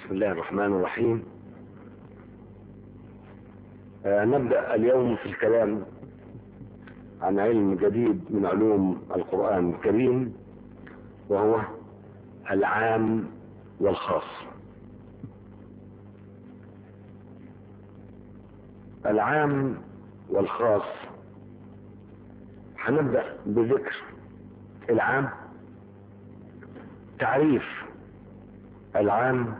بسم الله الرحمن الرحيم آه نبدأ اليوم في الكلام عن علم جديد من علوم القرآن الكريم وهو العام والخاص العام والخاص هنبدأ بذكر العام تعريف العام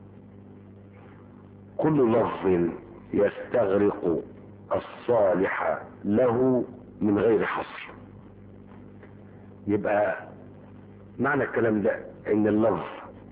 كل لفظ يستغرق الصالح له من غير حصر يبقى معنى الكلام ده ان اللفظ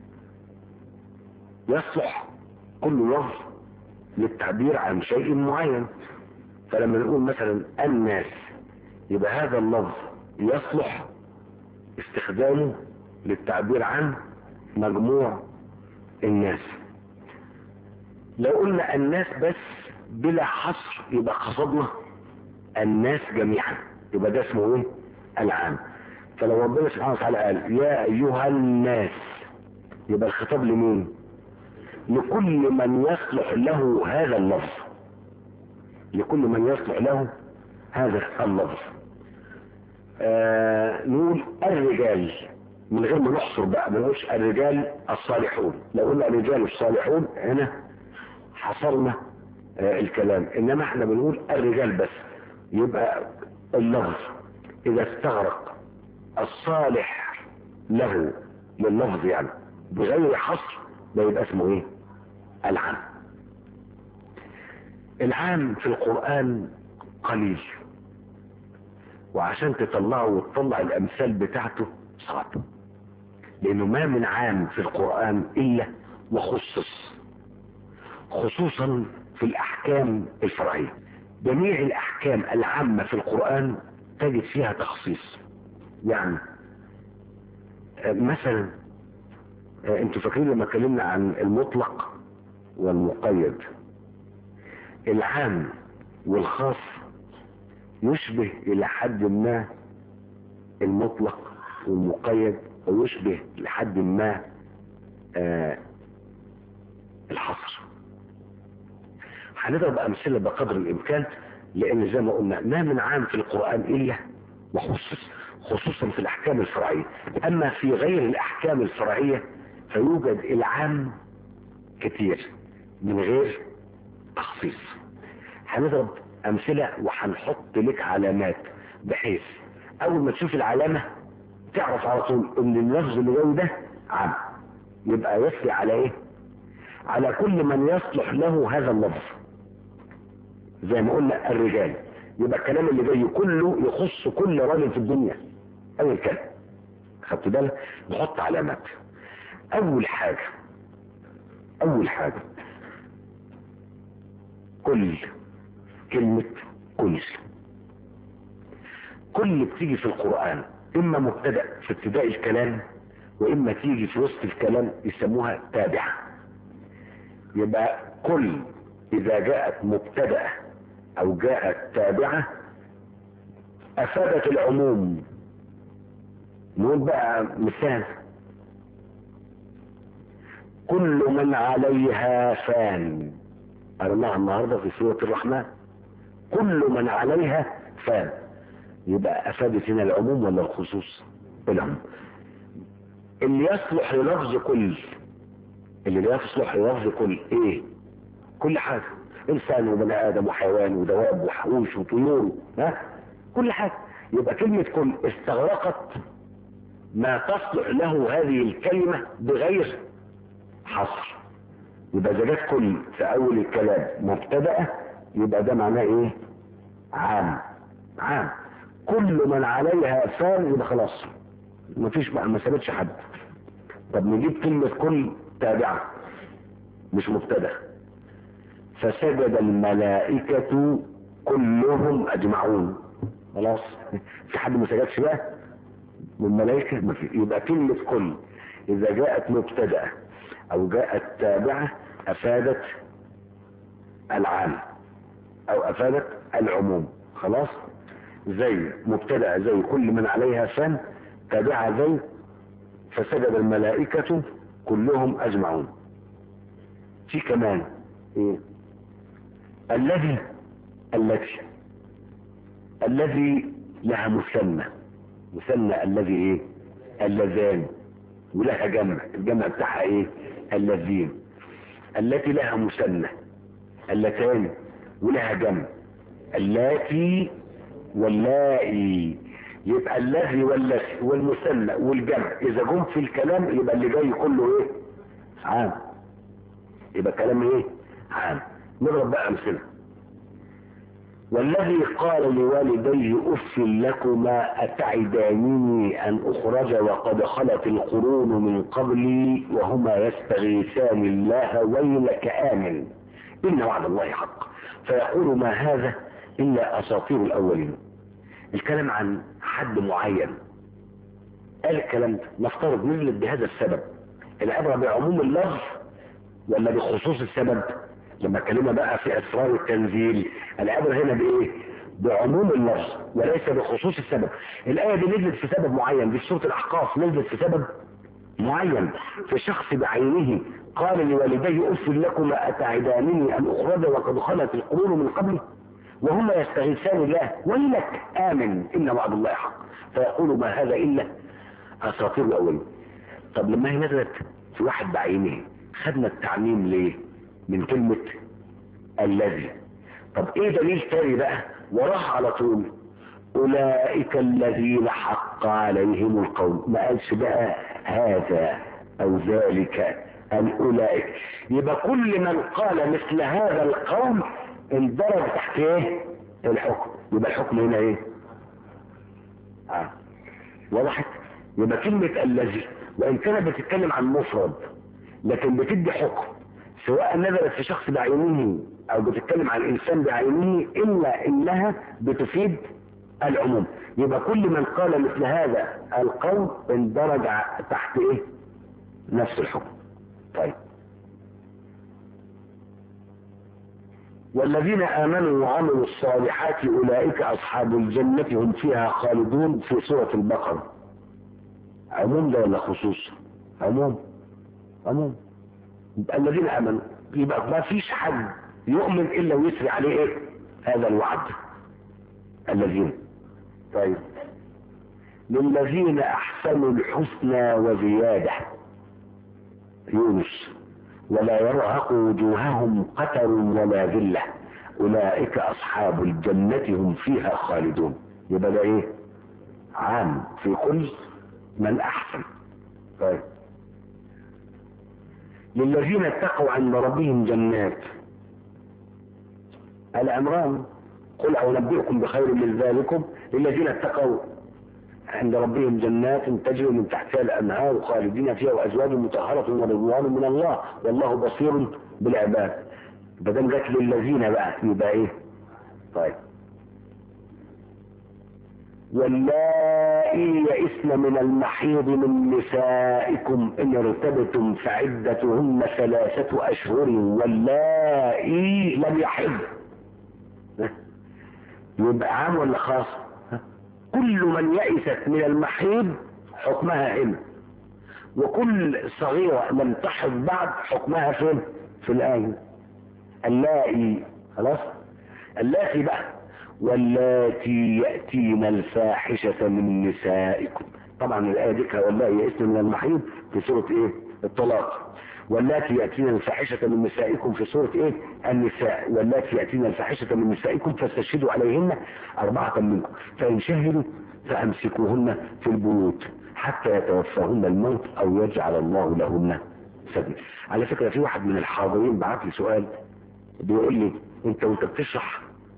يصلح كل لفظ للتعبير عن شيء معين فلما نقول مثلا الناس يبقى هذا اللفظ يصلح استخدامه للتعبير عن مجموع الناس لو قلنا الناس بس بلا حصر يبقى قصدنا الناس جميعا يبقى ده اسمه ايه العام فلو ربنا سبحانه وتعالى قال يا ايها الناس يبقى الخطاب لمين لكل من يصلح له هذا اللفظ لكل من يصلح له هذا اللفظ آه نقول الرجال من غير ما نحصر بقى ما نقولش الرجال الصالحون لو قلنا الرجال الصالحون هنا حصرنا آه الكلام انما احنا بنقول الرجال بس يبقى اللفظ اذا استغرق الصالح له لللفظ يعني بغير حصر ده يبقى اسمه ايه العام العام في القرآن قليل وعشان تطلعه وتطلع الامثال بتاعته صعب لانه ما من عام في القرآن الا وخصص خصوصا في الاحكام الفرعية جميع الاحكام العامة في القرآن تجد فيها تخصيص يعني مثلا انتوا فاكرين لما اتكلمنا عن المطلق والمقيد العام والخاص يشبه الى حد ما المطلق والمقيد ويشبه لحد ما آه الحصر هنضرب امثله بقدر الامكان لان زي ما قلنا ما من عام في القران الا وخصوص خصوصا في الاحكام الفرعيه اما في غير الاحكام الفرعيه فيوجد العام كتير من غير تخصيص هنضرب امثله وهنحط لك علامات بحيث اول ما تشوف العلامه تعرف على طول ان اللفظ اللي جاي ده عام يبقى يسري على ايه على كل من يصلح له هذا اللفظ زي ما قلنا الرجال يبقى الكلام اللي جاي كله يخص كل راجل في الدنيا اي كلام خدت بالك نحط علامات اول حاجه اول حاجه كل كلمه كل كل بتيجي في القران اما مبتدا في ابتداء الكلام واما تيجي في وسط الكلام يسموها تابعه يبقى كل اذا جاءت مبتدا او جاءت تابعه افادت العموم نقول بقى مثال كل من عليها فان قرناها النهارده في سوره الرحمن كل من عليها فان يبقى افادت هنا العموم ولا الخصوص العموم اللي يصلح للفظ كل اللي لا يصلح للفظ كل ايه كل حاجه انسان وبني ادم وحيوان ودواب وحوش وطيور ها كل حاجه يبقى كلمه كل استغرقت ما تصلح له هذه الكلمه بغير حصر يبقى اذا جت كل في اول الكلام مبتدأ يبقى ده معناه ايه عام عام كل من عليها فان يبقى خلاص مفيش بقى ما سابتش حد طب نجيب كلمة كل تابعة مش مبتدأ فسجد الملائكة كلهم اجمعون خلاص في حد ما سجدش بقى من الملائكة ما في يبقى كلمة كل اذا جاءت مبتدأ او جاءت تابعة افادت العام او افادت العموم خلاص زي مبتدأ زي كل من عليها فان تابعة زي فسجد الملائكة كلهم اجمعون في كمان ايه الذي التي الذي لها مثنى مثنى الذي ايه اللذان ولها جمع الجمع بتاعها ايه اللذين التي لها مثنى اللتان ولها جمع اللاتي واللائي يبقى الذي والتي والمثنى والجمع اذا جم في الكلام يبقى اللي جاي كله ايه عام يبقى كلام ايه عام نضرب بقى امثله والذي قال لوالديه اف لكما اتعدانني ان اخرج وقد خلت القرون من قبلي وهما يستغيثان الله ويلك امن ان وعد الله حق فيقول ما هذا الا اساطير الاولين الكلام عن حد معين قال الكلام ده نفترض نزلت بهذا السبب العبره بعموم اللفظ ولا بخصوص السبب لما اتكلمنا بقى في اسرار التنزيل العبره هنا بايه بعموم اللفظ وليس بخصوص السبب الايه دي نزلت في سبب معين دي في سوره الاحقاف نزلت في سبب معين في شخص بعينه قال لوالديه اف لكما اتعدانني ان اخرج وقد خلت القرون من قبلي وهما يستغيثان الله ويلك امن ان وعد الله حق فيقول ما هذا الا اساطير الاولين طب لما هي نزلت في واحد بعينه خدنا التعميم ليه من كلمة الذي طب ايه دليل تاني بقى وراه على طول اولئك الذين حق عليهم القول ما قالش بقى هذا او ذلك ان اولئك يبقى كل من قال مثل هذا القول اندرج تحت ايه الحكم يبقى الحكم هنا ايه آه. وضحت يبقى كلمة الذي وان كانت بتتكلم عن مفرد لكن بتدي حكم سواء نزلت في شخص بعينه او بتتكلم عن انسان بعينه الا انها بتفيد العموم يبقى كل من قال مثل هذا القول اندرج تحت ايه نفس الحكم طيب والذين امنوا وعملوا الصالحات اولئك اصحاب الجنه هم فيها خالدون في سوره البقره عموم ده ولا خصوص عموم عموم يبقى الذين امنوا يبقى ما فيش حد يؤمن الا ويسري عليه ايه هذا الوعد الذين طيب للذين احسنوا الحسنى وزياده يونس ولا يرهق وجوههم قتر ولا ذله اولئك اصحاب الجنه هم فيها خالدون يبقى ده ايه عام في كل من احسن طيب للذين اتقوا عند ربهم جنات العمران قل أنبئكم بخير من ذلكم للذين اتقوا عند ربهم جنات تجري من تحتها الأنهار خالدين فيها وأزواج مطهرة ورضوان من الله والله بصير بالعباد بدل جت للذين بقى يبقى ايه طيب واللائي يئسن من المحيض من نسائكم ان ارتبتم فعدتهن ثلاثة اشهر واللائي لم يحض يبقى عام ولا خاص كل من يئست من المحيض حكمها هنا وكل صغيرة لم تحض بعد حكمها فين في الآية اللائي خلاص اللاتي بقى واللاتي يأتين الفاحشة من نسائكم طبعا الآية دي واللائي يئسن من المحيض في سورة ايه الطلاق واللاتي يأتين الفاحشة من نسائكم في سورة ايه النساء واللاتي يأتين الفاحشة من نسائكم فاستشهدوا عليهن أربعة منكم فإن شهدوا فأمسكوهن في البيوت حتى يتوفاهن الموت أو يجعل الله لهن سبيل على فكرة في واحد من الحاضرين بعت لي سؤال بيقول لي انت وانت بتشرح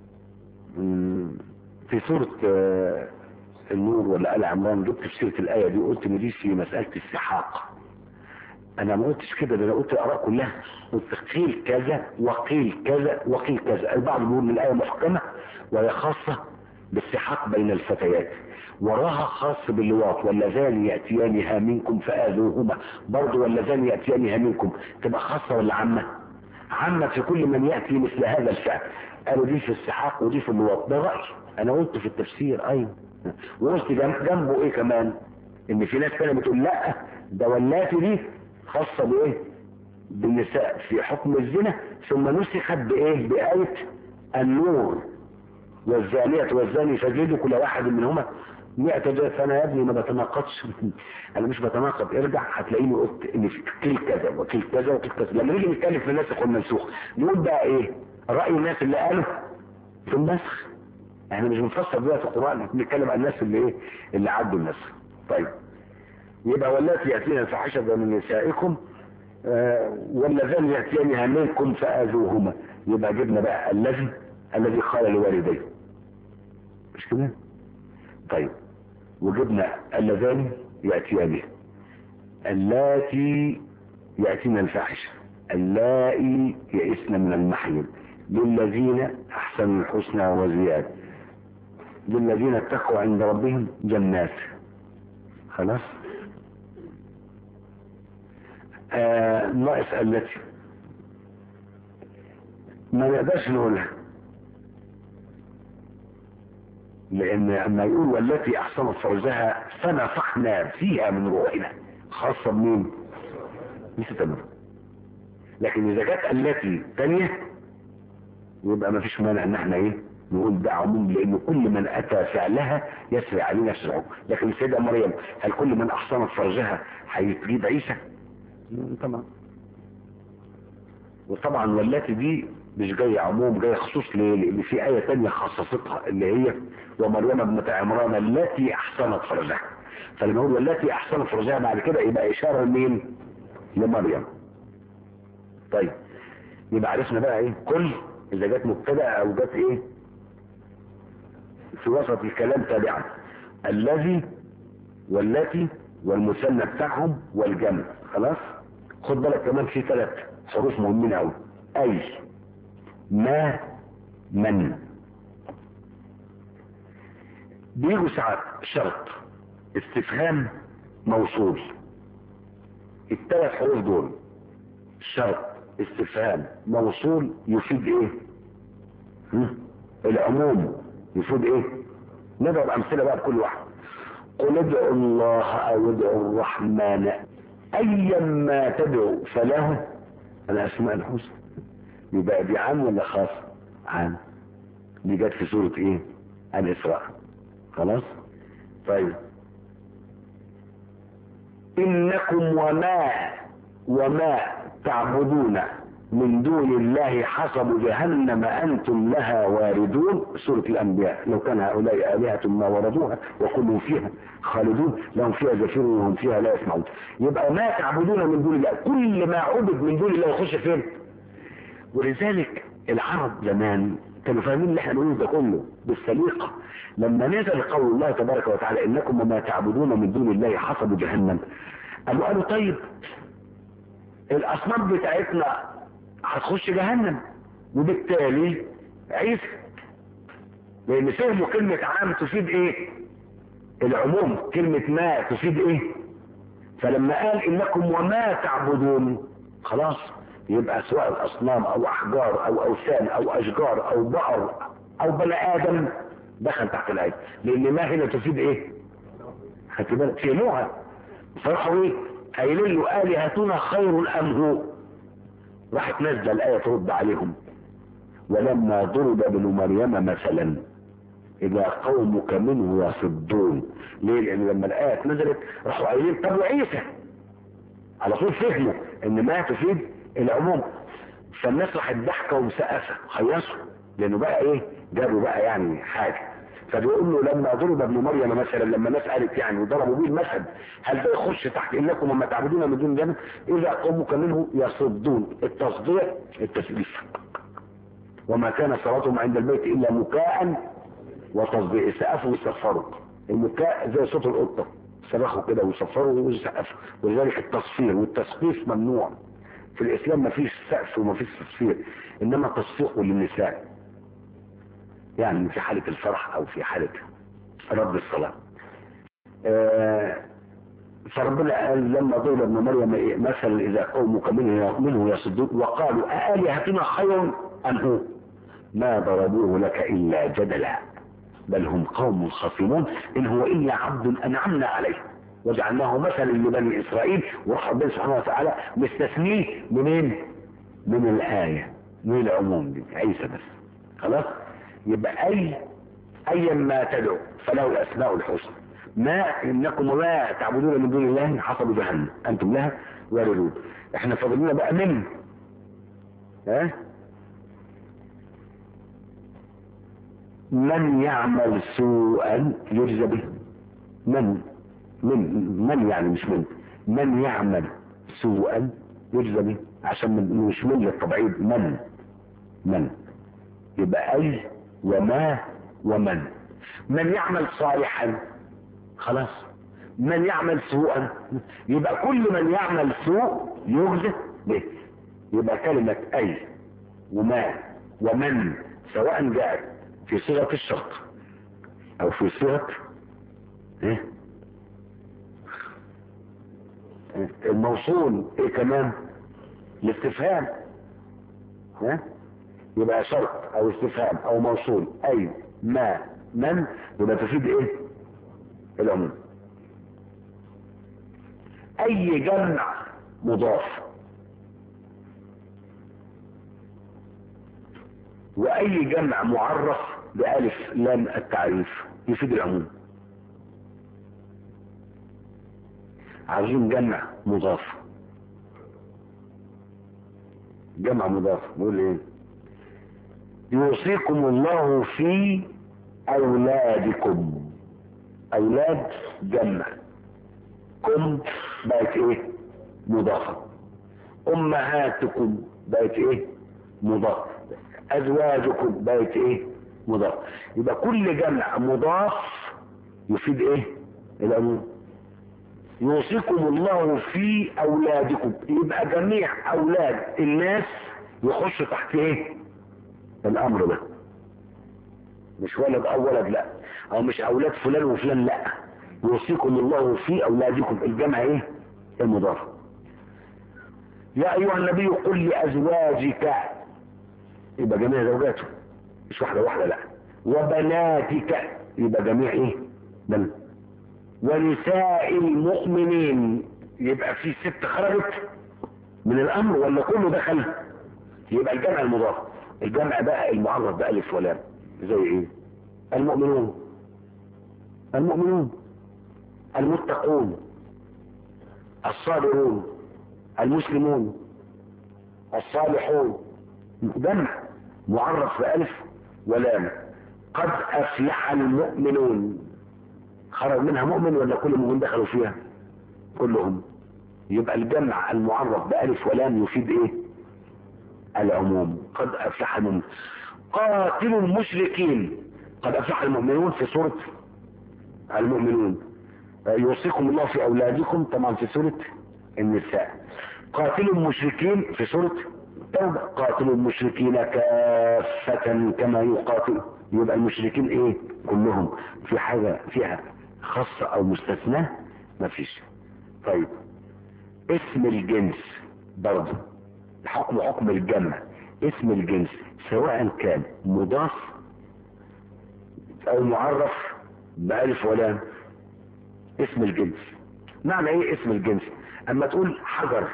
في سورة النور ولا آل عمران جبت في سيرة الآية دي قلت ان دي في مسألة السحاق انا ما قلتش كده ده انا قلت الاراء كلها قلت قيل كذا وقيل كذا وقيل كذا البعض بيقول ان الايه محكمه وهي خاصه بالسحاق بين الفتيات وراها خاص باللواط واللذان ياتيانها منكم فاذوهما برضه واللذان ياتيانها منكم تبقى خاصه ولا عامه؟ عامه في كل من ياتي مثل هذا الفعل قالوا دي في السحاق ودي في اللواط ده راي انا قلت في التفسير ايوه وقلت جنبه ايه كمان؟ ان في ناس تانية بتقول لا ده واللاتي دي خاصة بايه بالنساء في حكم الزنا ثم نسخت بايه بآية النور والزانية والزاني فجلدوا كل واحد منهما مئة جلد فانا يا ابني ما بتناقضش انا مش بتناقض ارجع هتلاقيني قلت ان في كل كذا وكل كذا وكل كذا لما نيجي نتكلم في الناسخ والمنسوخ نقول بقى ايه رأي الناس اللي قالوا في النسخ احنا مش بنفسر دلوقتي في القرآن بنتكلم عن الناس اللي ايه اللي عدوا النسخ طيب يبقى واللاتي يأتينا الفاحشة من نسائكم آه واللذان يأتيانها منكم فآذوهما يبقى جبنا بقى الذي الذي قال لوالديه مش كده طيب وجبنا اللذان يأتيان اللاتي يأتين الفاحشة اللائي يئسن من المحيض للذين أحسنوا الحسنى وزيادة للذين اتقوا عند ربهم جنات خلاص آه ناقص التي ما نقدرش نقولها لان اما يقول والتي احصنت فرجها فنفخنا فيها من روحنا خاصة بمين لسه تمر لكن اذا جت التي تانية يبقى ما فيش مانع ان احنا ايه نقول ده عموم لان كل من اتى فعلها يسري عليه نفس الحكم لكن السيدة مريم هل كل من احصنت فرجها هيجيب عيسى طبعا وطبعا والتي دي مش جاية عموم جاية خصوص ليه لان في آية تانية خصصتها اللي هي ومريم ابنة عمران التي احسنت فرجها فلما يقول والتي احسنت فرجها بعد كده يبقى اشارة لمين لمريم طيب يبقى عرفنا بقى ايه كل اذا جت مبتدا او جت ايه في وسط الكلام تابعا الذي والتي والمثنى بتاعهم والجمع خلاص خد بالك كمان في ثلاث حروف مهمين قوي اي ما من بيجوا ساعات شرط استفهام موصول الثلاث حروف دول شرط استفهام موصول يفيد ايه هم؟ العموم يفيد ايه نضرب امثله بقى بكل واحد قل ادعوا الله او ادعوا الرحمن ايا ما تدعو فله الاسماء الحسنى يبقى دي عام ولا خاص عام دي جت في سورة ايه الاسراء خلاص طيب انكم وما وما تعبدون من دون الله حسب جهنم انتم لها واردون سورة الانبياء لو كان هؤلاء الهة ما وردوها وكلهم فيها خالدون لهم فيها زفير وهم فيها لا يسمعون يبقى ما تعبدون من دون الله كل ما عبد من دون الله يخش فين ولذلك العرب زمان كانوا فاهمين اللي احنا بنقوله ده كله بالسليقة لما نزل قول الله تبارك وتعالى انكم وما تعبدون من دون الله حسب جهنم قالوا قالوا طيب الاصنام بتاعتنا هتخش جهنم وبالتالي عيسى لان فهموا كلمة عام تفيد ايه العموم كلمة ما تفيد ايه فلما قال انكم وما تعبدون خلاص يبقى سواء الاصنام او احجار او اوثان او اشجار او بقر او بني ادم دخل تحت الايه لان ما هنا تفيد ايه خدت بالك فهموها فرحوا ايه قايلين له الهتنا خير ام هو راحت نازله الايه ترد عليهم ولما ضرب ابن مريم مثلا اذا قومك منه يصدون ليه لان لما الايه نزلت راحوا قايلين طب وعيسى على طول فهموا ان ما تفيد العموم فالناس راحت ضحكه ومسقفه خيصوا لانه بقى ايه جابوا بقى يعني حاجه فبيقول له لما ضرب ابن مريم مثلا لما الناس قالت يعني وضربوا بيه المثل هل ده يخش تحت انكم وما تعبدون من دون الله اذا قومك منه يصدون التصديع التسليف وما كان صلاتهم عند البيت الا مكاء وتصديع سقفوا ويصفروا المكاء زي صوت القطه صرخوا كده ويصفروا ويسقفوا ولذلك التصفير والتسقيف ممنوع في الاسلام ما فيش سقف وما فيش تصفير انما تصفيق للنساء يعني في حالة الفرح او في حالة رد الصلاة آه فربنا قال لما ضرب ابن مريم مثلا اذا قومك منه منه يصدون وقالوا أآلهتنا خير ام هو ما ضربوه لك الا جدلا بل هم قوم خصمون ان هو الا عبد انعمنا عليه وجعلناه مثلا لبني اسرائيل وراح ربنا سبحانه وتعالى مستثنيه منين من الايه من العموم دي عيسى بس خلاص يبقى اي ايا ما تدعو فله الاسماء الحسنى ما انكم وما تعبدون من دون الله حصبوا جهنم انتم لها واردون احنا فاضلين بقى من ها من يعمل سوءا يجزى به من من من يعني مش من من يعمل سوءا يجزى به عشان من مش من للتبعيد من من يبقى اي وما ومن من يعمل صالحا خلاص من يعمل سوءا يبقى كل من يعمل سوء يجزى به يبقى كلمة اي وما ومن سواء جاءت في صيغة الشرط او في صيغة ايه الموصول ايه كمان الاستفهام ها يبقى شرط او استفهام او موصول اي ما من يبقى تفيد ايه العموم اي جمع مضاف واي جمع معرف بألف لام التعريف يفيد العموم عايزين جمع مضاف جمع مضاف نقول ايه يوصيكم الله في اولادكم اولاد جمع كم بقت ايه مضافة امهاتكم بقت ايه مضاف ازواجكم بقت ايه مضاف يبقى كل جمع مضاف يفيد ايه العموم يوصيكم الله في اولادكم يبقى جميع اولاد الناس يخش تحت ايه الامر ده مش ولد او ولد لا او مش اولاد فلان وفلان لا يوصيكم الله في اولادكم الجمع ايه المضاف يا ايها النبي قل لازواجك يبقى جميع زوجاته مش واحده واحده لا وبناتك يبقى جميع ايه بنات ونساء المؤمنين يبقى في ست خرجت من الامر ولا كله دخل يبقى الجمع المضاف الجمع بقى المعرف بألف ولام زي ايه المؤمنون المؤمنون المتقون الصابرون المسلمون الصالحون جمع معرف بألف ولام قد أفلح المؤمنون خرج منها مؤمن ولا كل مؤمن دخلوا فيها كلهم يبقى الجمع المعرف بألف ولام يفيد ايه العموم قد أفلح المؤمن قاتلوا المشركين قد أفلح المؤمنون في سورة المؤمنون يوصيكم الله في أولادكم طبعا في سورة النساء قاتلوا المشركين في سورة التوبة قاتلوا المشركين كافة كما يقاتل يبقى المشركين ايه كلهم في حاجة فيها خاصة او مستثنى مفيش طيب اسم الجنس برضه الحكم حكم الجمع اسم الجنس سواء كان مضاف او معرف بألف ولام اسم الجنس معنى ايه اسم الجنس اما تقول حجر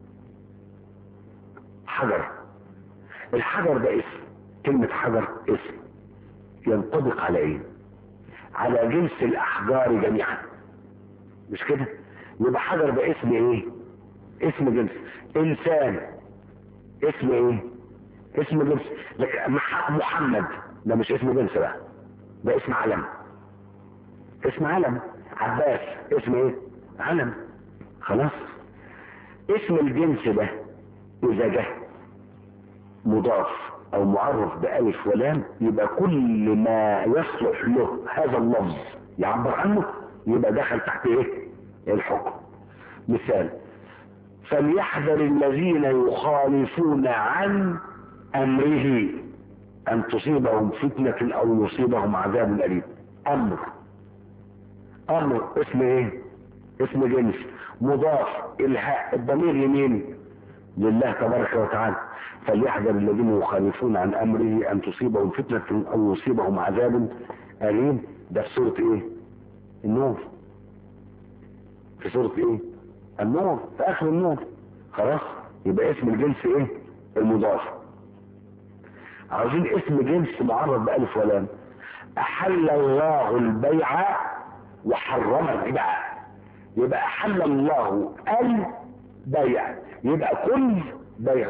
حجر الحجر ده اسم كلمة حجر اسم ينطبق على ايه على جنس الاحجار جميعا مش كده يبقى حجر ده اسم ايه اسم جنس انسان اسم ايه اسم جنس لكن محمد ده مش اسم جنس بقى ده اسم علم اسم علم عباس اسم ايه علم خلاص اسم الجنس ده اذا جه مضاف او معرف بألف ولام يبقى كل ما يصلح له هذا اللفظ يعبر عنه يبقى دخل تحت ايه الحكم مثال فليحذر الذين يخالفون عن امره ان تصيبهم فتنة او يصيبهم عذاب اليم امر امر اسم ايه اسم جنس مضاف الهاء الضمير يمين لله تبارك وتعالى فليحذر الذين يخالفون عن امره ان تصيبهم فتنة او يصيبهم عذاب اليم ده في سورة ايه النور في سورة ايه النور في اخر النور خلاص يبقى اسم الجنس ايه المضاف عاوزين اسم جنس معرض بألف ولام احل الله البيع وحرم الربا يبقى احل الله البيع يبقى كل بيع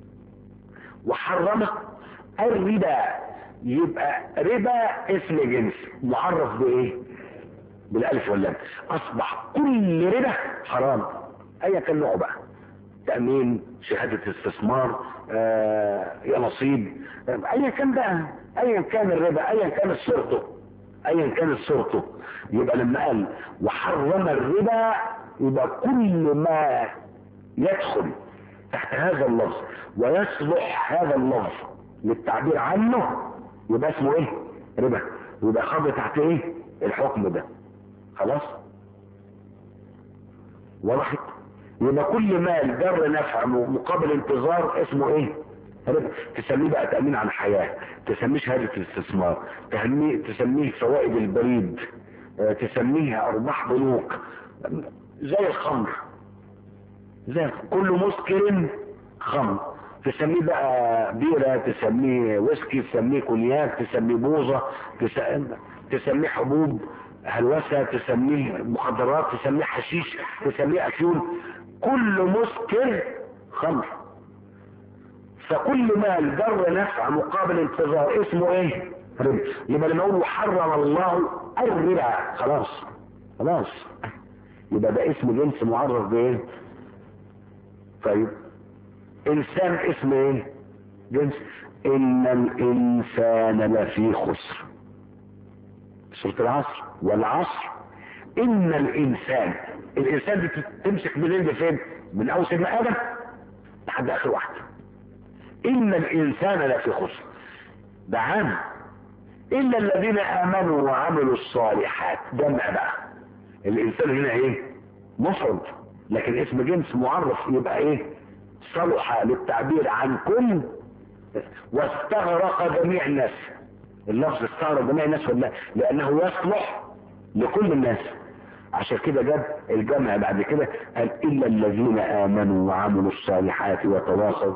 وحرم الربا يبقى ربا اسم جنس معرف بايه بالالف واللام اصبح كل ربا حرام ايا كان نوعه بقى تامين شهاده استثمار آه يا نصيب آه، ايا كان بقى ايا كان الربا ايا كانت صورته ايا كانت صورته يبقى لما قال وحرم الربا يبقى كل ما يدخل تحت هذا اللفظ ويصلح هذا اللفظ للتعبير عنه يبقى اسمه ايه ربا يبقى خاض تحت ايه الحكم ده خلاص وضحت يبقى كل مال جر نفع مقابل انتظار اسمه ايه ربا تسميه بقى تأمين على الحياة تسميه شهادة الاستثمار تسميه, تسميه فوائد البريد آه، تسميها ارباح بنوك زي الخمر زي كل مسكر خمر تسميه بقى بيرة تسميه ويسكي تسميه كونياك تسميه بوظة تس- تسميه حبوب هلوسة تسميه مخدرات تسميه حشيش تسميه افيون كل مسكر خمر فكل ما الجر نفع مقابل انتظار اسمه ايه ربا يبقى لما اقول حرم الله الربا خلاص خلاص يبقى ده اسم جنس معرف بايه طيب انسان اسم ايه جنس ان الانسان لفي خسر سورة العصر والعصر ان الانسان الانسان دي تمسك منين لفين من اول سيدنا ادم لحد اخر واحد ان الانسان لفي خسر ده عام الا الذين امنوا وعملوا الصالحات جمع بقى الانسان هنا ايه مفرد لكن اسم جنس معرف يبقى ايه صلح للتعبير عن كل واستغرق جميع الناس اللفظ استغرق جميع الناس ولا لانه يصلح لكل الناس عشان كده جاب الجمع بعد كده قال الا الذين امنوا وعملوا الصالحات وتواصوا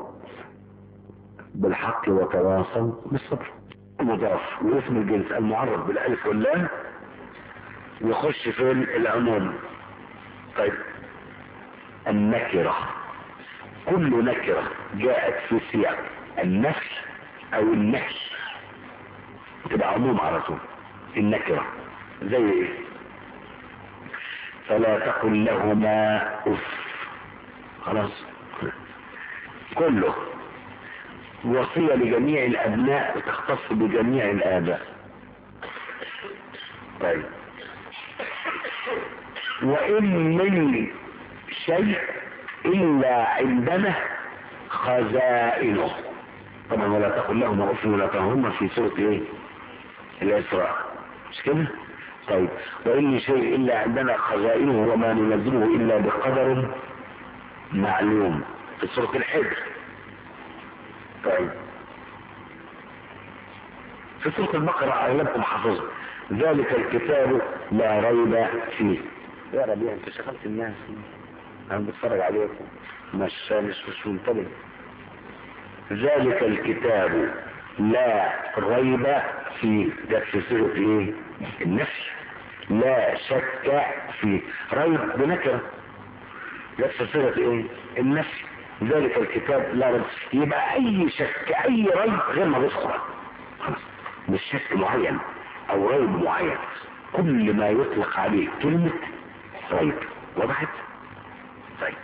بالحق وتواصوا بالصبر مضاف واسم الجنس المعرف بالالف واللام يخش في العموم طيب النكرة كل نكرة جاءت في سياق النفي او النهي تبقى عموم على طول النكرة زي ايه فلا تقل لهما اف خلاص كله وصية لجميع الابناء وتختص بجميع الاباء طيب وان من شيء الا عندنا خزائنه طبعا ولا تقل لهما اف ولا تنهما في سورة ايه الاسراء مش كده طيب وان من شيء الا عندنا خزائنه وما ننزله الا بقدر معلوم في سورة الحجر طيب في سورة البقرة اغلبكم حافظها ذلك الكتاب لا ريب فيه يا ربي انت شغلت الناس انا بتفرج عليكم مش مش مش منتبه ذلك الكتاب لا ريب فيه ده في سورة ايه النفي لا شك فيه ريب بنكرة ده في سورة ايه النفي ذلك الكتاب لا ريب يبقى اي شك اي ريب غير ما بيدخل مش شك معين او ريب معين كل ما يطلق عليه كلمة ريب وضحت طيب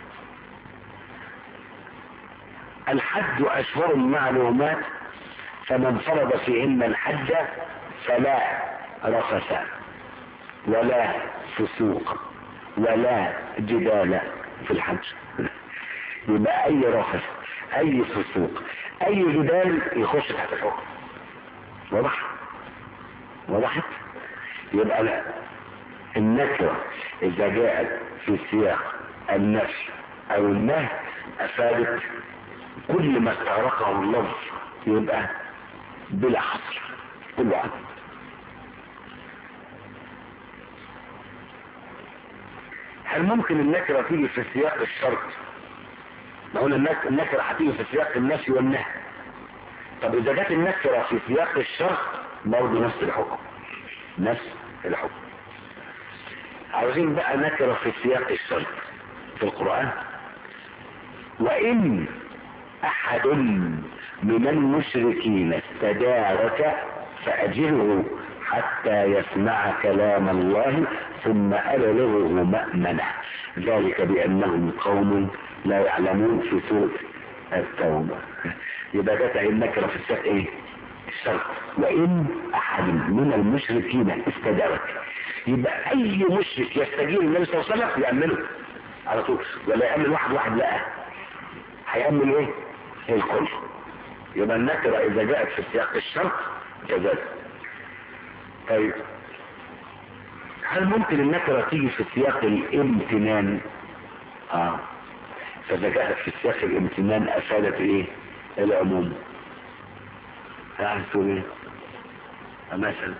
الحج أشهر معلومات فمن فرض فيهن الحج فلا رفث ولا فسوق ولا جدال في الحج يبقى أي رفث أي فسوق أي جدال يخش تحت الحكم وضح وضحت يبقى لا النكرة إذا جاءت في سياق النفي أو النهي أفادت كل ما استغرقه اللفظ يبقى بلا حصر كله عدد هل ممكن النكرة تيجي في سياق الشرط ما قلنا النك- النكرة هتيجي في سياق النفي والنهي طب اذا جت النكرة في سياق الشرط برضه نفس الحكم نفس الحكم عاوزين بقى نكرة في سياق الشرط في القرآن وإن أحد من المشركين استدارك فأجره حتى يسمع كلام الله ثم أبلغه مأمنه ذلك بأنهم قوم لا يعلمون في سورة التوبة يبقى جت النكرة في السياق ايه؟ الشرط وإن أحد من المشركين استدارك يبقى أي مشرك يستجيب النبي صلى الله عليه وسلم يأمنه على طول ولا يأمن واحد واحد لا هيأمن ايه؟ الكل يبقى النكرة إذا جاءت في سياق الشرط جزاز طيب هل ممكن النكرة تيجي في سياق الامتنان؟ اه فإذا جاءت في سياق الامتنان أفادت ايه؟ العموم عايز تقول ايه؟ مثلا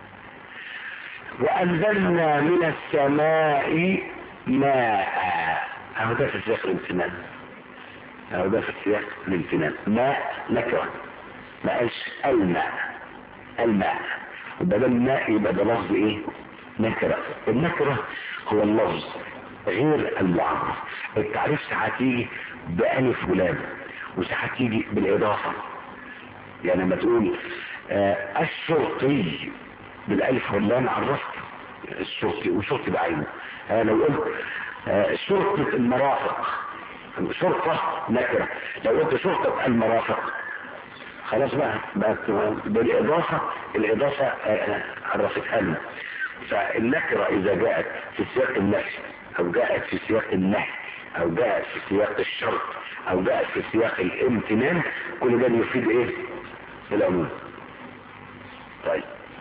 وأنزلنا من السماء ماء أهو ده في سياق الامتنان أهو ده في سياق الامتنان ماء نكرة ما قالش الماء الماء وبدل الماء يبقى ده لفظ ايه؟ نكرة النكرة هو اللفظ غير المعرف التعريف ساعات يجي بألف ولام وساعات يجي بالإضافة يعني لما تقول آه الشرطي بالالف واللام عرفت الشرطي وشرطي بعينه آه لو قلت آه شرطة المرافق شرطة نكرة لو قلت شرطة المرافق خلاص بقى بقت بالإضافة الإضافة آه عرفتها لنا فالنكرة إذا جاءت في سياق النفي أو جاءت في سياق النهي أو جاءت في سياق الشرط أو جاءت في سياق الامتنان كل ده يفيد إيه؟ العموم طيب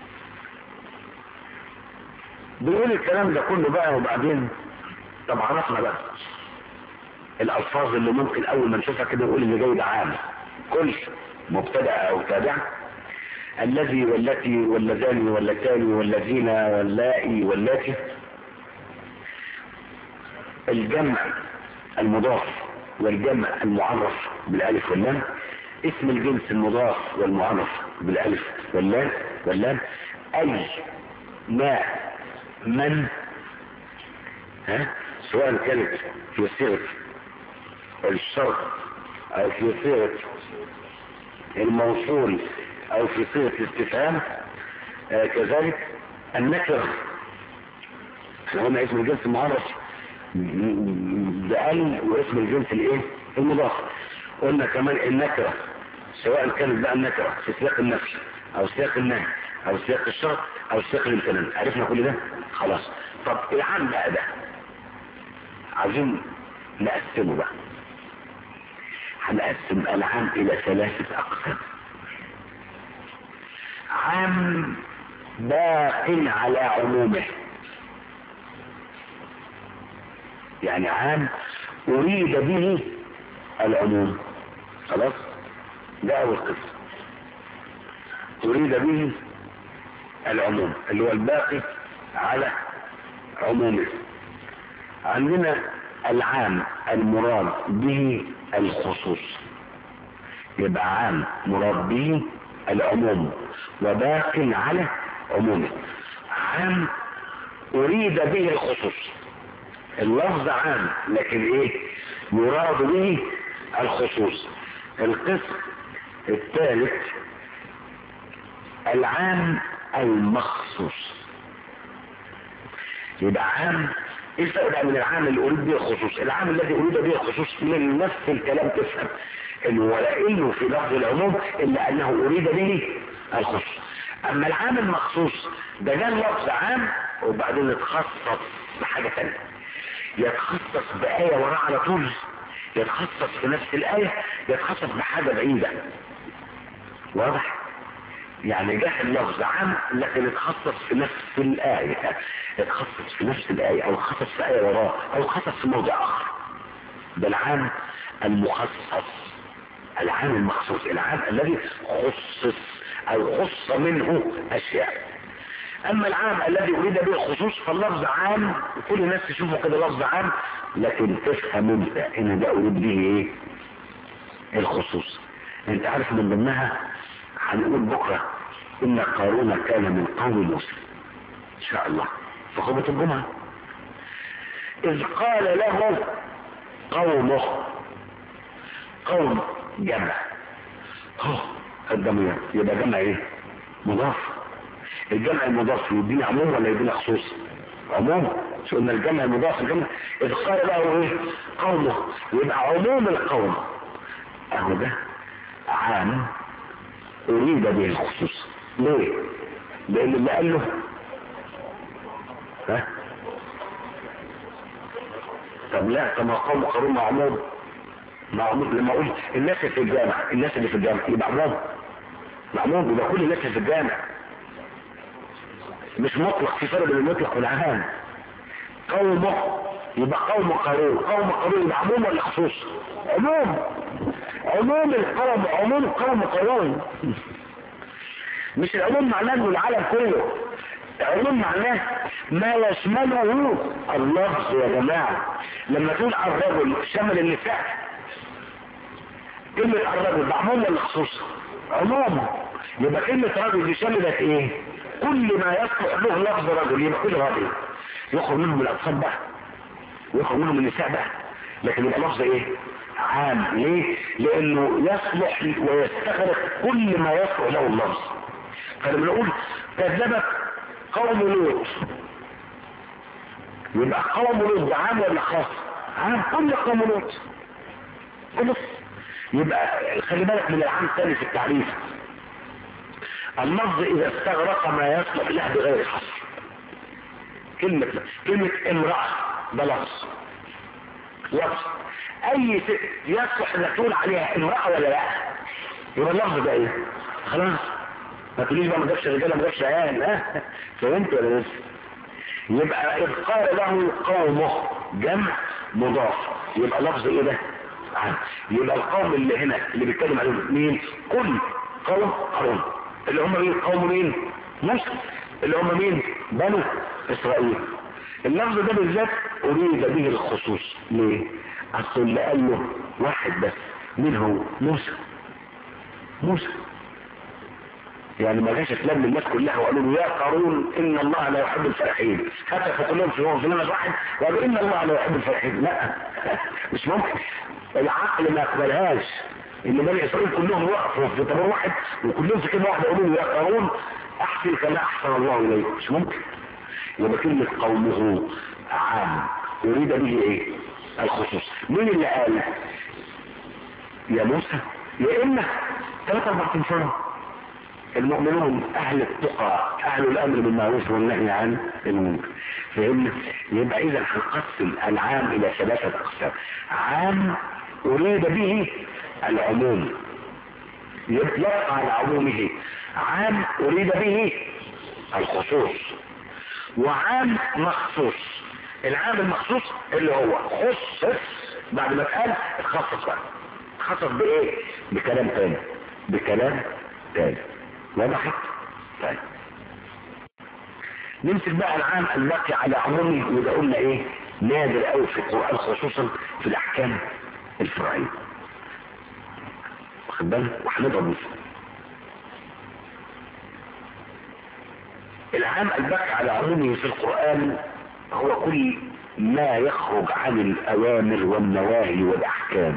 بيقول الكلام ده كله بقى وبعدين طب عرفنا بقى الالفاظ اللي ممكن اول ما نشوفها كده نقول اللي جاي ده عام كل مبتدا او تابع الذي والتي واللذان واللتان والذين واللائي واللاتي الجمع المضاف والجمع المعرف بالالف واللام اسم الجنس المضاف والمعرف بالالف واللام واللام اي ما من ها سواء كانت في صيغه الشرط او في صيغه الموصول او في صيغه الاستفهام آه كذلك النكره احنا قلنا اسم الجنس المعرف بأل واسم الجنس الايه المضاف قلنا كمان النكره سواء كانت بقى النكره في سياق النفي او سياق النهي او سياق الشرط او سياق الامتنان عرفنا كل ده خلاص طب العام بقى ده عايزين نقسمه بقى هنقسم العام الى ثلاثة اقسام عام باق على عمومه يعني عام اريد به العموم خلاص ده اول قسم اريد به العموم اللي هو الباقي على عمومه عندنا العام المراد به الخصوص يبقى عام مراد به العموم وباق على عمومه عام اريد به الخصوص اللفظ عام لكن ايه يراد به الخصوص القسم الثالث العام المخصوص يبقى عام ايه الفرق بقى من العام اللي اريد به الخصوص العام الذي اريد به الخصوص من نفس الكلام تفهم انه ولا انه في لفظ العموم الا انه اريد به الخصوص اما العام المخصوص ده جاء لفظ عام وبعدين يتخصص بحاجه ثانيه يتخصص بآية وراه على طول يتخصص في نفس الآية يتخصص بحاجة بعيدة واضح يعني جاء اللفظ عام لكن يتخصص في نفس الآية يتخصص في نفس الآية أو يتخصص في آية وراه أو يتخصص في موضع آخر ده العام المخصص العام المخصوص العام الذي خصص أو خص منه أشياء اما العام الذي اريد به الخصوص فاللفظ عام كل الناس تشوفه كده لفظ عام لكن تفهم انت ان ده اريد به ايه الخصوص انت عارف من ضمنها هنقول بكرة ان قارون كان من قوم موسى ان شاء الله في خطبة الجمعة اذ قال له قومه قوم جمع هو الضمير يبقى جمع ايه مضاف الجمع المضاف يدينا عموم ولا يدينا خصوص عموم شو قلنا الجمع المضاف الجمع اذ قال له ايه قومه يبقى عموم القوم اهو ده عام اريد به الخصوص ليه لان اللي قال له ها طب لا طب ما قوم قارون معمول معمول لما اقول الناس اللي في الجامع الناس اللي في الجامع يبقى عموم معمول يبقى كل الناس اللي في الجامع مش مطلق في فرق بين المطلق والعام قومه يبقى قوم قارون قوم قارون يبقى عموم ولا خصوص عموم عموم القوم عموم قوم قارون مش العموم معناه انه العالم كله عموم معناه ما يشمله اللفظ يا جماعة لما تقول الرجل شمل النساء كلمة الرجل ده عموم ولا خصوص عموم يبقى كلمة رجل دي شملت ايه كل ما يصلح له لفظ رجل يبقى كل راجل يخرج منهم الاطفال بقى ويخرج منهم النساء بقى لكن يبقى لفظ ايه عام ليه لانه يصلح ويستغرق كل ما يصلح له اللفظ فلما نقول كذبت قوم لوط يبقى قوم لوط ده عام ولا خاص عام كل قوم لوط خلص يبقى خلي بالك من العام الثاني في التعريف اللفظ اذا استغرق ما يصلح له بغير حصر كلمة كلمة امرأة ده لفظ لفظ اي ست يصلح انك تقول عليها امرأة ولا لا يبقى اللفظ ده ايه خلاص ما تقوليش بقى ما جابش رجاله ما جابش عيال ها فهمت ولا لسه يبقى اذ قال له قومه جمع مضاف يبقى لفظ ايه ده عام يبقى القوم اللي هنا اللي بيتكلم عليهم مين كل قوم قارون اللي هم مين قوم مين موسى اللي هم مين بنو اسرائيل اللفظ ده بالذات اريد به الخصوص ليه اصل اللي قال له واحد بس مين هو موسى موسى يعني ما جاش تلم الناس كلها وقالوا له يا قارون ان الله لا يحب الفرحين حتى كلهم في في نمط واحد وقالوا ان الله لا يحب الفرحين لا مش ممكن العقل ما يقبلهاش ان بني اسرائيل كلهم وقفوا في طابور واحد وكلهم في كلمه واحده يقولوا له يا قارون احسن كما احسن الله اليك مش ممكن يبقى كلمه قومه عام يريد به ايه الخصوص مين اللي قال يا موسى يا اما ثلاث اربع تنفار المؤمنون اهل التقى اهل الامر بالمعروف والنهي عن المنكر فهمنا يبقى اذا هنقسم العام الى ثلاثه اقسام عام اريد به العموم يطلق على عمومه عام اريد به الخصوص وعام مخصوص العام المخصوص اللي هو خصص بعد ما اتقال اتخصص بقى اتخصص بايه بكلام تاني بكلام تاني وضحت طيب نمسك بقى العام الباقي على عمومه وده قلنا ايه نادر قوي في القرآن خصوصا في الاحكام الفرعية واخد بالك وهنضرب مثل العام الباقي على عمومه في القرآن هو كل ما يخرج عن الأوامر والنواهي والأحكام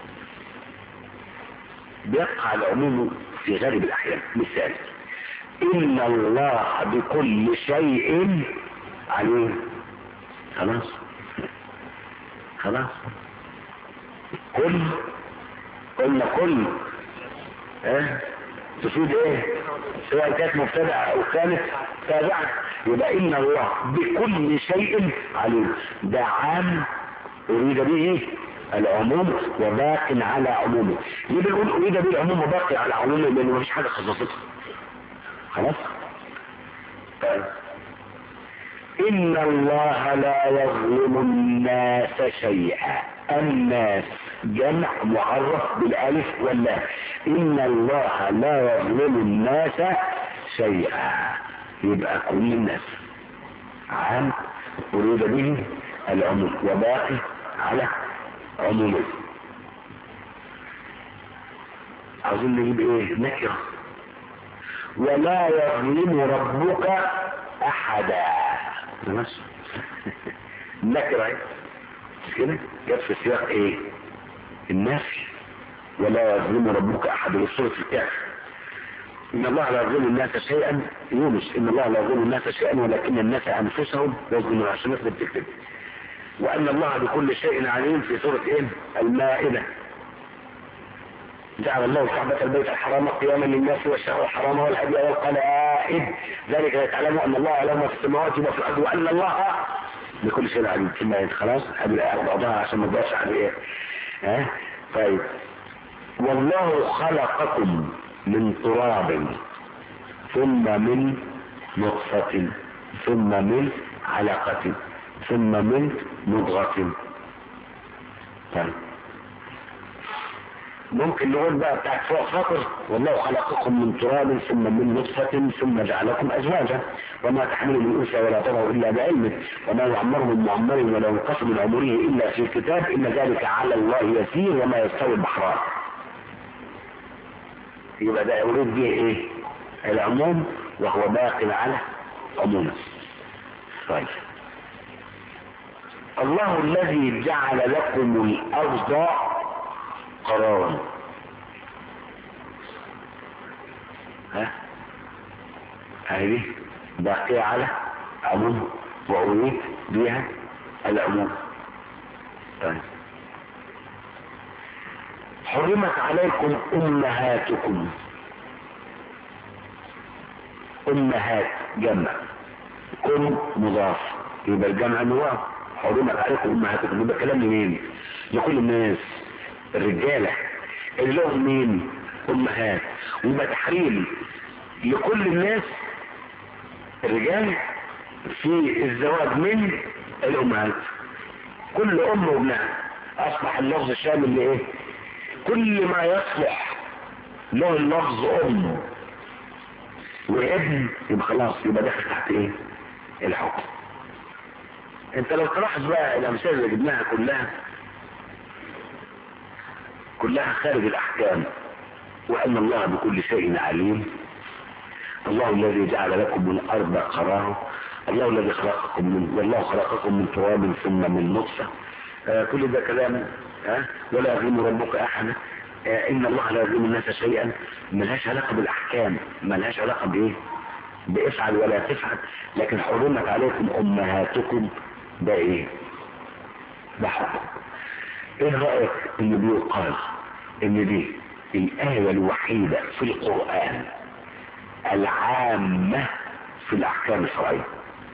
بيقع على عمومه في غالب الأحيان مثال إن الله بكل شيء عليم خلاص خلاص كل قلنا كل اه تفيد ايه سواء كانت مبتدأ او كانت تابعة يبقى ان الله بكل شيء عليم ده عام اريد به العموم وباق على عمومه يبقى نقول اريد به العموم وباقي على عمومه لانه مفيش حاجه خصصتها خلاص طيب ان الله لا يظلم الناس شيئا الناس جمع معرف بالالف واللام ان الله لا يظلم الناس شيئا يبقى كل الناس عام أريد به العموم وباقي على عمومه عاوزين نجيب ايه نكرة ولا يظلم ربك احدا ماشي نكرة ايه مش كده جت في سياق ايه النفي ولا يظلم ربك احد في سورة الكهف ان الله لا يظلم الناس شيئا يونس ان الله لا يظلم الناس شيئا ولكن الناس انفسهم يظلمون عشان مثل بتكتب وان الله بكل شيء عليم في سورة ايه المائدة جعل الله الكعبة البيت الحرام قياما للناس والشهر الحرام والهدي والقلائد ذلك لتعلموا ان الله له ما في السماوات وما في الارض وان الله بكل شيء عليم ثم خلاص هذه الايه بعضها عشان ما تبقاش على ايه ها طيب والله خلقكم من تراب ثم من نطفة ثم من علقة ثم من مضغة طيب ممكن نقول بقى بتاعت فوق فقر والله خلقكم من تراب ثم من نطفة ثم جعلكم أزواجا وما تحمل من أنثى ولا تضع إلا بعلمه وما يعمر من معمر ولا ينقص من عمره إلا في كتاب إن ذلك على الله يسير وما يستوي البحران يبقى ده يريد به إيه العموم وهو باق على عمومه طيب الله الذي جعل لكم الأرض قرارا ها هذه باقية على عموم وأريد بها العموم طيب حرمت عليكم أمهاتكم أمهات جمع كن مضاف يبقى الجمع نوع حرمت عليكم أمهاتكم يبقى كلام لمين؟ لكل الناس الرجالة اللي لهم مين امهات ويبقى تحريم لكل الناس الرجال في الزواج من الامهات كل ام وابنها اصبح اللفظ شامل لايه كل ما يصلح له اللفظ ام وابن يبقى خلاص يبقى داخل تحت ايه الحكم انت لو تلاحظ بقى الامثله اللي جبناها كلها كلها خارج الأحكام وأن الله بكل شيء عليم الله الذي جعل لكم من الأرض قرارا الله الذي خلقكم من والله خلقكم من تراب ثم من نطفة آه كل ده كلام آه ولا يظلم ربك أحدا آه إن الله لا يظلم الناس شيئا ملهاش علاقة بالأحكام ملهاش علاقة بإيه بافعل ولا تفعل لكن حرمت عليكم أمهاتكم ده إيه ده حكم ايه رأيك ان بيقال ان دي الآية الوحيدة في القرآن العامة في الأحكام الشرعية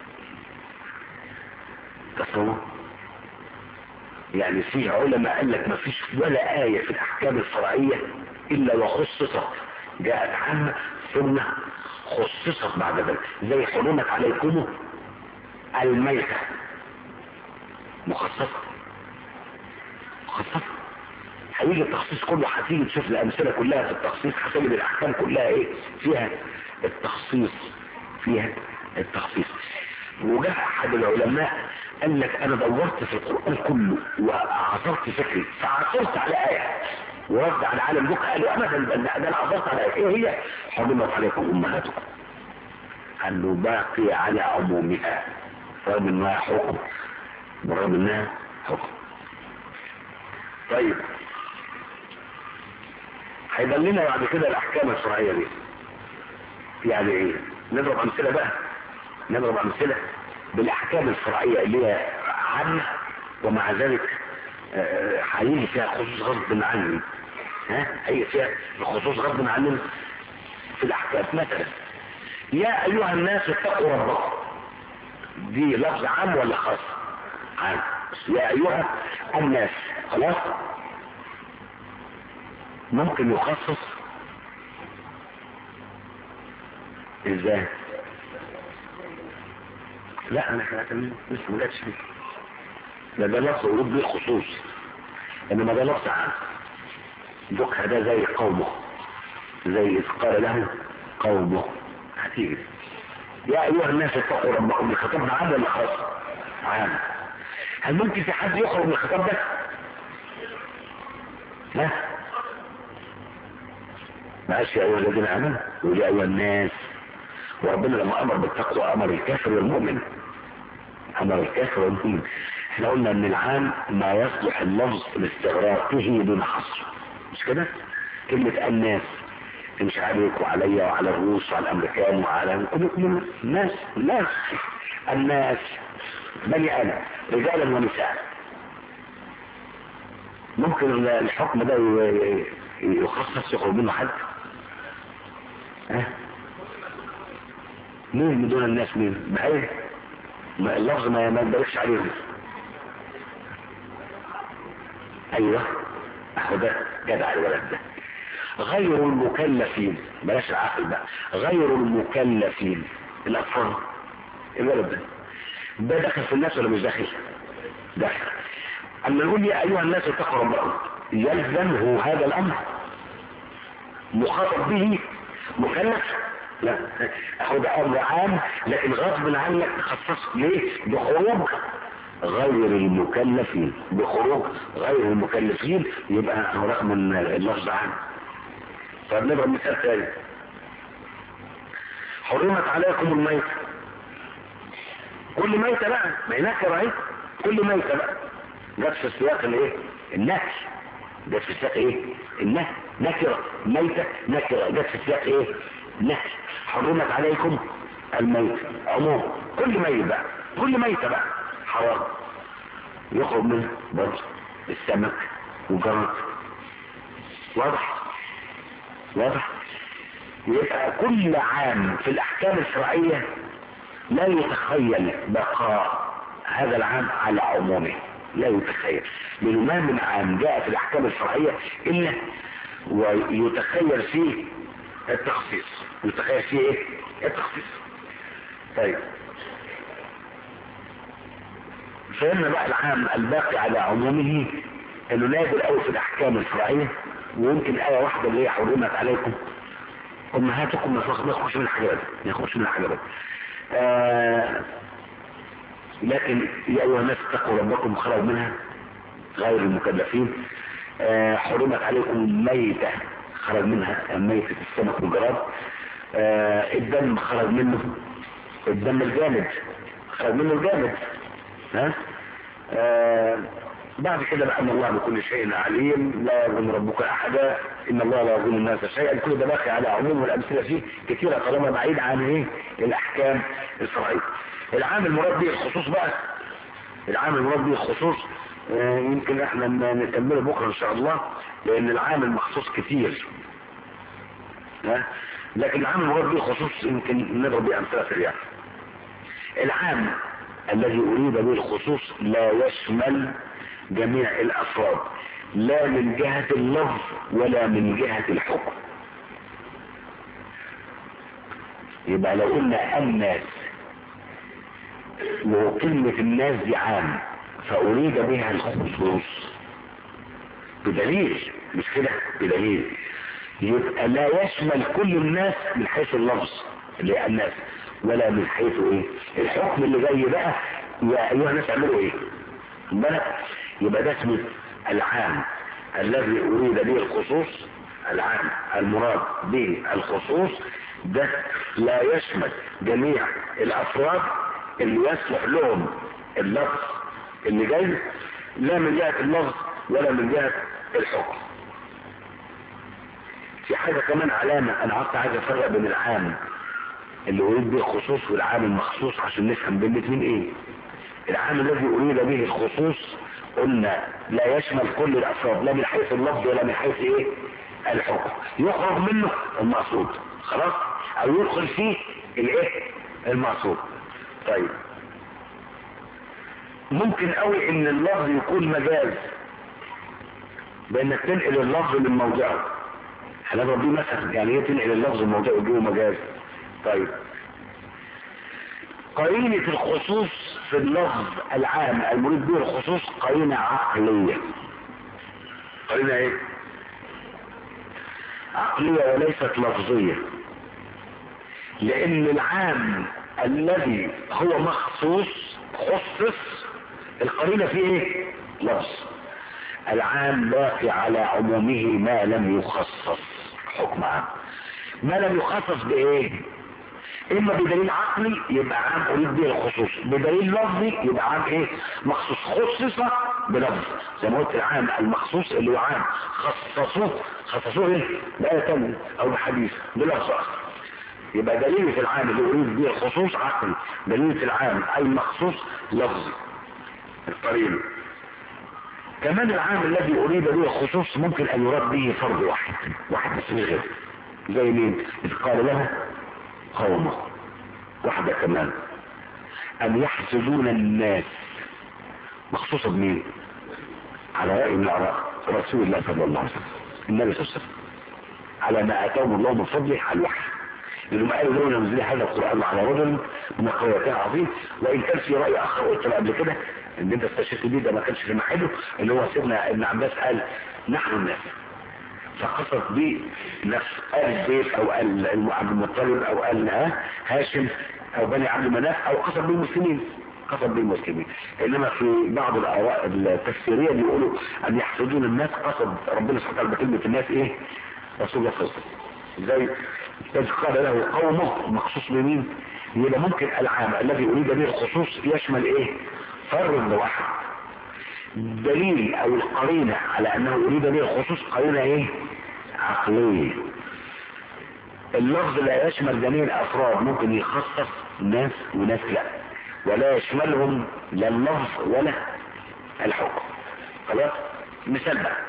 تصور يعني في علماء قال لك ما فيش ولا آية في الأحكام الشرعية إلا وخصصت جاءت عامة ثم خصصت بعد ذلك زي حرمت عليكم الميتة مخصصة مخصصة هيجي التخصيص كله هتيجي تشوف الأمثلة كلها في التخصيص هتجد الأحكام كلها إيه فيها التخصيص فيها التخصيص وجاء أحد العلماء قال لك أنا دورت في القرآن كله وعثرت فكري فعثرت على آية ورد على عالم بك قالوا أبدا ده أنا عثرت على آية إيه هي حرمت عليكم أمهاتكم قال له باقي على عمومها رغم انها حكم ورغم انها حكم طيب هيبان لنا بعد كده الاحكام الشرعيه دي يعني ايه نضرب امثله بقى نضرب امثله بالاحكام الشرعيه اللي هي عامه ومع ذلك هيجي فيها خصوص غصب عني ها هيجي فيها خصوص غصب عني في الاحكام مثلا يا ايها الناس اتقوا ربكم دي لفظ عام ولا خاص عام يا ايها الناس خلاص ممكن يخصص ازاي لا انا احنا لسه ما جاتش فيه ده ده لفظ ورود به الخصوص انما ده لفظ عام دكها ده زي قومه زي اذ قال له قومه هتيجي يا ايها الناس اتقوا ربكم الخطاب عام ولا خاص؟ عام هل ممكن في حد يخرج من الخطاب ده؟ لا معلش يا ايها الذين امنوا ويا ايها الناس وربنا لما امر بالتقوى امر الكافر والمؤمن امر الكافر والمؤمن احنا قلنا ان العام ما يصلح اللفظ لاستغراقه دون حصر مش كده كلمة الناس تمشي عليك وعليا وعلى الروس وعلى الامريكان وعلى كل الناس الناس الناس بني ادم رجالا ونساء ممكن الحكم ده يخصص يخرج منه حد ها مين من دون الناس مين بحيث ما اللفظ ما ما ينبغيش عليهم ايوه اهو ده جدع الولد ده غير المكلفين بلاش العقل بقى غير المكلفين الاطفال الولد ده ده داخل في الناس ولا مش داخل داخل اما نقول يا ايها الناس اتقوا ربكم يلزمه هذا الامر مخاطب به مكلف لا اخد امر عام لكن غصب عنك تخصص ليه بخروج غير المكلفين بخروج غير المكلفين يبقى رقم اللفظ عام طب نضرب مثال ثاني حرمت عليكم الميت كل ميتة بقى ما هي نكرة اهي كل ميتة بقى جت في السياق الايه النهي جت في السياق ايه النهي نكرة ميتة نكرة جت في السياق ايه نهي حرمت عليكم الميت عموم كل ميت بقى كل ميتة بقى حرام يخرج منه برضه السمك وجرد واضح واضح يبقى كل عام في الاحكام الشرعية لا يتخيل بقاء هذا العام على عمومه لا يتخيل لانه ما من عام جاء في الاحكام الشرعية الا ويتخيل فيه التخصيص يتخيل فيه ايه التخصيص طيب فهمنا بقى العام الباقي على عمومه انه نادر قوي في الاحكام الشرعيه ويمكن ايه واحده اللي هي حرمت عليكم امهاتكم ما يخرجش من الحاجات ما يخرجش من الحاجات آه لكن يا ايها الناس اتقوا ربكم خرج منها غير المكلفين آه حرمت عليكم الميتة خرج منها ميتة السمك والجراد آه الدم خرج منه الدم الجامد خرج منه الجامد ها آه بعد كده بقى ان الله بكل شيء عليم لا يظلم ربك احدا ان الله لا يظلم الناس شيئا كل ده باقي على عموم والامثله فيه كثيره طالما بعيد عن ايه الاحكام الشرعيه العام المراد به الخصوص بقى العام المراد به الخصوص آه يمكن احنا نكمله بكره ان شاء الله لان العام المخصوص كثير ها لكن العام المراد به الخصوص يمكن نضرب به امثله سريعه العام الذي اريد به الخصوص لا يشمل جميع الافراد لا من جهة اللفظ ولا من جهة الحكم يبقى لو قلنا الناس وكلمة الناس دي عام فأريد بها الخصوص بدليل مش كده بدليل يبقى لا يشمل كل الناس من حيث اللفظ اللي هي الناس ولا من حيث ايه الحكم اللي جاي بقى يا ايها الناس اعملوا ايه بالك يبقى ده اسمه العام الذي اريد به الخصوص العام المراد به الخصوص ده لا يشمل جميع الافراد اللي يصلح لهم اللفظ اللي جاي لا من جهة اللفظ ولا من جهة الحكم في حاجة كمان علامة انا عاوز عايز افرق بين العام اللي اريد به الخصوص والعام المخصوص عشان نفهم بين الاثنين ايه العام الذي اريد به الخصوص قلنا لا يشمل كل الافراد لا من حيث اللفظ ولا من حيث ايه الحكم يخرج منه المقصود خلاص او يدخل فيه الايه المقصود طيب ممكن قوي ان اللفظ يكون مجاز بانك تنقل اللفظ من موضعه هنضرب بيه مثلا يعني ايه تنقل اللفظ من موضعه جوه مجاز طيب قرينة الخصوص في اللفظ العام المريد به الخصوص قرينة عقلية قرينة ايه عقلية وليست لفظية لان العام الذي هو مخصوص خصص القرينة فيه ايه لفظ العام باقي على عمومه ما لم يخصص حكم عام ما لم يخصص بايه اما بدليل عقلي يبقى عام اريد به الخصوص بدليل لفظي يبقى عام ايه مخصوص خصص بلفظ زي ما قلت العام المخصوص اللي هو عام خصصوه خصصوه ايه بآية تانية او بحديث بلفظ اخر يبقى دليل في العام اللي اريد به الخصوص عقلي دليل في العام المخصوص لفظي القرينه كمان العام الذي اريد به الخصوص ممكن ان يراد به فرد واحد واحد بس مش غير زي مين اذ قال له قومه واحدة كمان ان يحسدون الناس مخصوصة بمين على رأي من العراء رسول الله صلى الله عليه وسلم النبي صلى الله عليه وسلم على ما اتاهم الله من فضله على الوحي لانهم قالوا لولا نزل هذا القران على رجل من القريتين عظيم وان كان في راي اخر قلت قبل كده ان انت استشهدت بيه ده ما كانش في محله اللي هو سيدنا ابن عباس قال نحن الناس فقصد بيه نفس قال البيت او قال عبد المطلب او قال ها هاشم او بني عبد المناف او قصد بيه المسلمين قصد بيه المسلمين انما في بعض الاراء التفسيريه بيقولوا ان يحسدون الناس قصد ربنا سبحانه وتعالى بكلمه الناس ايه رسول الله صلى الله عليه وسلم زي إذ قال له قومه مخصوص بمين يبقى ممكن العام الذي أريد به الخصوص يشمل إيه فرد واحد دليل أو القرينة على أنه أريد به الخصوص قرينة إيه عقلية اللفظ لا يشمل جميع الأفراد ممكن يخصص ناس وناس لا ولا يشملهم لا اللفظ ولا الحكم خلاص مثال بقى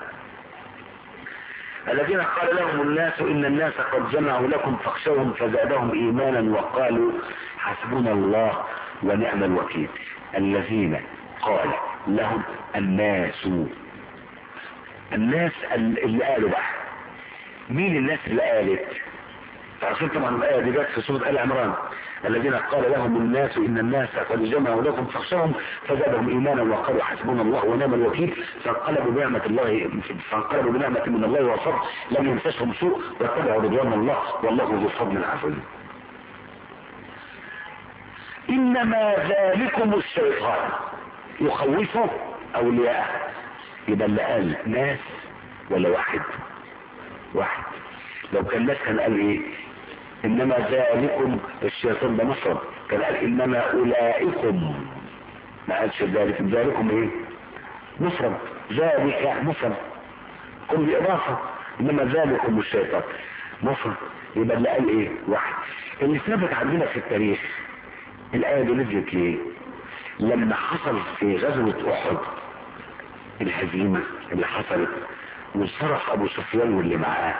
الذين قال لهم الناس إن الناس قد جمعوا لكم فاخشوهم فزادهم إيمانا وقالوا حسبنا الله ونعم الوكيل الذين قال لهم الناس الناس اللي قالوا بقى مين الناس اللي قالت تعرفين طبعا الآية دي جت في سورة آل عمران الذين قال لهم الناس إن الناس قد جمعوا لكم فاخشوهم فزادهم إيمانا وقالوا حسبنا الله ونعم الوكيل فانقلبوا بنعمة الله فانقلبوا بنعمة من الله وفضل لم يمسسهم سوء واتبعوا رضوان الله والله ذو فضل عظيم إنما ذلكم الشيطان يخوف أولياءه يبقى اللي قال ناس ولا واحد واحد لو كان ناس كان قال ايه انما ذلكم الشيطان ده مفرد كان قال انما اولئكم ما قالش ذلك ذلكم ايه مفرد ذلك مفرد كل باضافه انما ذلكم الشيطان مفرد يبقى اللي قال ايه واحد اللي ثابت عندنا في التاريخ الايه دي نزلت ليه لما حصل في غزوه احد الهزيمه اللي حصلت وانصرف ابو سفيان واللي معاه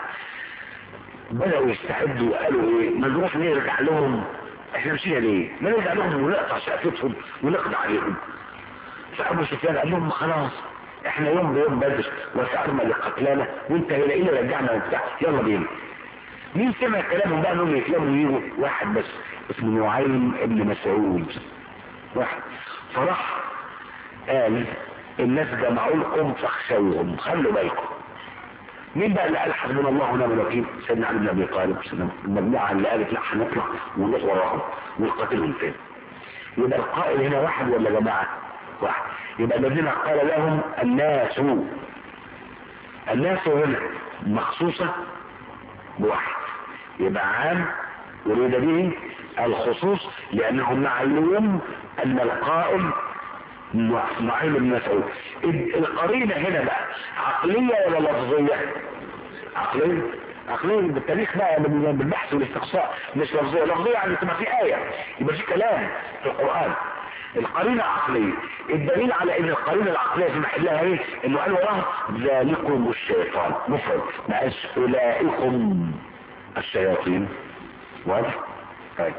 بدأوا يستعدوا وقالوا ايه ما نروح نرجع لهم احنا مشينا ليه ما نرجع لهم ونقطع شقفتهم ونقضي عليهم فابو سفيان قال لهم خلاص احنا يوم بيوم بدر وسعرنا لقتلانا وانت هنا رجعنا وبتاع يلا بينا مين سمع كلامهم بقى انهم يتلموا يجوا واحد بس اسمه نعيم ابن مسعود واحد فراح قال الناس جمعوا لكم فاخشوهم خلوا بالكم مين بقى اللي قال حسبنا الله ونعم الوكيل سيدنا علي بن ابي طالب المجموعه اللي قالت لا هنطلع ونروح وراهم ونقاتلهم فين يبقى القائل هنا واحد ولا جماعه واحد يبقى الذين قال لهم الناس الناس هنا مخصوصه بواحد يبقى عام اريد به الخصوص لانه معلوم ان القائل نعيم بن مسعود القرينه هنا بقى عقليه ولا لفظيه عقليه عقليه بالتاريخ بقى بالبحث والاستقصاء مش لفظيه لفظيه يعني تبقى في ايه يبقى في كلام في القران القرينه عقليه الدليل على ان القرينه العقليه في محلها ايه انه قال وراها ذلكم الشيطان مفرد ما قالش اولئكم الشياطين واضح طيب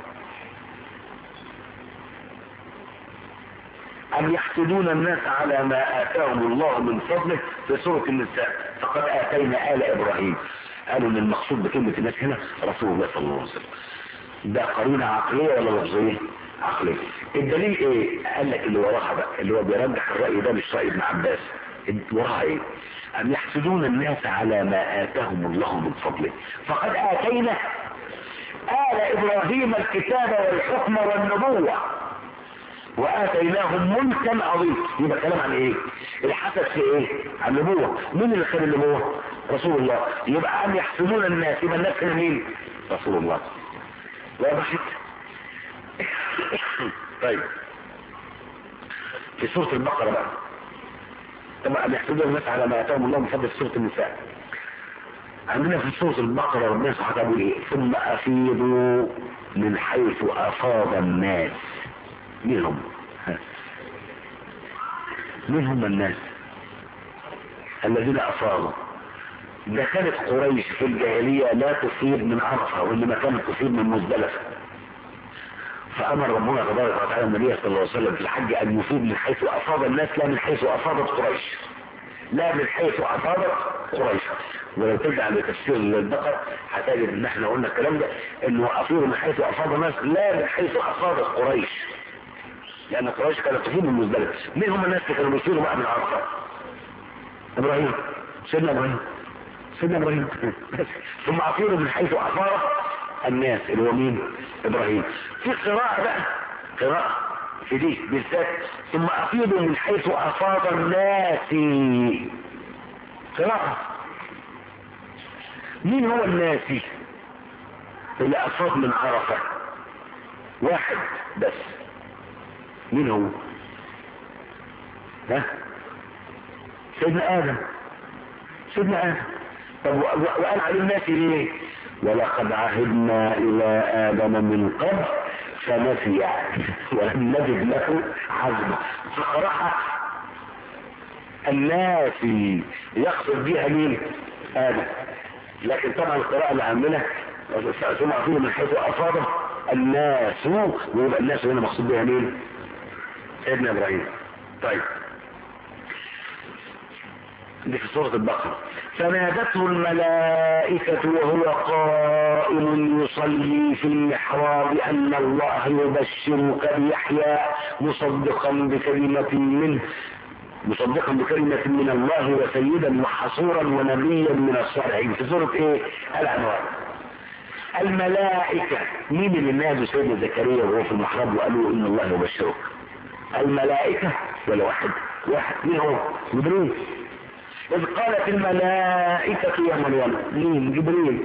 أم يحسدون الناس على ما آتاهم الله من فضله في سورة النساء فقد آتينا آل إبراهيم قالوا ان المقصود بكلمة الناس هنا رسول الله صلى الله عليه وسلم ده قرينة عقلية ولا لفظية عقلية الدليل ايه قال لك اللي وراها بقى اللي هو بيرجح الرأي ده مش رأي ابن عباس وراها ايه أم يحسدون الناس على ما آتاهم الله من فضله فقد آتينا آل إبراهيم الكتاب والحكم والنبوة وآتيناهم ملكا عظيما يبقى كلام عن ايه الحسد في ايه عن النبوة مين اللي خد النبوة رسول الله يبقى أن يحسدون الناس يبقى الناس كانوا مين رسول الله واضح طيب في سورة البقرة بقى طبعا أن يحسدون الناس على ما آتاهم الله من فضل في سورة النساء عندنا في سورة البقرة ربنا سبحانه وتعالى بيقول ايه ثم أفيضوا من حيث أفاض الناس مين هم مين هم الناس الذين أفاضوا ده كانت قريش في الجاهلية لا تصيب من عرفة وإنما كانت تصيب من مزدلفة فأمر ربنا تبارك وتعالى النبي صلى الله عليه وسلم في الحج أن يصيب من حيث أفاض الناس لا من حيث أفاضت قريش لا من حيث أفاضت قريش ولو ترجع لتفسير البقر هتجد ان احنا قلنا الكلام ده انه افيض من حيث افاض الناس لا من حيث افاضت قريش لان قريش كانت تفيض من مزدلفه مين هم الناس اللي كانوا بيصيروا بقى من عرفه ابراهيم سيدنا ابراهيم سيدنا ابراهيم ثم افيضوا من حيث افاض الناس اللي هو مين ابراهيم في قراءه بقى قراءه في دي بالذات ثم افيضوا من حيث افاض الناس قراءه مين هو الناسي اللي افاض من عرفة واحد بس مين هو ها سيدنا ادم سيدنا ادم طب وقال عليه الناسي ليه ولقد عهدنا الى ادم من قبل فنسي ولم نجد له عزما فقرأها الناسي يقصد بها مين ادم لكن طبعا القراءة اللي عندنا ثم أقول من حيث أفاضه الناس ويبقى الناس هنا مقصود بها مين؟ سيدنا إبراهيم طيب دي في سورة البقرة فنادته الملائكة وهو قائم يصلي في المحراب أن الله يبشرك بيحيى مصدقا بكلمة منه مصدقا بكلمة من الله وسيدا وحصورا ونبيا من الصالحين في سورة ايه الانوار الملائكة مين اللي نادوا سيدنا زكريا وهو في المحراب وقالوا ان الله يبشرك الملائكة ولا واحد واحد مين هو جبريل إذ قالت الملائكة يا مريم مين جبريل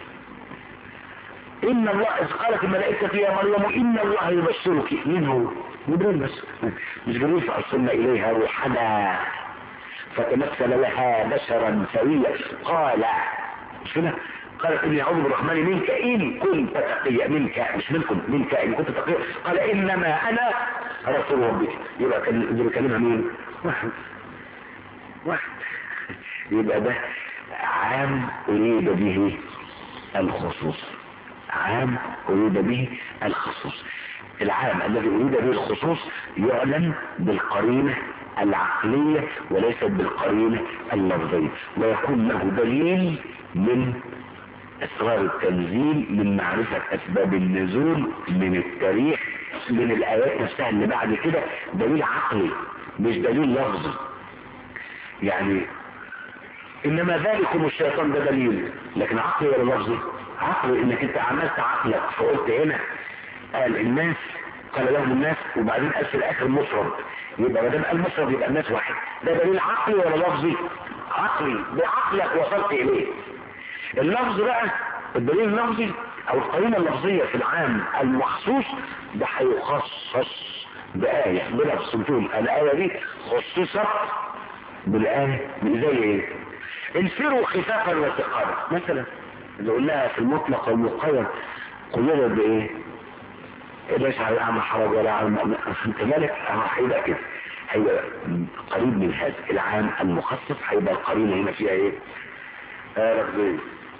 إن الله إذ قالت الملائكة يا مريم إن الله يبشرك مين هو جبريل بس مش جبريل فأرسلنا إليها روحنا فتمثل لها بشرا سويا قال مش كده قالت اني اعوذ بالرحمن منك ان كنت تقيا منك مش منكم منك ان كنت تقيا قال انما انا رسول ربك يبقى كان اللي بيكلمها مين واحد واحد يبقى ده عام اريد به الخصوص عام اريد به الخصوص العام الذي اريد به الخصوص يعلن بالقرينة العقلية وليست بالقرينة اللفظية ويكون له دليل من اسرار التنزيل من معرفة اسباب النزول من التاريخ من الايات نفسها اللي بعد كده دليل عقلي مش دليل لفظي يعني انما ذلكم الشيطان ده دليل لكن عقلي ولا لفظي عقلي انك انت عملت عقلك فقلت هنا قال الناس قال لهم الناس وبعدين قال في الاخر مفرد يبقى ما دام قال مفرد يبقى الناس واحد ده دليل عقلي ولا لفظي عقلي بعقلك وصلت اليه اللفظ بقى الدليل اللفظي او القرينه اللفظيه في العام المخصوص ده هيخصص بآية بلفظ بتقول الآية دي خصصت بالآية زي ايه؟ انفروا خفافا وثقالا مثلا اللي قلناها في المطلق والمقيد قيدت بايه؟ ليس على الأعمى حرج ولا على المؤمن انت مالك هيبقى كده هيبقى قريب من هذا العام المخصص هيبقى القرينه هنا فيها ايه؟ آه زي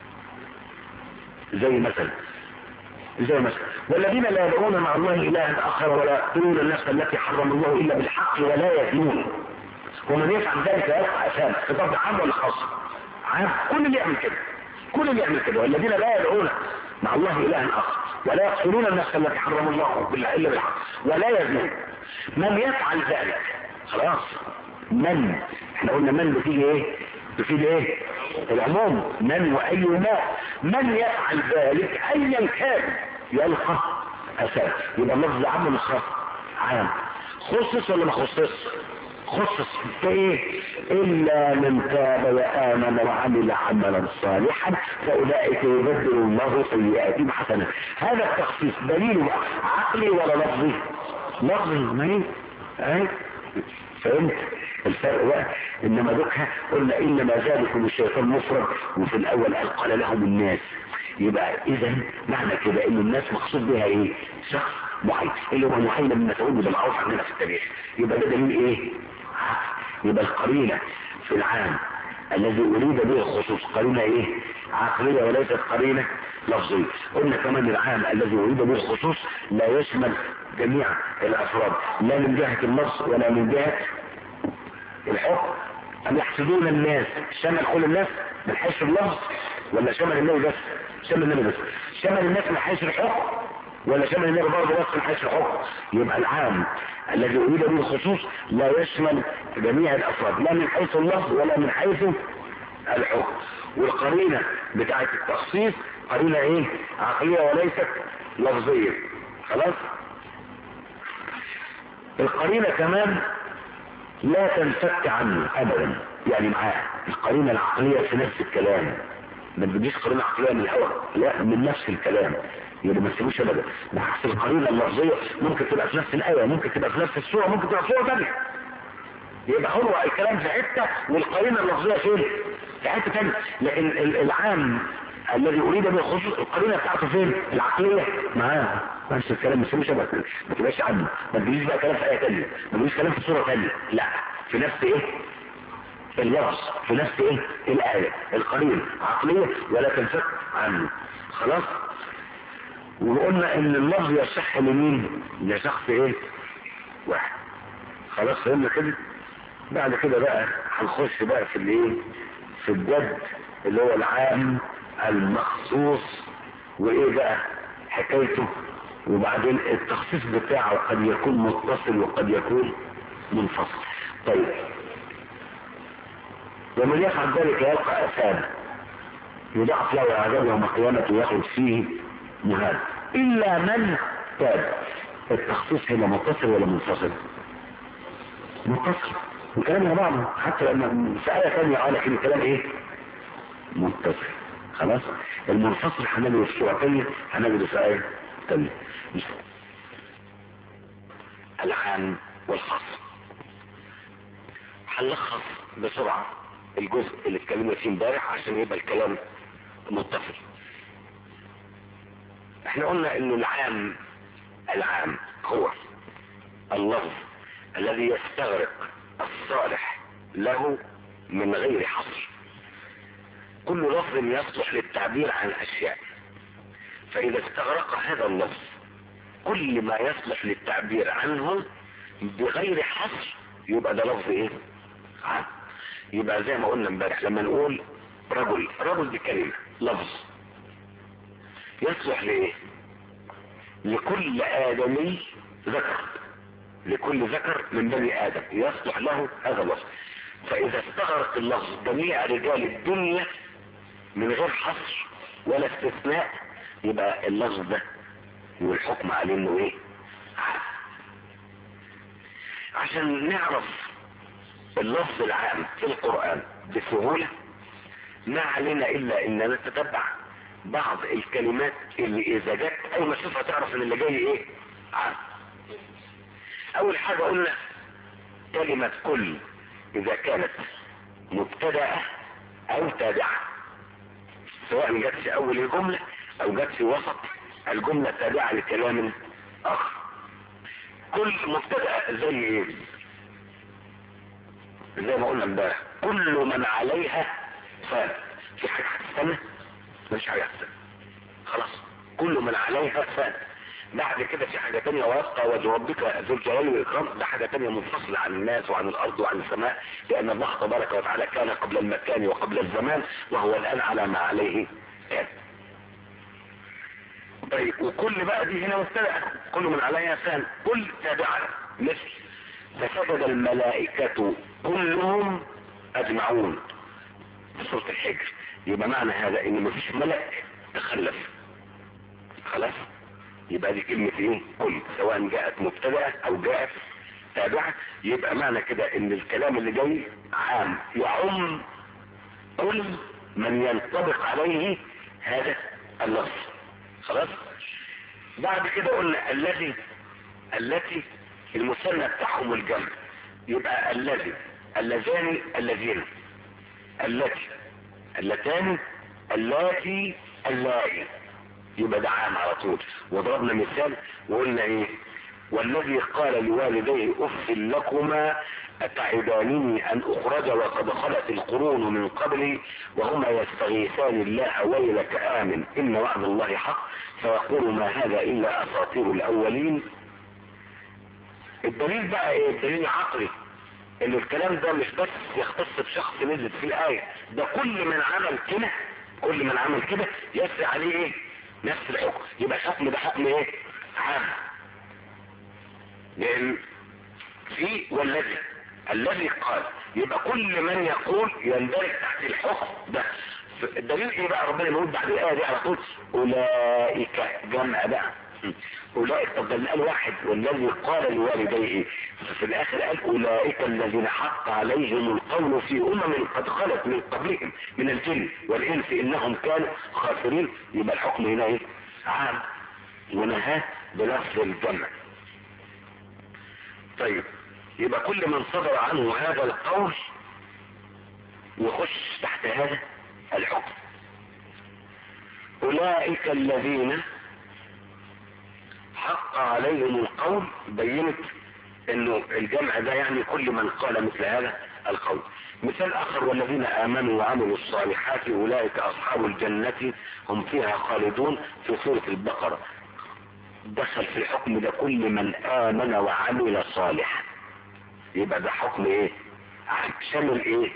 زي مثلا زي مثلا والذين لا يدعون مع الله إلها آخر ولا يقتلون النفس التي حرم الله إلا بالحق ولا يزنون ومن يفعل ذلك يلقى أثاما خطاب عام ولا خاص؟ عام كل اللي يعمل كده كل اللي يعمل كده والذين لا يدعون مع الله إلها آخر ولا يقتلون النفس التي حرم الله بالله إلا بالحق ولا يزنون من يفعل ذلك خلاص من احنا قلنا من بتيجي ايه بتفيد ايه العموم من واي ما من يفعل ذلك ايا كان يلقى اثار يبقى اللفظ عام مش خاص عام خصص ولا ما خصص خصص بايه الا من تاب وامن وعمل عملا صالحا فاولئك يبدل الله سيئاتهم حسنات هذا التخصيص دليل عقلي ولا لفظي لفظي ما هي اهي فهمت الفرق بقى انما دوكها قلنا انما ذلكم الشيطان مفرد وفي الاول قال قال لهم الناس يبقى اذا معنى كده ان الناس مقصود بها ايه شخص معين اللي هو معين من مسعود بالمعروف عندنا في التاريخ يبقى ده دليل ايه يبقى القرينه في العام الذي اريد به الخصوص قرينه ايه عقليه وليست قرينه لفظيه قلنا كمان العام الذي اريد به الخصوص لا يشمل جميع الافراد لا من جهه اللفظ ولا من جهه الحكم أم يحسدون الناس شمل كل الناس من حيث اللفظ ولا شمل النبي بس شمل النبي بس شمل الناس من حيث الحكم ولا شمل النبي برضه بس من حيث الحكم يبقى العام الذي أريد به الخصوص لا يشمل جميع الأفراد لا من حيث اللفظ ولا من حيث الحكم والقرينة بتاعة التخصيص قرينة ايه عقلية وليست لفظية خلاص القرينة كمان لا تنفك عنه ابدا يعني معاه القرينة العقلية في نفس الكلام ما تجيش قرينة عقلية من الهواء لا من نفس الكلام يبقى ما تسيبوش ابدا بالعكس القرينة اللفظية ممكن تبقى في نفس الآية ممكن تبقى في نفس السورة ممكن تبقى في سورة ثانية يبقى هو الكلام في حتة والقرينة اللفظية فين؟ في حتة ثانية لكن العام الذي اريد به الخصوص القرينه بتاعته فين العقليه معاه نفس الكلام ما تسيبوش ابدا ما تبقاش عنه ما تجيش بقى كلام في ايه ثانيه ما تجيش كلام في سوره ثانيه لا في نفس ايه اللفظ في نفس ايه الايه القرينه عقليه ولا تنفك عنه خلاص وقلنا ان اللفظ يصح لمين لشخص ايه واحد خلاص فهمنا كده بعد كده بقى هنخش بقى في الايه في الجد اللي هو العام المخصوص وايه بقى حكايته وبعدين التخصيص بتاعه قد يكون متصل وقد يكون منفصل طيب ومن يفعل ذلك يلقى اثاما يضاعف له العذاب يوم القيامة ويخرج فيه مهان الا من تاب التخصيص هنا متصل ولا منفصل متصل الكلام يا بعض حتى لما في آية ثانية قال لكن الكلام ايه متصل خلاص المنفصل هنجده في سورة ثانية هنجده في آية ثانية العام والخاص هنلخص بسرعة الجزء اللي اتكلمنا فيه امبارح عشان يبقى الكلام متصل احنا قلنا انه العام العام هو اللفظ الذي يستغرق الصالح له من غير حصر كل لفظ يصلح للتعبير عن اشياء فاذا استغرق هذا اللفظ كل ما يصلح للتعبير عنه بغير حصر يبقى ده لفظ ايه عام يبقى زي ما قلنا امبارح لما نقول رجل رجل دي كلمة لفظ يصلح لايه لكل ادمي ذكر لكل ذكر من بني ادم يصلح له هذا اللفظ فاذا استغرق اللفظ جميع رجال الدنيا من غير حصر ولا استثناء يبقى اللفظ ده والحكم عليه انه ايه عشان نعرف اللفظ العام في القرآن بسهولة ما علينا الا ان نتتبع بعض الكلمات اللي اذا جت اول ما تشوفها تعرف ان اللي جاي ايه عام اول حاجة قلنا كلمة كل اذا كانت مبتدأة او تابعة سواء جت في اول الجملة او جت في وسط الجملة تابعة لكلام اخر كل مبتدأ زي ايه زي ما قلنا امبارح كل من عليها فان في حاجة هتستنى مش حاجة هتستنى خلاص كل من عليها فان بعد كده في حاجة تانية ويبقى وجه ربك ذو الجلال والإكرام ده حاجة تانية منفصلة عن الناس وعن الأرض وعن السماء لأن الله تبارك وتعالى كان قبل المكان وقبل الزمان وهو الآن على ما عليه كان طيب وكل بقى دي هنا مبتدأ كل من عليها فان كل تابعة مثل فسجد الملائكة كلهم أجمعون في سورة الحجر يبقى معنى هذا ان مفيش ملك تخلف خلاص يبقى دي كلمة ايه كل سواء جاءت مبتدأة او جاءت تابعة يبقى معنى كده ان الكلام اللي جاي عام يعم كل من ينطبق عليه هذا اللفظ خلاص بعد كده قلنا الذي التي المثنى بتاعهم الجمع يبقى الذي اللذان الذين التي اللتان اللاتي اللائي يبقى ده عام على طول وضربنا مثال وقلنا ايه والذي قال لوالديه اف لكما اتعدانني ان اخرج وقد خلت القرون من قبلي وهما يستغيثان الله ويلك امن ان وعد الله حق فيقول ما هذا الا اساطير الاولين الدليل بقى ايه الدليل العقلي ان الكلام ده مش بس يختص بشخص نزلت في الايه ده كل من عمل كده كل من عمل كده يسري عليه ايه نفس الحكم يبقى الحكم ده حكم ايه عام لان في والذي الذي قال يبقى كل من يقول يندرج تحت الحكم ده الدليل ايه بقى ربنا يقول بعد الايه دي على طول اولئك جمع بقى اولئك طب ده قال واحد والذي قال لوالديه في الاخر قال اولئك الذين حق عليهم القول في امم قد خلت من قبلهم من الجن والانس انهم كانوا خاسرين يبقى الحكم هنا ايه عام ونهاه بلفظ الجمع طيب يبقى كل من صدر عنه هذا القول يخش تحت هذا الحكم اولئك الذين حق عليهم القول بينت انه الجمع ده يعني كل من قال مثل هذا القول مثال اخر والذين امنوا وعملوا الصالحات اولئك اصحاب الجنة هم فيها خالدون في سورة البقرة دخل في الحكم ده كل من امن وعمل صالحا يبقى ده حكم ايه شامل ايه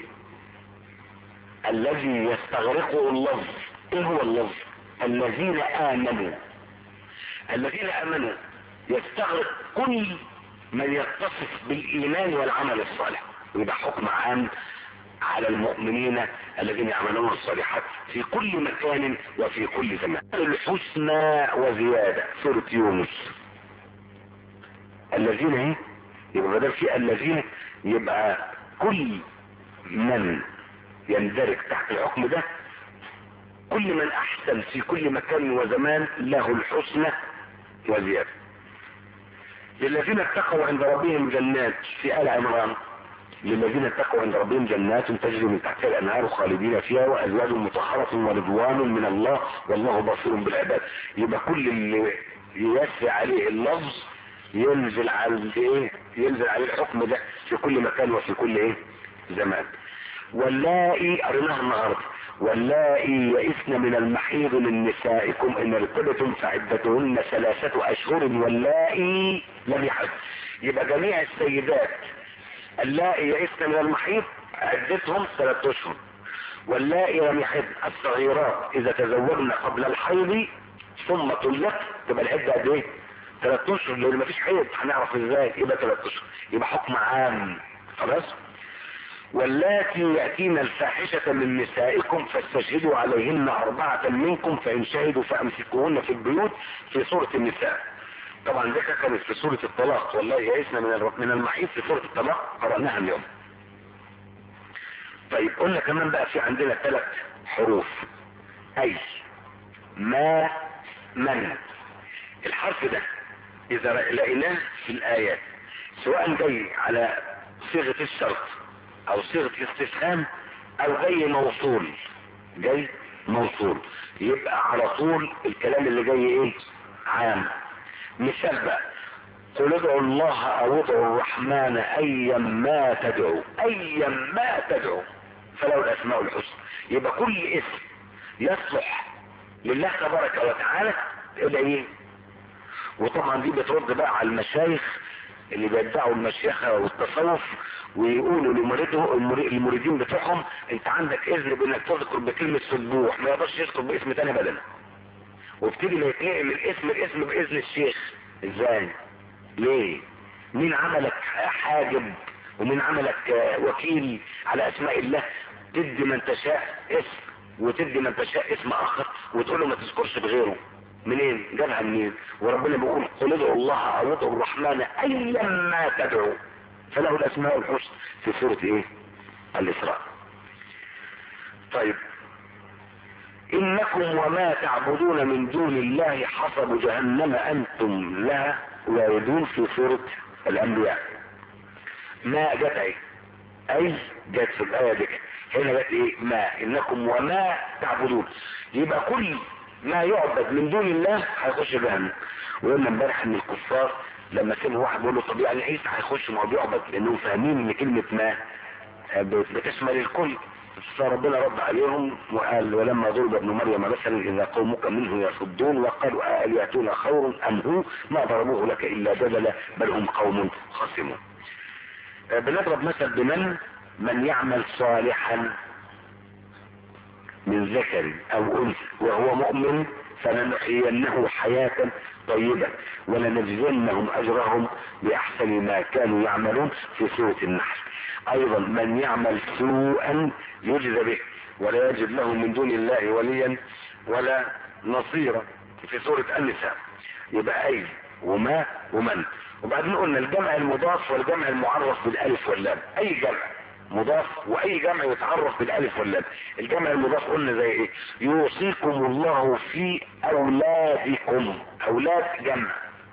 الذي يستغرقه اللفظ ايه هو اللفظ الذين امنوا الذين امنوا يستغرق كل من يتصف بالايمان والعمل الصالح ويبقى حكم عام على المؤمنين الذين يعملون الصالحات في كل مكان وفي كل زمان الحسنى وزيادة سورة يونس الذين ايه يبقى بدل في الذين يبقى كل من يندرج تحت الحكم ده كل من احسن في كل مكان وزمان له الحسنى وزيادة للذين اتقوا عند ربهم جنات في آل عمران للذين اتقوا عند ربهم جنات تجري من تحتها الانهار خالدين فيها وازواج مطهرة ورضوان من الله والله بصير بالعباد يبقى كل اللي يسري عليه اللفظ ينزل على ايه ينزل عليه الحكم ده في كل مكان وفي كل ايه زمان واللائي قريناها النهارده واللائي يئسن من المحيض من نسائكم ان ارتبتم فعدتهن ثلاثة اشهر واللائي لم يحض يبقى جميع السيدات اللائي يئسن من المحيض عدتهم ثلاثة اشهر واللائي لم يحض الصغيرات اذا تزوجن قبل الحيض ثم طلقت تبقى العدة قد ايه؟ ثلاث اشهر لان مفيش حيض هنعرف ازاي يبقى ثلاث اشهر يبقى حكم عام خلاص واللاتي يأتين الفاحشة من نسائكم فاستشهدوا عليهن أربعة منكم فإن شهدوا فأمسكوهن في البيوت في سورة النساء طبعا ذكر كانت في سورة الطلاق والله يئسنا من من المحيط في سورة الطلاق قرأناها اليوم طيب قلنا كمان بقى في عندنا ثلاث حروف أي ما من الحرف ده إذا لقيناه في الآيات سواء جاي على صيغة الشرط او صيغة الاستفهام او جاي موصول جاي موصول يبقى على طول الكلام اللي جاي ايه عام مثال بقى قل ادعوا الله او ادعوا الرحمن ايا ما تدعو ايا ما تدعو فله الاسماء الحسنى يبقى كل اسم يصلح لله تبارك وتعالى ادعيه وطبعا دي بترد بقى على المشايخ اللي بيدعوا المشيخة والتصوف ويقولوا لمريده المريدين بتوعهم انت عندك اذن بانك تذكر بكلمة سبوح ما يقدرش يذكر باسم تاني بدلا وابتدي ما يتنقل من اسم الاسم باذن الشيخ ازاي ليه مين عملك حاجب ومين عملك وكيل على اسماء الله تدي من تشاء اسم وتدي من تشاء اسم اخر وتقول له ما تذكرش بغيره منين جابها منين وربنا بيقول قل ادعوا الله او ادعوا الرحمن ايما تدعوا فله الاسماء الحسنى في سورة ايه الاسراء طيب انكم وما تعبدون من دون الله حسب جهنم انتم لها واردون في سورة الانبياء ما جت ايه اي جت في الايه دي هنا جت ايه ما انكم وما تعبدون يبقى كل ما يعبد من دون الله هيخش جهنم وقلنا امبارح ان الكفار لما سمعوا واحد بيقول له طب يعني عيسى هيخش ما هو بيعبد لانهم فاهمين ان كلمه ما بتشمل الكل فربنا رد عليهم وقال ولما ضرب ابن مريم مثلا اذا قومك منه يصدون وقالوا الياتنا خير ام هو ما ضربوه لك الا جدلا بل هم قوم خصمون بنضرب مثل بمن من يعمل صالحا من ذكر او انثى وهو مؤمن فلنحيينه حياة طيبة ولنجزنهم اجرهم باحسن ما كانوا يعملون في سورة النحل ايضا من يعمل سوءا يجزى به ولا يجد له من دون الله وليا ولا نصيرا في سورة النساء يبقى اي وما ومن وبعدين قلنا الجمع المضاف والجمع المعرف بالالف واللام اي جمع مضاف واي جمع يتعرف بالالف واللام الجمع المضاف قلنا زي ايه يوصيكم الله في اولادكم اولاد جمع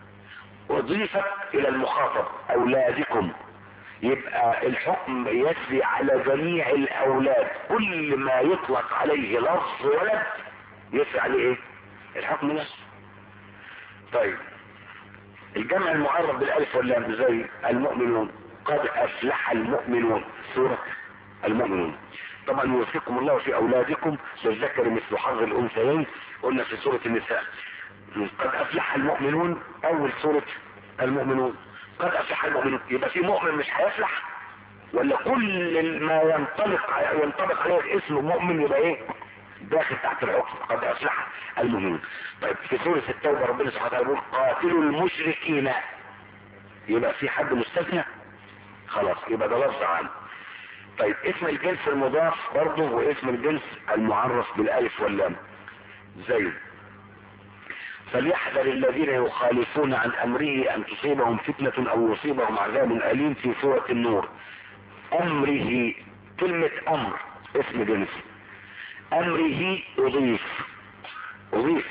اضيفت الى المخاطب اولادكم يبقى الحكم يسري على جميع الاولاد كل ما يطلق عليه لفظ ولد يسري عليه ايه الحكم نفسه طيب الجمع المعرف بالالف واللام زي المؤمنون قد افلح المؤمنون سورة المؤمنون طبعا يوفقكم الله في اولادكم للذكر مثل حظ الانثيين قلنا في سورة النساء قد افلح المؤمنون اول سورة المؤمنون قد افلح المؤمنون يبقى في مؤمن مش هيفلح ولا كل ما ينطلق ينطبق عليه اسم مؤمن يبقى ايه داخل تحت الحكم قد افلح المؤمنون طيب في سورة التوبة ربنا سبحانه وتعالى يقول قاتلوا المشركين يبقى في حد مستثنى خلاص يبقى ده لفظ عام طيب اسم الجنس المضاف برضه واسم الجنس المعرف بالالف واللام زي فليحذر الذين يخالفون عن امره ان تصيبهم فتنة او يصيبهم عذاب اليم في سورة النور امره كلمة امر اسم جنس امره اضيف اضيف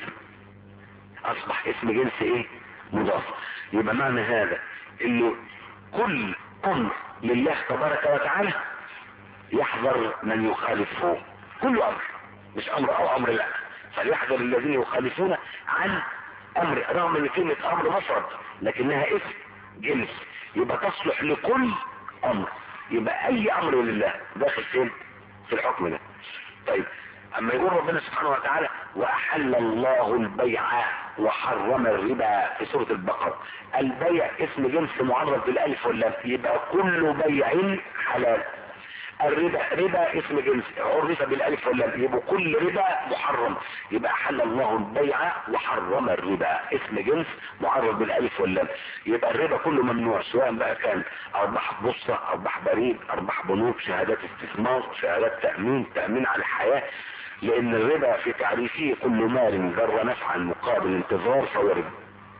اصبح اسم جنس ايه مضاف يبقى معنى هذا انه كل امر لله تبارك وتعالى يحذر من يخالفه كل امر مش امر او امر لا فليحذر الذين يخالفون عن امر رغم ان كلمة امر مفرد لكنها اسم جنس يبقى تصلح لكل امر يبقى اي امر لله داخل فين في الحكم ده طيب اما يقول ربنا سبحانه وتعالى واحل الله البيع وحرم الربا في سورة البقرة البيع اسم جنس معرف بالالف واللام يبقى كل بيع حلال الربا ربا اسم جنس عرف بالالف واللام يبقى كل ربا محرم يبقى حل الله البيع وحرم الربا اسم جنس معرف بالالف واللام يبقى الربا كله ممنوع سواء بقى كان ارباح بورصه ارباح بريد ارباح بنوك شهادات استثمار شهادات تامين تامين على الحياه لان الربا في تعريفه كل مال جر نفعا مقابل انتظار فهو ربا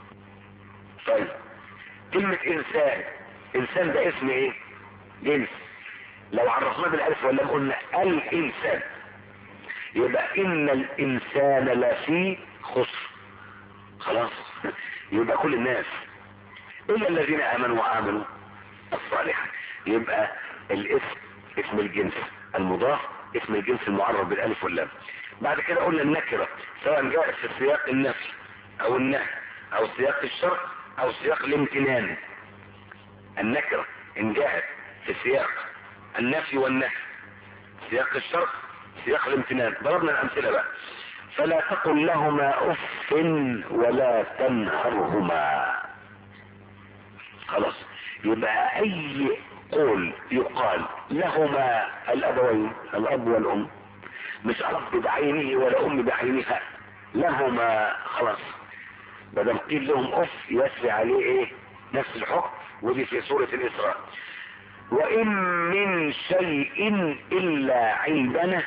طيب كلمة انسان انسان ده اسم ايه جنس لو عرفناه بالالف واللام قلنا الانسان يبقى ان الانسان لفي خسر خلاص يبقى كل الناس الا الذين امنوا وعملوا الصالحات يبقى الاسم اسم الجنس المضاف اسم الجنس المعرف بالالف واللام بعد كده قلنا النكره سواء جاءت في سياق النفي او النهي او سياق الشرط او سياق الامتنان النكره ان جاءت في سياق النفي والنهي سياق الشرط سياق الامتنان ضربنا الامثله بقى فلا تقل لهما اف ولا تنهرهما خلاص يبقى اي قول يقال لهما الابوين الاب والام مش اب بعينه ولا ام بعينها لهما خلاص بدل قيل لهم اف يسري عليه ايه نفس الحكم ودي في سورة الاسراء وإن من شيء إلا عندنا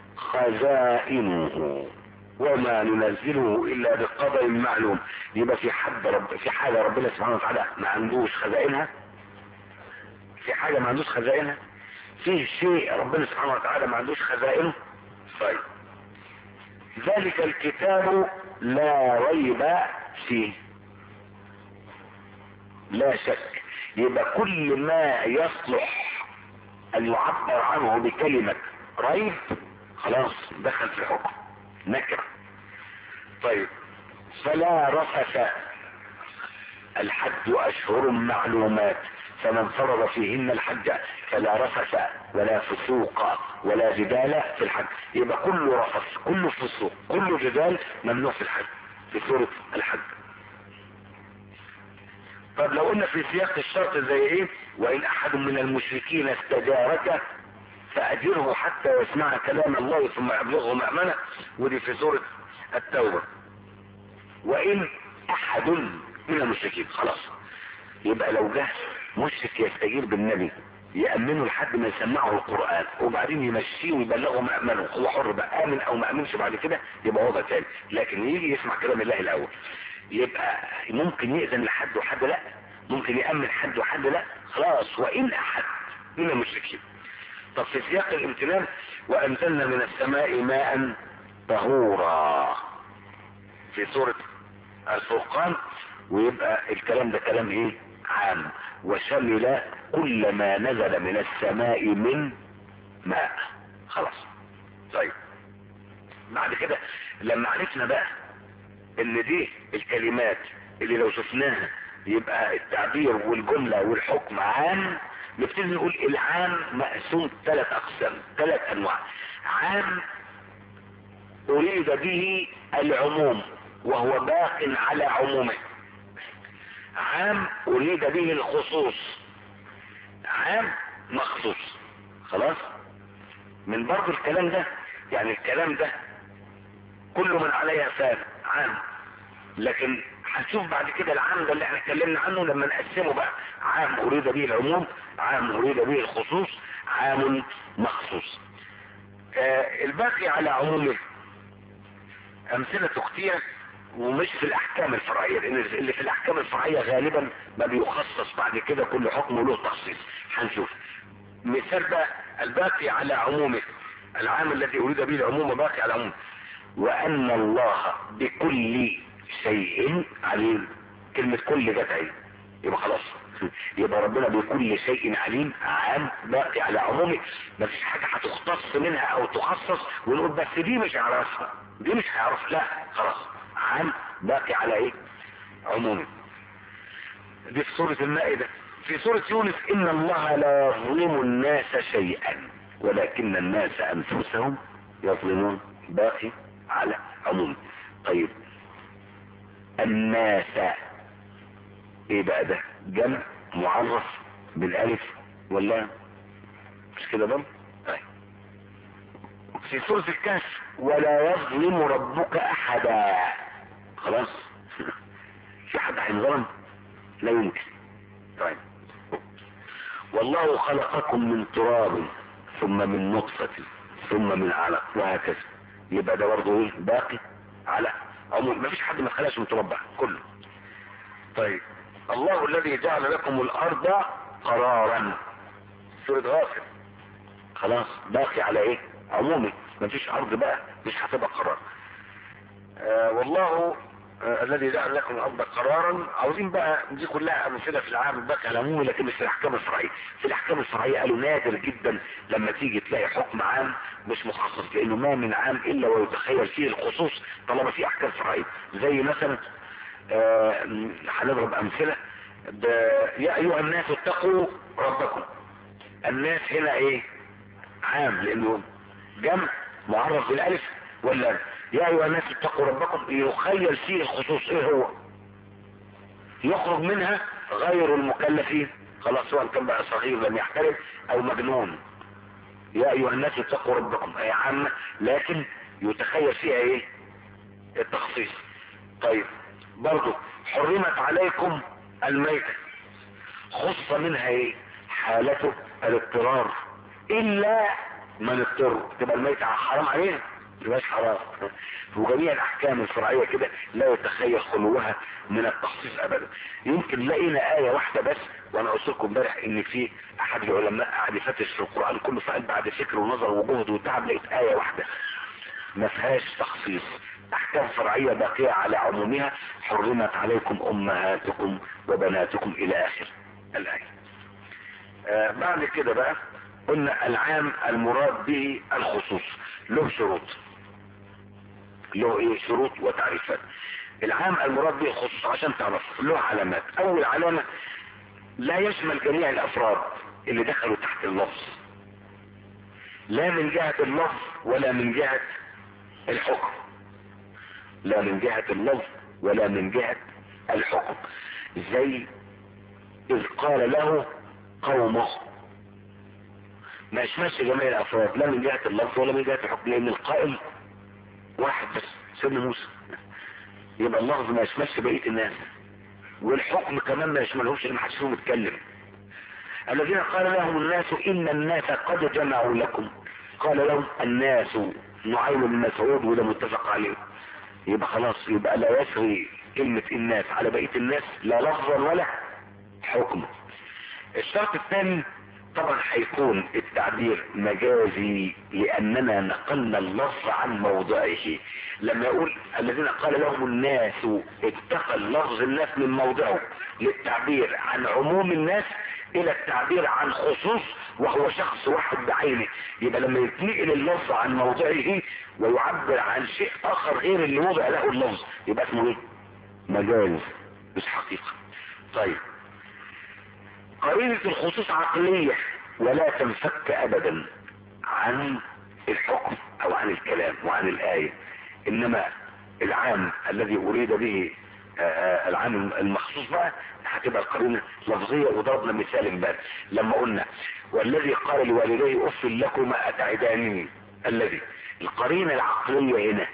خزائنه وما ننزله إلا بقدر معلوم يبقى في حد رب في حاجة ربنا سبحانه وتعالى ما عندوش خزائنها في حاجة ما عندوش خزائنها فيه شيء ربنا سبحانه وتعالى ما عندوش خزائنه طيب ذلك الكتاب لا ريب فيه لا شك يبقى كل ما يصلح ان يعبر عنه بكلمة ريب خلاص دخل في الحكم نكرة طيب فلا رفث الحج اشهر معلومات فمن فرض فيهن الحج فلا رفث ولا فسوق ولا جدال في الحج يبقى كل رفث كل فسوق كل جدال ممنوع في الحج في سورة الحج طب لو قلنا في سياق الشرط زي ايه وان احد من المشركين استجارك فاجره حتى يسمع كلام الله ثم يبلغه مأمنة ودي في سورة التوبة وان احد من المشركين خلاص يبقى لو جه مشرك يستجير بالنبي يأمنه لحد ما يسمعه القرآن وبعدين يمشيه ويبلغه مأمنه هو حر بقى آمن أو ما آمنش بعد كده يبقى وضع تاني لكن يجي يسمع كلام الله الأول يبقى ممكن يأذن لحد وحد لا ممكن يأمن حد وحد لا خلاص وإن أحد من المشركين طب في سياق الامتنان وأنزلنا من السماء ماء طهورا في سورة الفرقان ويبقى الكلام ده كلام ايه عام وشمل كل ما نزل من السماء من ماء خلاص طيب بعد كده لما عرفنا بقى ان دي الكلمات اللي لو شفناها يبقى التعبير والجملة والحكم عام نبتدي نقول العام مقسوم ثلاث اقسام ثلاث انواع عام اريد به العموم وهو باق على عمومه عام اريد به الخصوص عام مخصوص خلاص من برضو الكلام ده يعني الكلام ده كل من عليها فان عام لكن هنشوف بعد كده العام ده اللي احنا اتكلمنا عنه لما نقسمه بقى عام اريد به العموم عام اريد به الخصوص عام مخصوص آه الباقي على عمومه امثلة كتير ومش في الاحكام الفرعية لان اللي في الاحكام الفرعية غالبا ما بيخصص بعد كده كل حكم له تخصيص هنشوف مثال بقى الباقي على عمومه العام الذي اريد به العموم باقي على عمومه وان الله بكل شيء عليم كلمة كل جت اهي يبقى خلاص يبقى ربنا بكل شيء عليم عام باقي على عمومه ما فيش حاجة هتختص منها او تخصص ونقول بس دي مش هيعرفها دي مش هيعرف لا خلاص عام باقي على ايه عمومه دي في سورة المائدة في سورة يونس ان الله لا يظلم الناس شيئا ولكن الناس انفسهم يظلمون باقي على عمومه طيب الناس ايه بقى ده جمع معرف بالالف ولا مش كده بقى طيب في سورة الكهف ولا يظلم ربك احدا خلاص في حد هينظلم لا يمكن طيب والله خلقكم من تراب ثم من نطفة ثم من علق وهكذا يبقى ده برضه ايه باقي على عموم ما فيش حد ما اتخلقش من تراب بقى كله طيب الله الذي جعل لكم الارض قرارا سورة غافر خلاص باقي على ايه عمومي ما فيش ارض بقى مش هتبقى قرار آه والله آه الذي جعل لكم الارض قرارا عاوزين بقى دي كلها امثله في العام الباقي على العمومي لكن مش في الاحكام الفرعيه في الاحكام الفرعيه قالوا نادر جدا لما تيجي تلاقي حكم عام مش مخصص لانه ما من عام الا ويتخيل فيه الخصوص طالما في احكام فرعيه زي مثلا آه هنضرب امثله يا ايها الناس اتقوا ربكم الناس هنا ايه عام لانه جمع معرف بالالف ولا يا ايها الناس اتقوا ربكم يخيل فيه الخصوص ايه هو يخرج منها غير المكلفين خلاص سواء كان بقى صغير لم يحترم او مجنون يا ايها الناس اتقوا ربكم اي عامة لكن يتخيل فيها ايه التخصيص طيب برضو حرمت عليكم الميتة خص منها ايه حالته الاضطرار الا من اضطر تبقى الميتة حرام عليه تبقاش حرام وجميع الاحكام الشرعيه كده لا يتخيل خلوها من التخصيص ابدا يمكن لقينا ايه واحده بس وانا قلت لكم امبارح ان في احد العلماء قاعد يفتش في القران كله فقال بعد فكر ونظر وجهد وتعب لقيت ايه واحده ما فيهاش تخصيص احكام شرعيه باقيه على عمومها حرمت عليكم امهاتكم وبناتكم الى اخر الايه آه بعد كده بقى قلنا العام المراد به الخصوص له شروط له ايه شروط وتعريفات العام المراد به الخصوص عشان تعرف له علامات اول علامة لا يشمل جميع الافراد اللي دخلوا تحت اللفظ لا من جهة اللفظ ولا من جهة الحكم لا من جهة اللفظ ولا من جهة الحكم زي اذ قال له قومه ما يشملش جميع الافراد لا من جهة اللفظ ولا من جهة الحكم لان القائل واحد بس سيدنا موسى يبقى اللفظ ما يشملش بقية الناس والحكم كمان ما يشملهمش اللي ما حدش فيهم يتكلم الذين قال لهم الناس ان الناس قد جمعوا لكم قال لهم الناس نعيم بن مسعود وده متفق عليه يبقى خلاص يبقى لا يسري كلمة الناس على بقية الناس لا لفظا ولا حكما الشرط الثاني طبعا هيكون التعبير مجازي لاننا نقلنا اللفظ عن موضعه لما يقول الذين قال لهم الناس اتقل لفظ الناس من موضعه للتعبير عن عموم الناس الى التعبير عن خصوص وهو شخص واحد بعينه يبقى لما يتنقل اللفظ عن موضعه ويعبر عن شيء اخر غير اللي وضع له اللفظ يبقى اسمه ايه مجاز مش حقيقة طيب قرينة الخصوص عقلية ولا تنفك ابدا عن الحكم او عن الكلام وعن الآية انما العام الذي اريد به العام المخصوص بقى هتبقى القرينة لفظية وضربنا مثال امبارح لما قلنا والذي قال لوالديه اف لكما اتعدانني الذي القرينة العقلية هنا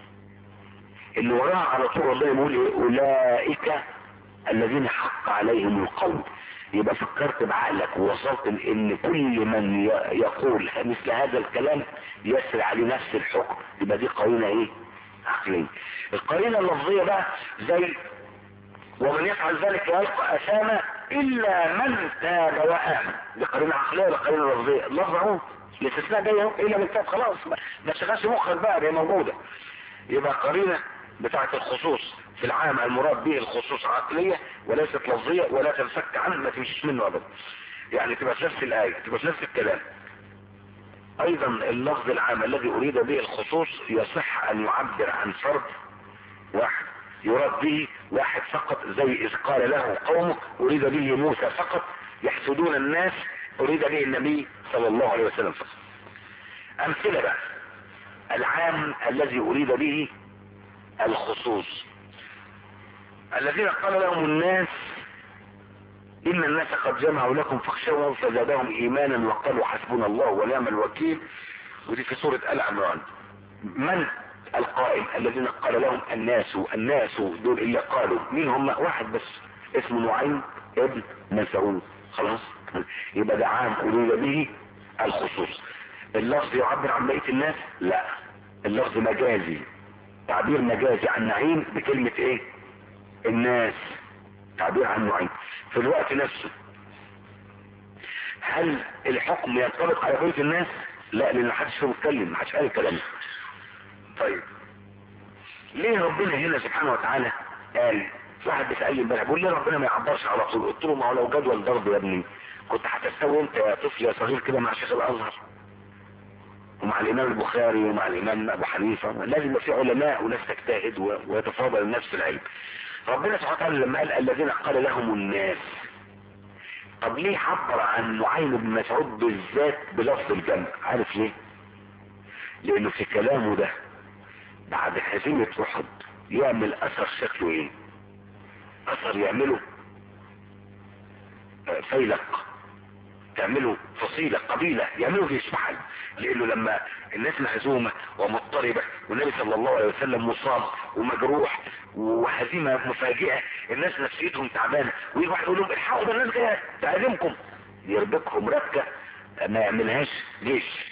اللي وراها على طول ربنا يقول ايه اولئك الذين حق عليهم القول يبقى فكرت بعقلك ووصلت ان كل من يقول مثل هذا الكلام يسري عليه نفس الحكم يبقى دي قرينة ايه عقلية القرينة اللفظية بقى زي ومن يفعل ذلك يلقى أسامة إلا من تاب وآمن دي قرينة عقلية ولا قرينة لفظية اللفظ اهو الاستثناء جاي اهو إلا من تاب خلاص ما تشغلش مخك بقى دي موجودة يبقى قرينة بتاعة الخصوص في العام المراد به الخصوص عقلية وليست لفظية ولا تنفك عنه ما تمشيش منه أبدا يعني تبقى في نفس الآية تبقى في نفس الكلام ايضا اللفظ العام الذي اريد به الخصوص يصح ان يعبر عن فرد واحد يراد به واحد فقط زي اذ قال له قومه اريد به موسى فقط يحسدون الناس اريد به النبي صلى الله عليه وسلم فقط امثلة بقى العام الذي اريد به الخصوص الذين قال لهم الناس إن الناس قد جمعوا لكم فاخشوهم فزادهم إيمانا وقالوا حسبنا الله ونعم الوكيل ودي في سورة آل عمران من القائل الذين قال لهم الناس الناس دول اللي قالوا مين هم واحد بس اسمه نعيم ابن مسعود خلاص يبقى ده عام أريد به الخصوص اللفظ يعبر عن بقية الناس لا اللفظ مجازي تعبير مجازي عن نعيم بكلمة ايه الناس تعبير عن نوعين في الوقت نفسه هل الحكم ينطبق على بقيه الناس لا لان محدش فيهم اتكلم محدش قال الكلام طيب ليه ربنا هنا سبحانه وتعالى قال واحد بيسألني امبارح بيقول ليه ربنا ما يعبرش على طول قلت له ما هو لو جدول ضرب يا ابني كنت هتستوي انت يا طفل يا صغير كده مع شيخ الازهر ومع الامام البخاري ومع الامام ابو حنيفه لازم يبقى في علماء وناس تجتهد ويتفاضل الناس في العلم ربنا سبحانه وتعالى لما قال الذين قال لهم الناس طب ليه عبر عن نعيم بن مسعود بالذات بلفظ الجمع عارف ليه لانه في كلامه ده بعد هزيمة احد يعمل اثر شكله ايه اثر يعمله فيلق تعمله فصيلة قبيلة يعملوا في شبحل لانه لما الناس مهزومة ومضطربة والنبي صلى الله عليه وسلم مصاب ومجروح وهزيمة مفاجئة الناس نفسيتهم تعبانة ويجي واحد يقول لهم الحقوا ده الناس جاية تعزمكم يربكهم ربكة ما يعملهاش جيش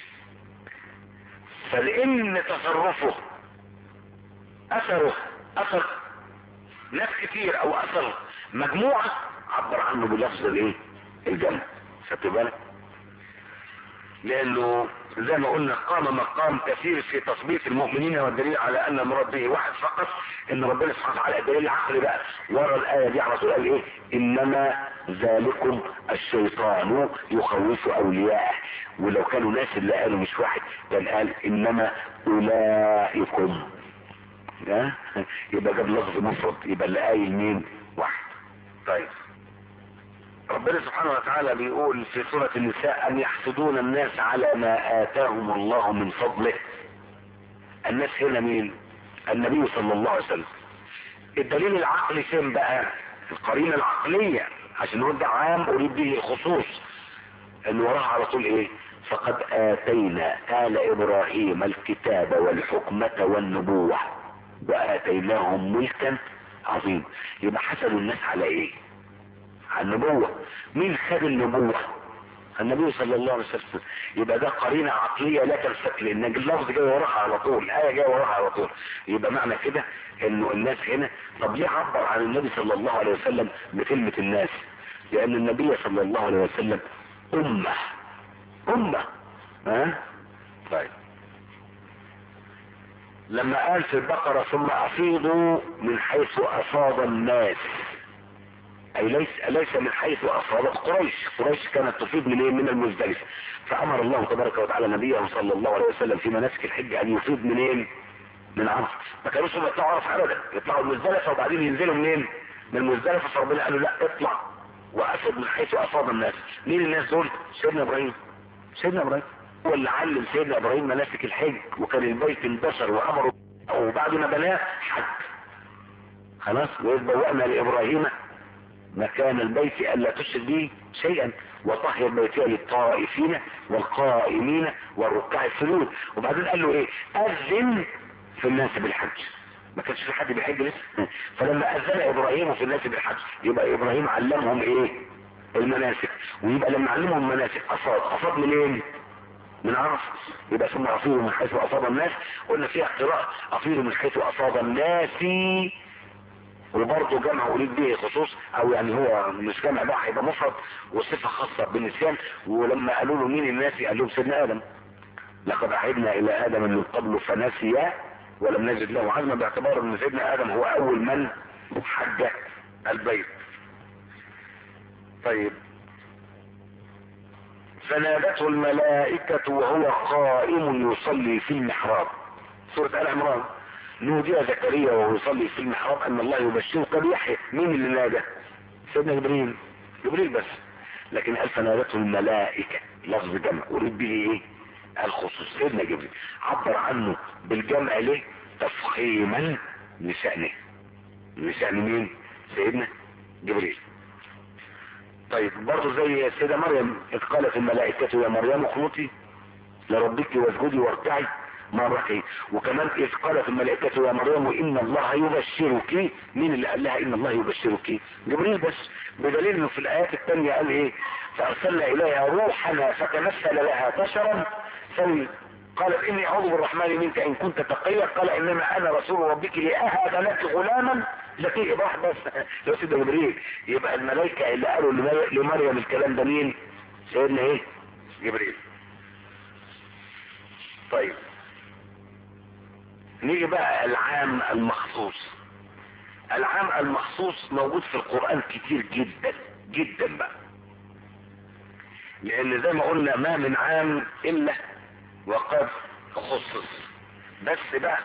فلان تصرفه اثره اثر ناس كتير او اثر مجموعة عبر عنه بلفظ الايه الجنة خدت بالك لانه زي ما قلنا قام مقام كثير في تثبيت المؤمنين والدليل على ان المراد به واحد فقط ان ربنا سبحانه وتعالى الدليل العقلي بقى ورا الايه دي على طول قال ايه انما ذلكم الشيطان يخوف اولياءه ولو كانوا ناس اللي قالوا مش واحد كان قال انما اولئكم ها يبقى جاب لفظ مفرد يبقى اللي قايل مين واحد طيب ربنا سبحانه وتعالى بيقول في سورة النساء أن يحسدون الناس على ما آتاهم الله من فضله الناس هنا مين النبي صلى الله عليه وسلم الدليل العقلي فين بقى القرينة العقلية عشان نرد عام أريد به الخصوص ان وراها على طول ايه فقد آتينا آل إبراهيم الكتاب والحكمة والنبوة وآتيناهم ملكا عظيم يبقى حسدوا الناس على ايه على النبوة مين خد النبوة النبي صلى الله عليه وسلم يبقى ده قرينة عقلية لا تلفت لان اللفظ جاي وراها على طول الآية جاي وراها على طول يبقى معنى كده انه الناس هنا طب ليه عبر عن النبي صلى الله عليه وسلم بكلمة الناس لان النبي صلى الله عليه وسلم امة امة ها طيب لما قال في البقرة ثم افيضوا من حيث افاض الناس اي ليس ليس من حيث افاضت قريش قريش كانت تفيض من ايه من المزدلفه فامر الله تبارك وتعالى نبيه صلى الله عليه وسلم في مناسك الحج ان يفيض منين من عرفه ما كانوش يطلعوا عرفه ابدا يطلعوا المزدلفه وبعدين ينزلوا منين من المزدلفه فربنا قال له لا اطلع وافض من حيث افاض الناس مين الناس دول سيدنا ابراهيم سيدنا ابراهيم هو اللي علم سيدنا ابراهيم مناسك الحج وكان البيت انتشر وامره وبعد ما بناه حج خلاص واذ بوأنا لابراهيم مكان البيت ألا تشرك به شيئا وطهر بيتي للطائفين والقائمين والركع السجود وبعدين قال له ايه اذن في الناس بالحج ما كانش في حد بيحج لسه فلما اذن ابراهيم في الناس بالحج يبقى ابراهيم علمهم ايه المناسك ويبقى لما علمهم المناسك افاض افاض منين من عرف يبقى ثم افيضوا من حيث افاض الناس قلنا فيها قراءة افيضوا من حيث افاض الناس وبرضه جمع اريد به خصوص او يعني هو مش جمع بقى هيبقى مفرد وصفه خاصه بالنسيان ولما قالوا له مين الناس قال لهم سيدنا ادم لقد عهدنا الى ادم من قبل فنسي ولم نجد له عزما باعتبار ان سيدنا ادم هو اول من حج البيت طيب فنادته الملائكة وهو قائم يصلي في المحراب سورة آل عمران نودي زكريا وهو يصلي في المحراب ان الله يبشرك بيحيى مين اللي نادى سيدنا جبريل جبريل بس لكن قال فنادته الملائكة لفظ جمع اريد به ايه الخصوص سيدنا جبريل عبر عنه بالجمع ليه تفخيما لشأنه لشأن مين سيدنا جبريل طيب برضه زي السيدة مريم اذ قالت الملائكة يا مريم اقنطي لربك واسجدي واركعي مرتين وكمان اذ قالت الملائكة يا مريم ان الله يبشرك مين اللي قال لها ان الله يبشرك جبريل بس بدليل انه في الايات الثانية قال ايه فارسلنا اليها روحنا فتمثل لها بشرا سوي قالت اني اعوذ بالرحمن منك ان كنت تقيا قال انما انا رسول ربك لاهب لك غلاما لكي ابراح بس لو سيدنا جبريل يبقى الملائكة اللي قالوا لمريم الكلام ده مين سيدنا ايه جبريل طيب نيجي بقى العام المخصوص العام المخصوص موجود في القرآن كتير جدا جدا بقى لان زي ما قلنا ما من عام الا وقد خصص بس بقى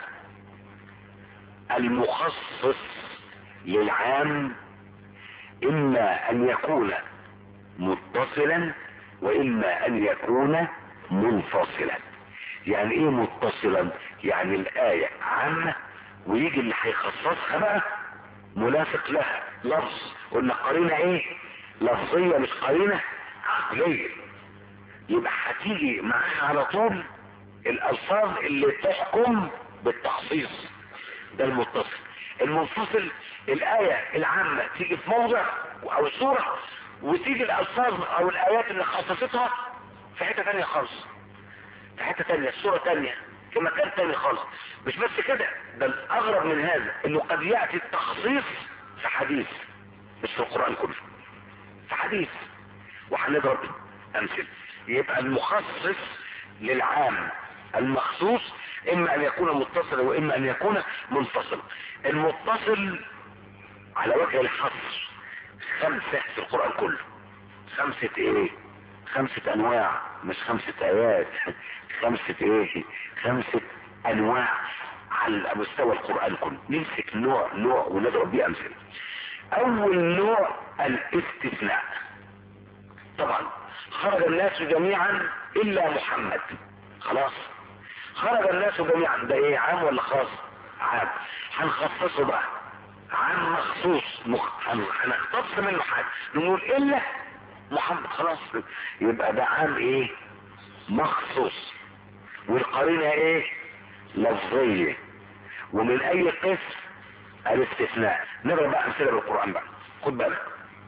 المخصص للعام اما ان يكون متصلا واما ان يكون منفصلا يعني ايه متصلا يعني الاية عامة ويجي اللي هيخصصها بقى منافق لها لفظ قلنا قرينة ايه لفظية مش قرينة عقلية يبقى هتيجي معاها على طول الالفاظ اللي تحكم بالتخصيص ده المتصل المنفصل الآية العامة تيجي في موضع او سورة وتيجي الالفاظ او الايات اللي خصصتها في حته تانية خالص في حته تانية في سوره تانية في مكان تاني خالص مش بس كده ده الاغرب من هذا انه قد ياتي التخصيص في حديث مش في القران كله في حديث وهنضرب امثله يبقى المخصص للعام المخصوص اما ان يكون متصلا واما ان يكون منفصلا المتصل على وجه الحصر خمسة في القرآن كله خمسة ايه خمسة انواع مش خمسة ايات خمسة ايه خمسة انواع على مستوى القرآن كله نمسك نوع نوع ونضرب بيه امثله اول نوع الاستثناء طبعا خرج الناس جميعا الا محمد خلاص خرج الناس جميعا ده ايه عام ولا خاص عام هنخصصه بقى عام مخصوص مخ... هن- هنختص منه حاجه نقول الا محمد خلاص يبقى ده عام ايه مخصوص والقرينه ايه لفظيه ومن اي قسم الاستثناء نضرب بقى امثله بالقران بقى خد بالك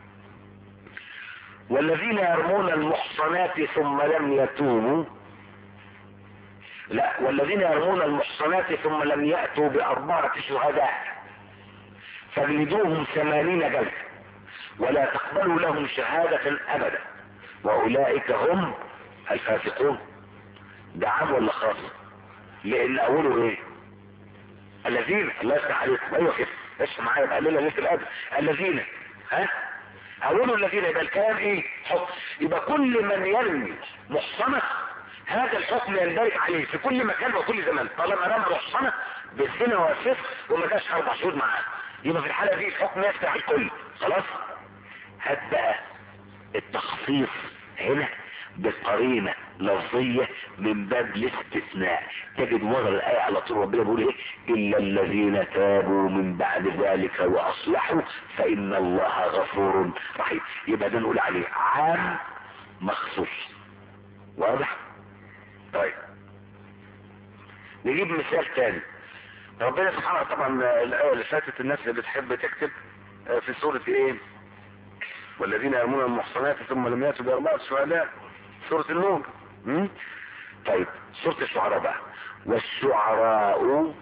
والذين يرمون المحصنات ثم لم يتوبوا لا والذين يرمون المحصنات ثم لم يأتوا بأربعة شهداء فاجلدوهم ثمانين جلدة ولا تقبلوا لهم شهادة أبدا وأولئك هم الفاسقون ده عام ولا خاص لأن أوله إيه الذين الله يفتح عليكم أيوة كده بس معايا بقى ليلة ليلة الأدب الذين ها أوله الذين يبقى الكلام إيه حكم يبقى كل من يرمي محصنة هذا الحكم يندرج عليه في كل مكان وكل زمان طالما رمى محصنة بالزنا والفسق وما جاش أربع شهور معاه يبقى في الحالة دي الحكم يفتح الكل خلاص هات بقى التخصيص هنا بقرينة لفظية من باب الاستثناء تجد ورا الآية على طول ربنا بيقول ايه إلا الذين تابوا من بعد ذلك وأصلحوا فإن الله غفور رحيم يبقى ده نقول عليه عام مخصوص واضح طيب نجيب مثال تاني ربنا سبحانه طبعا الآية اللي فاتت الناس اللي بتحب تكتب آه، في سورة ايه والذين يرمون المحصنات ثم لم ياتوا بأربعة شهداء سورة النور م? طيب سورة الشعراء بقى والشعراء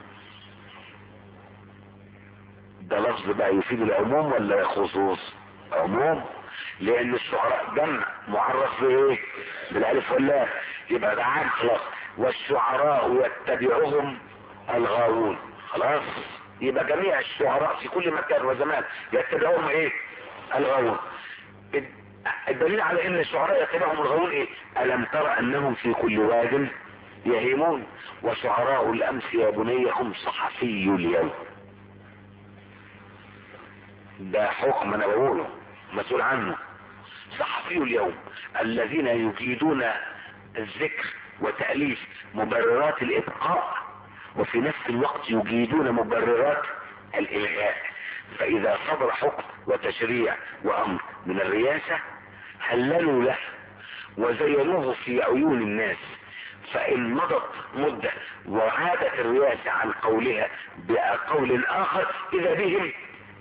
ده لفظ بقى يفيد العموم ولا الخصوص عموم لان الشعراء جمع معرف بايه بالالف واللام يبقى ده عام خلاص والشعراء يتبعهم الغاوون خلاص يبقى جميع الشعراء في كل مكان وزمان يتبعهم ايه الغاوون الدليل على ان الشعراء يتبعهم الغاوون ايه الم ترى انهم في كل واد يهيمون وشعراء الامس يا بني هم صحفي اليوم ده حكم انا بقوله مسؤول عنه صحفي اليوم الذين يجيدون الذكر وتأليف مبررات الإبقاء وفي نفس الوقت يجيدون مبررات الإلغاء فإذا صدر حكم وتشريع وأمر من الرياسة هللوا له وزينوه في عيون الناس فإن مضت مدة وعادت الرياسة عن قولها بقول آخر إذا بهم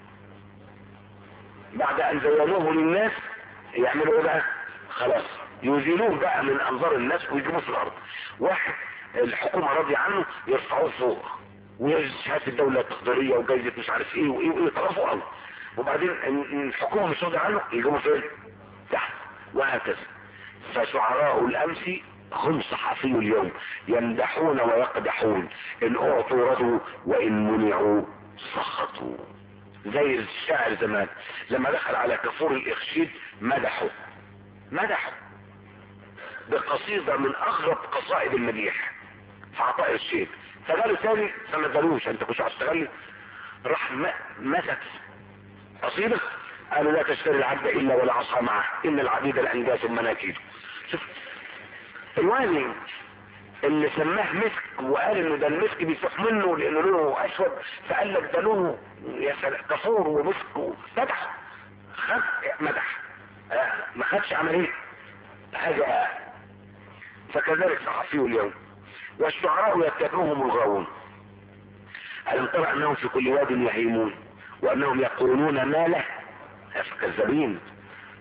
بعد أن زينوه للناس يعملوا إيه بقى؟ خلاص يزيلوه بقى من أنظار الناس ويجيبوه في الأرض واحد الحكومة راضية عنه يرفعوه فوق وشهادة الدولة التقديرية وجايزة مش عارف ايه وايه وايه طرفوا الله وبعدين الحكومة مش راضية عنه يجيبوه فين؟ تحت وهكذا فشعراء الأمس هم صحفي اليوم يمدحون ويقدحون إن أعطوا رضوا وإن منعوا سخطوا زي الشاعر زمان لما دخل على كفور الإخشيد مدحوا مدحوا بقصيدة من أغرب قصائد المديح في عطاء الشيخ فقالوا تاني فما ادالوش انت كنت هتشتغل راح م- مسك قصيدة قالوا لا تشتري العبد الا ولا عصا معه ان العبيد الانجاس المناكيد شوف الوالي اللي سماه مسك وقال انه ده المسك بيفوح منه لانه لونه اسود فقال لك ده لونه يا سلام كفور ومسك مدح خد مدح آه، ما خدش عمليه حاجه فكذلك صحفيه اليوم والشعراء يتبعهم الغاوون ألم ترى أنهم في كل واد يهيمون وأنهم يقولون ما له كذابين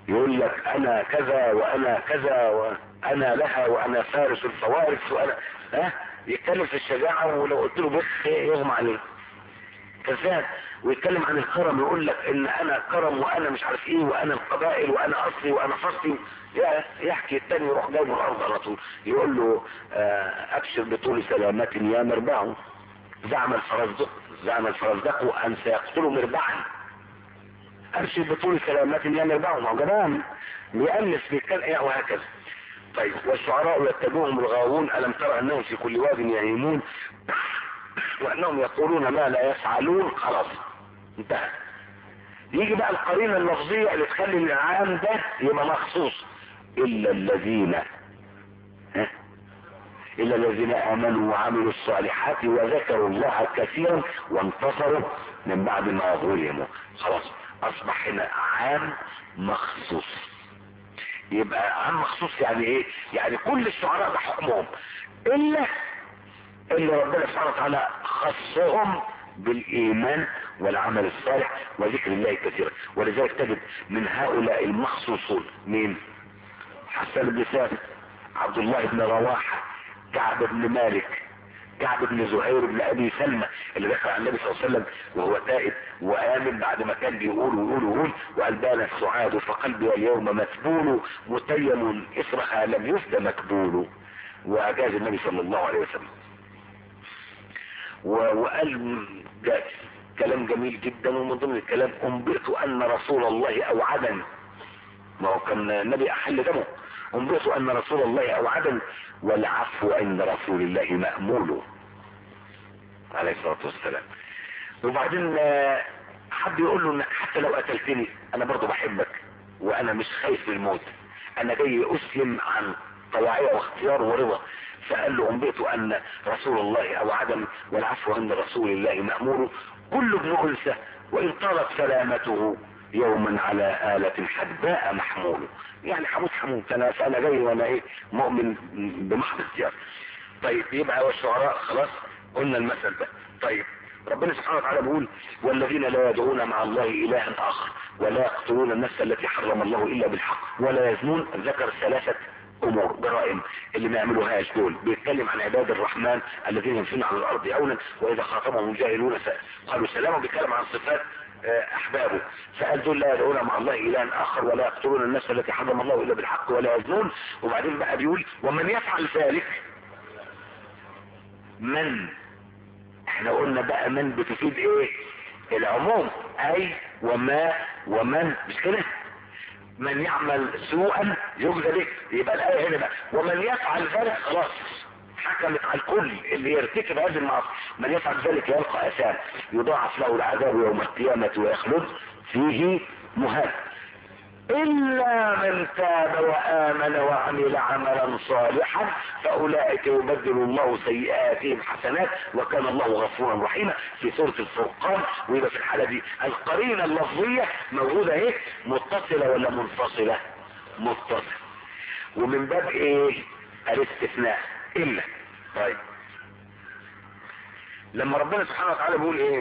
يقول لك انا كذا وانا كذا وانا لها وانا فارس الفوارس وانا ها يتكلم في الشجاعة ولو قلت له بخ يغمى عليه كذاب ويتكلم عن الكرم يقول لك ان انا كرم وانا مش عارف ايه وانا القبائل وانا اصلي وانا فصلي يحكي التاني يروح جايبه الارض على طول يقول له آه ابشر بطول سلامة يا مربع زعم الفرزدق زعم الفرزدق ان سيقتل مربعا ابشر بطول سلامة يا مربع ما هو جبان بيألف بيتكلم وهكذا طيب والشعراء يتبعهم الغاوون ألم ترى أنهم في كل واد يهيمون وأنهم يقولون ما لا يفعلون خلاص انتهى يجي بقى القرينة اللفظية اللي تخلي العام ده يبقى مخصوص إلا الذين ها إلا الذين آمنوا وعملوا الصالحات وذكروا الله كثيرا وانتصروا من بعد ما ظلموا خلاص أصبح هنا عام مخصوص يبقى عام مخصوص يعني ايه يعني كل الشعراء ده حكمهم الا اللي ربنا سبحانه وتعالى خصهم بالايمان والعمل الصالح وذكر الله كثيرا ولذلك تجد من هؤلاء المخصوصون مين حسن بن ثابت عبد الله بن رواحه كعب بن مالك كعب بن زهير بن ابي سلمى اللي دخل على النبي صلى الله عليه وسلم وهو تائب وامن بعد ما كان بيقول ويقول ويقول وقال بان السعاد فقلبي اليوم مسبول متيم اسرها لم يفد مكبول واجاز النبي صلى الله عليه وسلم وقال كلام جميل جدا ومن ضمن الكلام انبئت ان رسول الله اوعدني ما هو كان النبي احل دمه انبئت ان رسول الله اوعدني والعفو عند رسول الله مأمول عليه الصلاة والسلام وبعدين حد يقول له حتى لو قتلتني انا برضو بحبك وانا مش خايف من الموت انا جاي اسلم عن طواعية واختيار ورضا فقال له انبئت ان رسول الله اوعدني والعفو عند رسول الله مأمول كل ابن انثى وان طالت سلامته يوما على آلة حدباء محمول يعني حموت حموت انا فانا جاي وانا ايه مؤمن بمحض اختيار طيب يبقى والشعراء خلاص قلنا المثل ده طيب ربنا سبحانه وتعالى بيقول والذين لا يدعون مع الله الها اخر ولا يقتلون النفس التي حرم الله الا بالحق ولا يزنون ذكر ثلاثة امور جرائم اللي ما يعملوهاش دول بيتكلم عن عباد الرحمن الذين يمشون على الارض اونا واذا خاطبهم الجاهلون قالوا سلاما بيتكلم عن صفات احبابه فقال دول لا يدعون مع الله الها اخر ولا يقتلون النفس التي حرم الله الا بالحق ولا يزنون وبعدين بقى بيقول ومن يفعل ذلك من احنا قلنا بقى من بتفيد ايه العموم اي وما ومن مش كده من يعمل سوءا يجزى به يبقى الايه هنا بقى ومن يفعل ذلك خلاص حكمت على الكل اللي يرتكب هذه المعاصي من يفعل ذلك يلقى اثام يضاعف له العذاب يوم القيامة ويخلد فيه مهان الا من تاب وامن وعمل عملا صالحا فاولئك يبدل الله سيئاتهم حسنات وكان الله غفورا رحيما في سورة الفرقان ويبقى في الحالة دي القرينة اللفظية موجودة ايه متصلة ولا منفصلة متصلة ومن باب ايه الاستثناء الا طيب لما ربنا سبحانه وتعالى بيقول ايه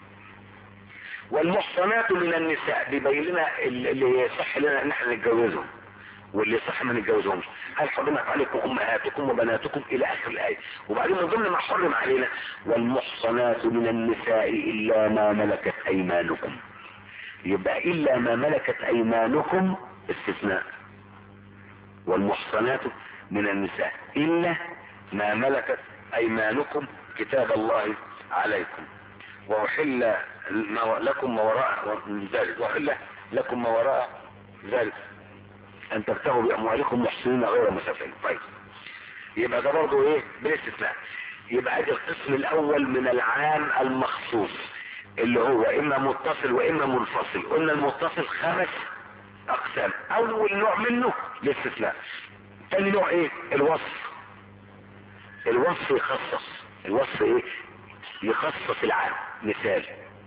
والمحصنات من النساء بيبين لنا اللي يصح لنا ان احنا نتجوزهم واللي يصح ما نتجوزهمش هل حرمت عليكم امهاتكم وبناتكم الى اخر الايه وبعدين من ضمن ما حرم علينا والمحصنات من النساء الا ما ملكت ايمانكم يبقى الا ما ملكت ايمانكم استثناء والمحصنات من النساء الا ما ملكت ايمانكم كتاب الله عليكم وأحل لكم ما وراء ذلك وأحل لكم ما وراء ذلك أن تبتغوا بأموالكم محسنين غير مسافرين طيب يبقى ده برضه إيه بالاستثناء يبقى ده القسم الأول من العام المخصوص اللي هو إما متصل وإما منفصل قلنا المتصل خمس أقسام أول نوع منه الاستثناء ثاني نوع إيه الوصف الوصف يخصص الوصف إيه يخصص العام مثال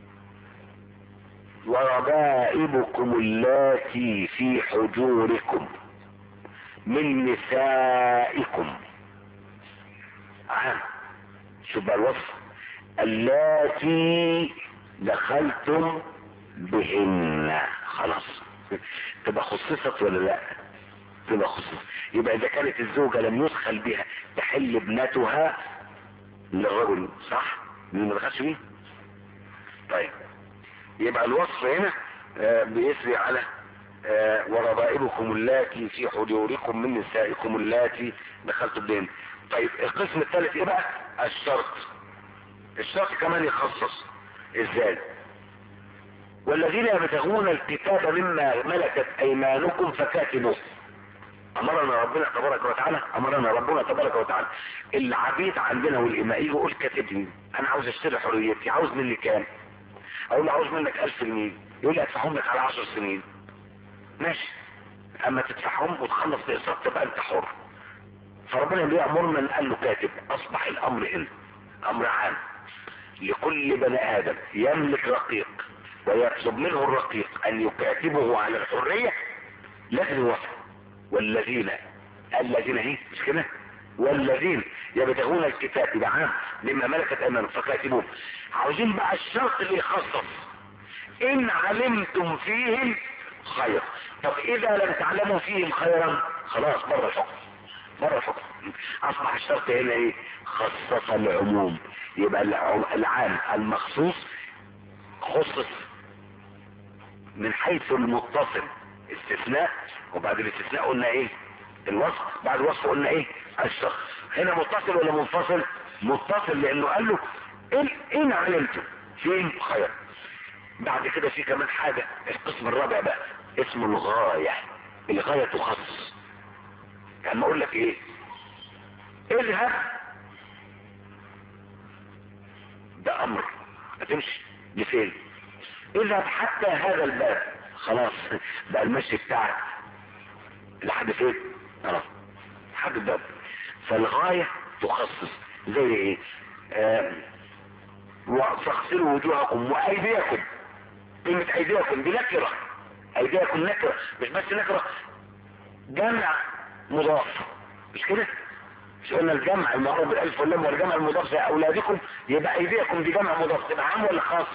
وربائبكم اللاتي في حجوركم من نسائكم عام شوف بقى الوصف اللاتي دخلتم بهن خلاص تبقى خصصت ولا لا تبقى خصصت يبقى اذا كانت الزوجة لم يدخل بها تحل ابنتها للرجل صح مين ما دخلش بيه طيب يبقى الوصف هنا آه، بيسري على آه، وربائبكم اللاتي في حجوركم من نسائكم اللاتي دخلتوا بهن طيب القسم الثالث ايه بقى الشرط الشرط كمان يخصص ازاي والذين يبتغون الكتاب مما ملكت ايمانكم فكاتبوه امرنا ربنا تبارك وتعالى امرنا ربنا تبارك وتعالى العبيد عندنا والاماء يجي يقول كاتبني انا عاوز اشتري حريتي عاوز مني كام اقول له عاوز منك الف جنيه يقول لي ادفعهم لك على عشر سنين ماشي اما تدفعهم وتخلص الاقساط تبقى انت حر فربنا بيأمر من قال له كاتب اصبح الامر هنا امر عام لكل بني ادم يملك رقيق ويطلب منه الرقيق ان يكاتبه على الحرية لازم يوافق والذين الذين هي مش كده والذين يبتغون الكتاب يبقى عام مما ملكت ايمانهم فكاتبوه عاوزين بقى الشرط اللي يخصص ان علمتم فيهم خير طب اذا لم تعلموا فيهم خيرا خلاص بره الحكم بره الحكم اصبح الشرط هنا ايه خصص العموم يبقى العم- العام المخصوص خصص من حيث المتصل استثناء وبعد الاستثناء قلنا ايه الوصف بعد الوصف قلنا ايه الشرط هنا متصل ولا منفصل متصل لانه قال له ان, إن علمتم فيهم خير بعد كده في كمان حاجة القسم الرابع بقى اسمه الغاية الغاية تخصص يعني ما اقول لك ايه اذهب ده امر هتمشي لفين اذهب حتى هذا الباب خلاص بقى المشي بتاعك لحد فين خلاص لحد الباب فالغاية تخصص زي ايه آه فاغسلوا وجوهكم وايديكم كلمة ايديكم دي نكرة ايديكم نكرة مش بس نكرة جمع مضاف مش كده مش قلنا الجمع المعروف بالالف واللام والجمع المضاف زي اولادكم يبقى ايديكم دي جمع مضاف تبقى عام ولا خاص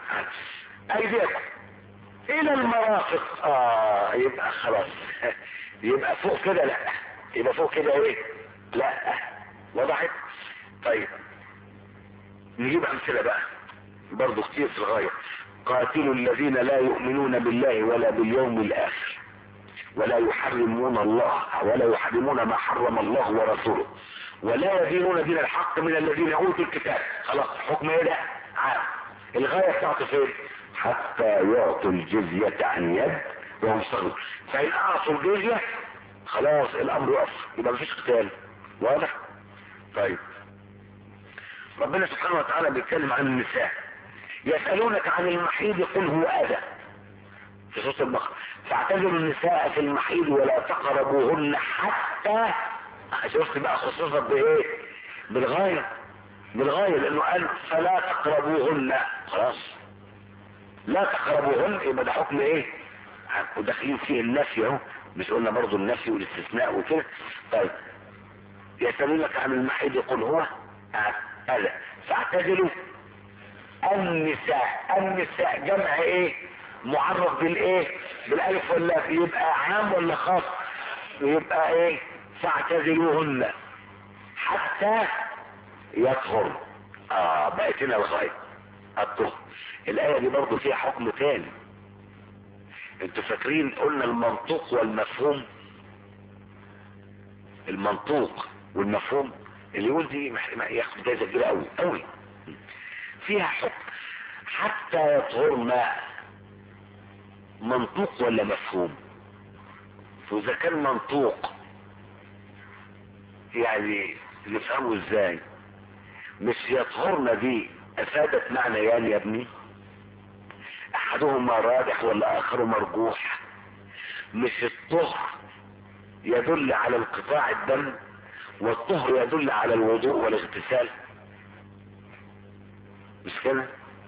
ايديكم الى المرافق اه يبقى خلاص يبقى فوق كده لا يبقى فوق كده ايه لا وضحت طيب نجيب امثله بقى برضه كتير في الغايه قاتلوا الذين لا يؤمنون بالله ولا باليوم الاخر ولا يحرمون الله ولا يحرمون ما حرم الله ورسوله ولا يدينون دين الحق من الذين اوتوا الكتاب خلاص حكم ايه ده عام الغايه بتاعته فين حتى يعطوا الجزيه عن يد وهم صغيرون فان اعطوا الجزيه خلاص الامر يقف يبقى مفيش قتال واضح طيب ربنا سبحانه وتعالى بيتكلم عن النساء يسألونك عن المحيض قل هو أذى في سورة البقرة فاعتزلوا النساء في المحيض ولا تقربوهن حتى شفت بقى خصوصا بايه بالغاية بالغاية لانه قال فلا تقربوهن خلاص لا تقربوهن يبقى ده حكم ايه وداخلين فيه النفي اهو مش قلنا برضه النفي والاستثناء وكده طيب يسألونك عن المحيض قل هو أذى فاعتزلوا النساء النساء جمع ايه معرف بالايه بالالف واللام يبقى عام ولا خاص يبقى ايه فاعتزلوهن حتى يطهر اه بقت هنا الغايه الطهر الايه دي برضو فيها حكم تاني انتوا فاكرين قلنا المنطوق والمفهوم المنطوق والمفهوم اللي يقول دي ياخد جايزه كبيره قوي قوي فيها حكم حتى يطهرن منطوق ولا مفهوم فاذا كان منطوق يعني نفهمه ازاي مش يطهرن دي افادت معنى يعني يا ابني احدهما راجح ولا اخره مرجوح مش الطهر يدل على انقطاع الدم والطهر يدل على الوضوء والاغتسال مش كده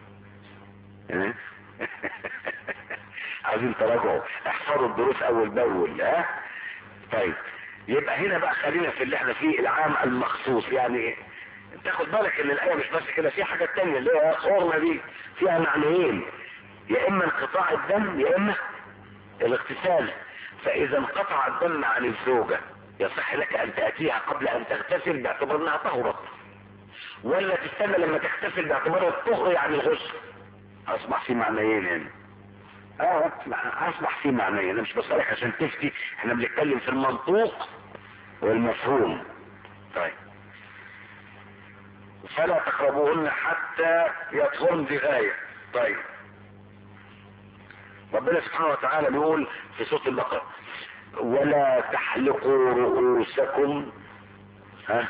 عايزين تراجعوا احفظوا الدروس اول باول ها طيب يبقى هنا بقى خلينا في اللي احنا فيه العام المخصوص يعني تاخد بالك ان الايه مش بس كده في حاجات تانية اللي هي صورنا دي فيها معنيين يا اما انقطاع الدم يا اما الاغتسال فاذا انقطع الدم عن الزوجة يصح لك ان تأتيها قبل ان تغتسل باعتبار انها طهرت ولا تستنى لما تغتسل باعتبار الطهر يعني الغسل اصبح في معنيين هنا اه اصبح في معنيين انا مش بصالح عشان تفتي احنا بنتكلم في المنطوق والمفهوم طيب فلا تقربوهن حتى يطهرن بغاية طيب ربنا سبحانه وتعالى بيقول في سورة البقرة ولا تحلقوا رؤوسكم ها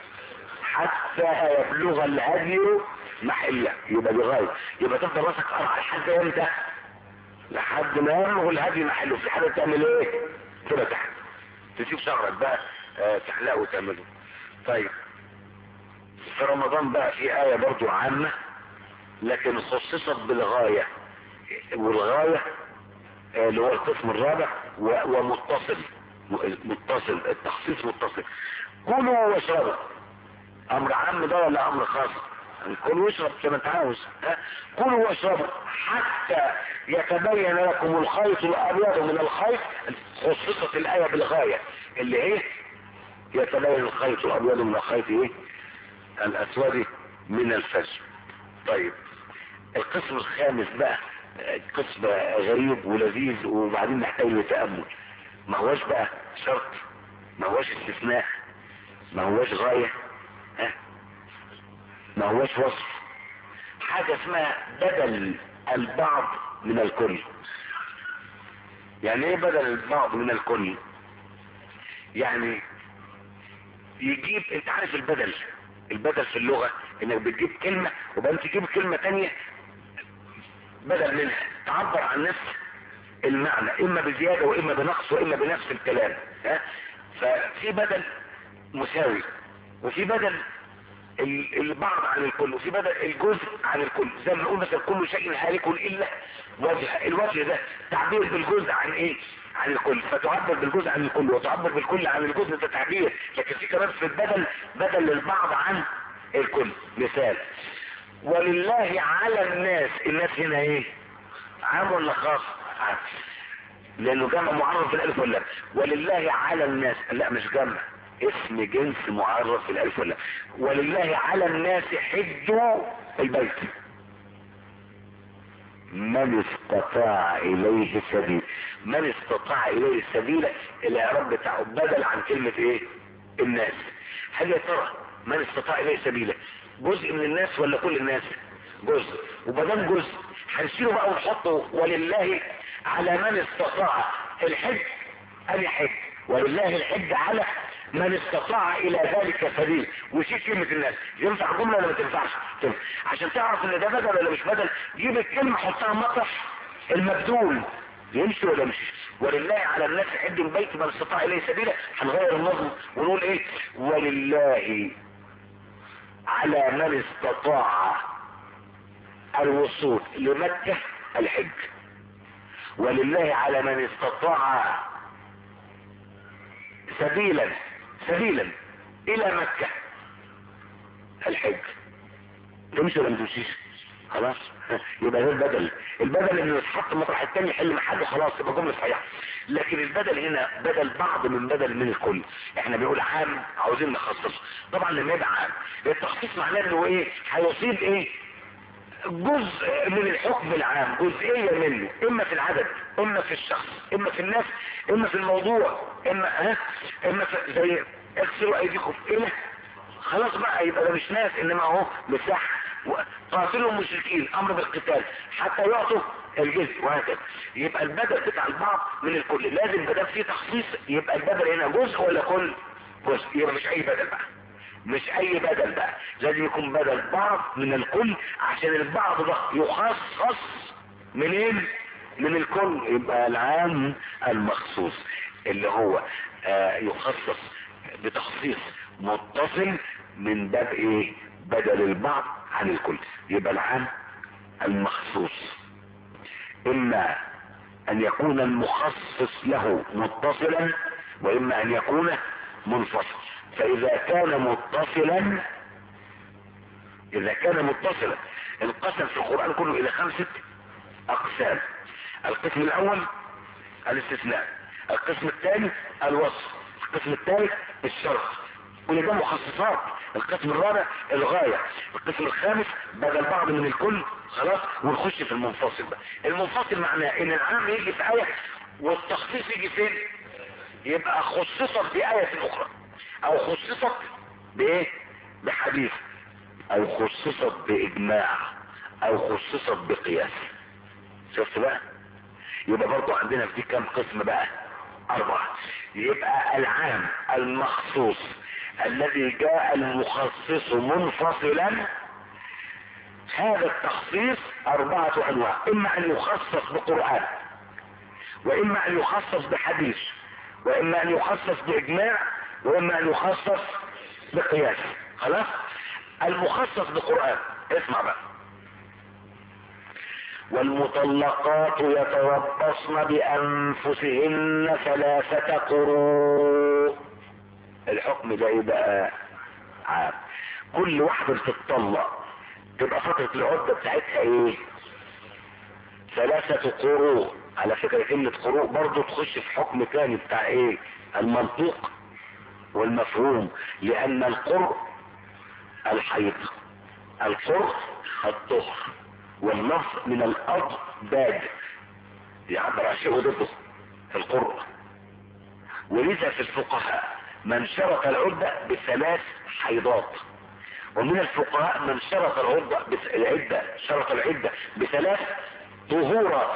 حتى يبلغ الهدي محله يبقى بغاية يبقى تفضل راسك قرع لحد امتى لحد ما يبلغ الهدي محله في حاجة تعمل ايه كده تحت تسيب شعرك بقى اه تحلقه وتعمله طيب في رمضان بقى في آية برضو عامة لكن خصصت بالغاية والغاية اللي هو القسم الرابع ومتصل متصل التخصيص متصل كلوا واشربوا امر عام ده ولا امر خاص كلوا واشرب كما انت عاوز كلوا واشربوا حتى يتبين لكم الخيط الابيض من الخيط خصصت الايه بالغايه اللي ايه يتبين الخيط الابيض من الخيط ايه الاسود من الفجر طيب القسم الخامس بقى قسم غريب ولذيذ وبعدين محتاج لتأمل ما هوش بقى شرط ما هوش استثناء ما هوش غاية ها ما هوش وصف حاجة اسمها بدل البعض من الكل يعني ايه بدل البعض من الكل يعني يجيب انت عارف البدل البدل في اللغة انك بتجيب كلمة وبعدين تجيب كلمة تانية بدل منها تعبر عن نفس المعنى اما بزيادة واما بنقص واما بنفس الكلام ها ففي بدل مساوي وفي بدل البعض عن الكل وفي بدل الجزء عن الكل زي ما نقول مثلا كل شيء هالك الا وجه الوجه ده تعبير بالجزء عن ايه عن الكل فتعبر بالجزء عن الكل وتعبر بالكل عن الجزء ده تعبير لكن في كمان في البدل بدل للبعض عن الكل مثال ولله على الناس الناس هنا ايه عام ولا خاص عام لانه جمع معرف بالالف واللام ولله على الناس لا مش جمع اسم جنس معرف بالالف واللام ولله على الناس حجوا البيت من استطاع اليه سبيل من استطاع اليه السبيل الاعراب بتاعه بدل عن كلمة ايه الناس هل يا ترى من استطاع اليه سبيلا جزء من الناس ولا كل الناس جزء ومادام جزء هنشيله بقى ونحطه ولله على من استطاع الحج ان يحج ولله الحج على من استطاع الى ذلك سبيل وشيل كلمة الناس ينفع جملة ولا ما تنفعش تنفع. عشان تعرف ان ده بدل ولا مش بدل جيب الكلمة حطها مطرح المبدول يمشي ولا مش ولله على الناس حج البيت من استطاع اليه سبيلا هنغير النظم ونقول ايه ولله على من استطاع الوصول لمكة الحج ولله على من استطاع سبيلا سبيلا الى مكة الحج تمشي ولا ما تمشيش خلاص يبقى ده البدل البدل اللي يتحط مطرح التاني يحل محله خلاص يبقى جمله صحيحه لكن البدل هنا بدل بعض من بدل من الكل احنا بنقول عام عاوزين نخصصه طبعا لما يبقى عام التخصيص معناه انه ايه هيصيب ايه جزء من الحكم العام جزئية منه اما في العدد اما في الشخص اما في الناس اما في الموضوع اما ها اما في زي اغسلوا ايديكم الى خلاص بقى يبقى ده مش ناس انما اهو مساحه قاتلوا المشركين امر بالقتال حتى يعطوا الجزء وهكذا يبقى البدل بتاع البعض من الكل لازم بدل فيه تخصيص يبقى البدل هنا جزء ولا كل جزء يبقى مش اي بدل بقى مش اي بدل بقى لازم يكون بدل بعض من الكل عشان البعض ده يخصص منين من الكل يبقى العام المخصوص اللي هو آه يخصص بتخصيص متصل من باب ايه بدل البعض عن الكل يبقى العام المخصوص اما ان يكون المخصص له متصلا واما ان يكون منفصل فاذا كان متصلا اذا كان متصلا انقسم في القرآن كله الى خمسة اقسام القسم الاول الاستثناء القسم الثاني الوصف القسم الثالث الشرط كل ده مخصصات القسم الرابع الغاية القسم الخامس بدل بعض من الكل خلاص ونخش في المنفصل بقى المنفصل معناه ان العام يجي في آية والتخصيص يجي فين يبقى خصصت بآية أخرى او خصصت بايه بحديث او خصصت باجماع او خصصت بقياس شفت بقى يبقى برضو عندنا في دي كام قسم بقى اربعة يبقى العام المخصوص الذي جاء المخصص منفصلا هذا التخصيص اربعة انواع اما ان يخصص بقرآن واما ان يخصص بحديث واما ان يخصص باجماع واما ان يخصص بقياس خلاص المخصص بقرآن اسمع بقى والمطلقات يتربصن بانفسهن ثلاثة قروء الحكم ده يبقى عام كل واحدة بتطلق تبقى فترة العدة بتاعتها ايه ثلاثة قروء على فكرة كلمة قروء برضو تخش في حكم تاني بتاع ايه المنطوق والمفهوم لان القرء الحيض القرء الطهر واللفظ من الارض باد يعبر عن شيء ضده القرء ولذا في الفقهاء من شرط العدة بثلاث حيضات ومن الفقهاء من شرط العدة العدة شرط العدة بثلاث طهورات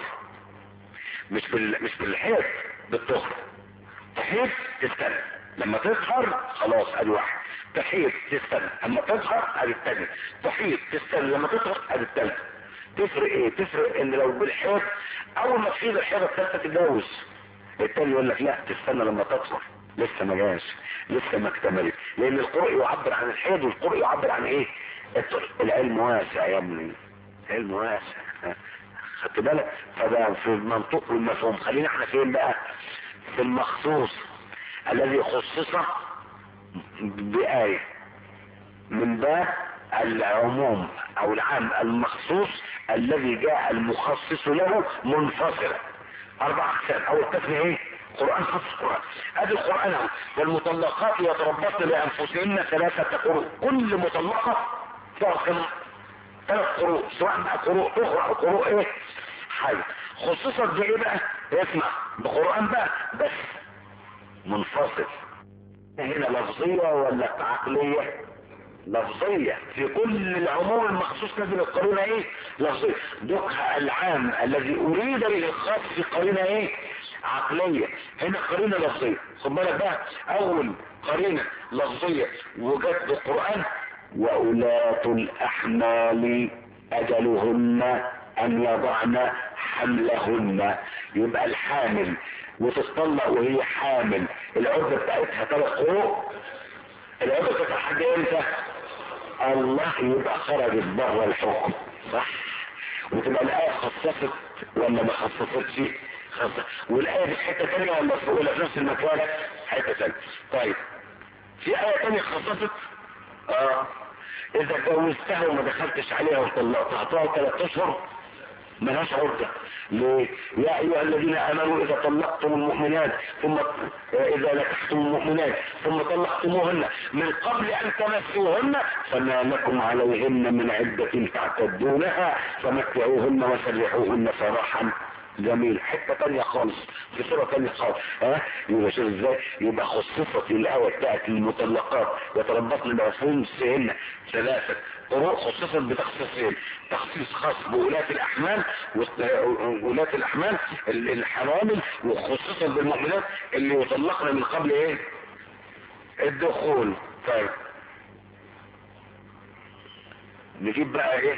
مش بال... مش بالحيض بالطهر تحيض تستنى لما تظهر خلاص ادي واحد تحيض تستنى اما تظهر ادي الثاني تحيض تستنى لما تظهر ادي الثالث تفرق ايه تفرق ان لو بالحيض اول ما تحيض الحيضه الثالثه تتجوز التاني يقول لك لا تستنى لما تطهر لسه ما جاش لسه ما اكتملت لان القرء يعبر عن الحيض والقرء يعبر عن ايه العلم واسع يا ابني علم واسع خدت بالك فده في المنطق والمفهوم خلينا احنا فين بقى في المخصوص الذي خصص بآية من باب العموم او العام المخصوص الذي جاء المخصص له منفصلا اربع اقسام اول قسم ايه قرآن خص قرآن ادي القرآن اهو والمطلقات يتربصن بانفسهن ثلاثة قروء كل مطلقة تأخذ ثلاث قروء سواء بقى قروء اخرى او قروء ايه حي خصوصا بايه بقى اسمع بقرآن بقى بس منفصل هنا لفظية ولا عقلية لفظية في كل العموم المخصوص لازم القرينة ايه لفظية دقها العام الذي اريد به الخاص في قرينة ايه عقلية هنا قرينة لفظية خد بالك بقى اول قرينة لفظية وجت بالقرآن وأولاة الأحمال أجلهن أن يضعن حملهن يبقى الحامل وتطلق وهي حامل العدة بتاعتها ثلاث قروء العدة بتاعتها حد امتى الله يبقى خرجت بره الحكم صح وتبقى الآية خصصت ولا ما خصصتش خصصت والآية دي في حتة تانية ولا في ولا في نفس المكان حتة تانية طيب في آية تانية خصصت اه اذا جوزتها وما دخلتش عليها وطلقتها هتقعد ثلاث اشهر ملهاش عرضة ليه يا ايها الذين امنوا اذا طلقتم المؤمنات ثم اذا نكحتم المؤمنات ثم طلقتموهن من قبل ان تمسوهن فما لكم عليهن من عدة تعتدونها فمتعوهن وسرحوهن سراحا جميل حتة تانية خالص في صورة تانية خالص ها يبقى شوف ازاي يبقى خصصت الآية بتاعت المطلقات يتربصن بأنفسهن ثلاثة قروء خصصت بتخصيصين تخصيص خاص بولاة الأحمال ولاة الأحمال الحوامل وخصصت بالمؤمنات اللي يطلقن من قبل ايه الدخول طيب نجيب بقى ايه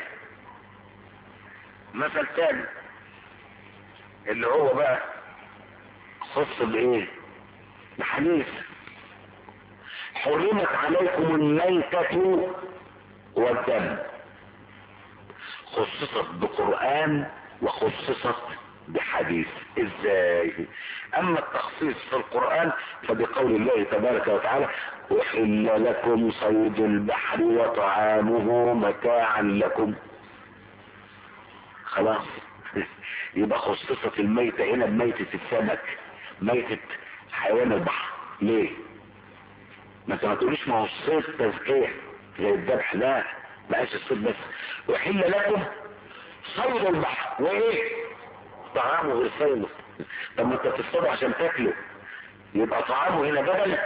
مثل تاني اللي هو بقى خص بايه بحديث حرمت عليكم الميتة والدم خصصت بقرآن وخصصت بحديث ازاي اما التخصيص في القرآن فبقول الله تبارك وتعالى احل لكم صيد البحر وطعامه متاعا لكم خلاص يبقى خصصت الميتة هنا بميتة السمك ميتة حيوان البحر ليه ما انت ما تقوليش ما هو الصيد تزكية زي الذبح لا بقاش الصيد بس وحل لكم صيد البحر وايه طعامه غير صيده طب ما انت بتصطاده عشان تاكله يبقى طعامه هنا بدل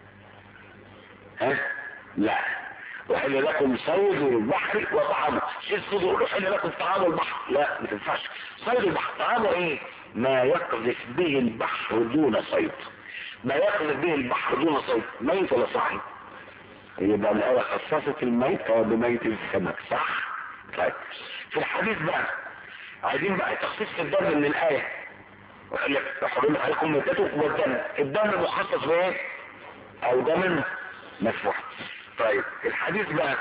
ها لا وحل لكم صيد البحر وطعامه شيل صدور وحل لكم طعام البحر لا ما تنفعش صيد البحر طعامه ايه ما يقذف به البحر دون صيد ما يقذف به البحر دون صيد ميت ولا صحي يبقى الآية خصصت الميت بميت السمك صح طيب في الحديث بقى عايزين بقى تخصيص الدم من الآية وقال لك حرمت عليكم ميتته والدم الدم مخصص بايه او دم مسفوح طيب الحديث بقى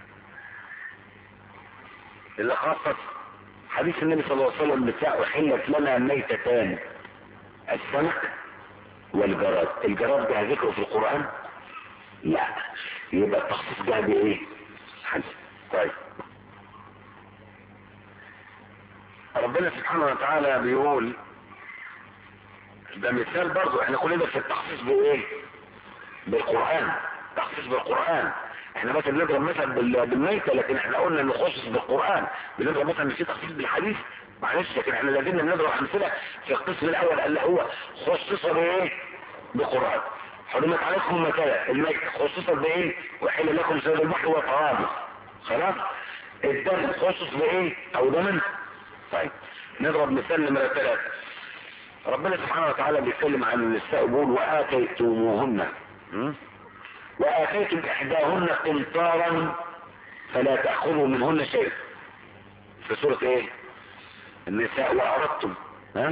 اللي خصص حديث النبي صلى الله عليه وسلم بتاع احلت لنا ميتتان السمك والجراد الجراد ده ذكره في القرآن لا يبقى التخصيص ده بايه حديث طيب ربنا سبحانه وتعالى بيقول ده مثال برضو احنا كلنا في التخصيص بايه بالقرآن تخصيص بالقرآن احنا مثلا بنضرب مثلا بال- بالميتة لكن احنا قلنا نخصص بالقرآن بنضرب مثلا في تخصيص بالحديث معلش لكن احنا لازم نضرب امثله في القسم الاول اللي هو خصص بايه بالقرآن حرمت عليكم مكان الميتة خصصت بايه وحل لكم سيد البحر وطعامه خلاص الدم خصص بايه او دم طيب نضرب مثال نمرة ثلاثة ربنا سبحانه وتعالى بيتكلم عن النساء بيقول وآتيتموهن م? وآتيتم إحداهن قنطارا فلا تأخذوا منهن شيء في سورة ايه النساء وأردتم ها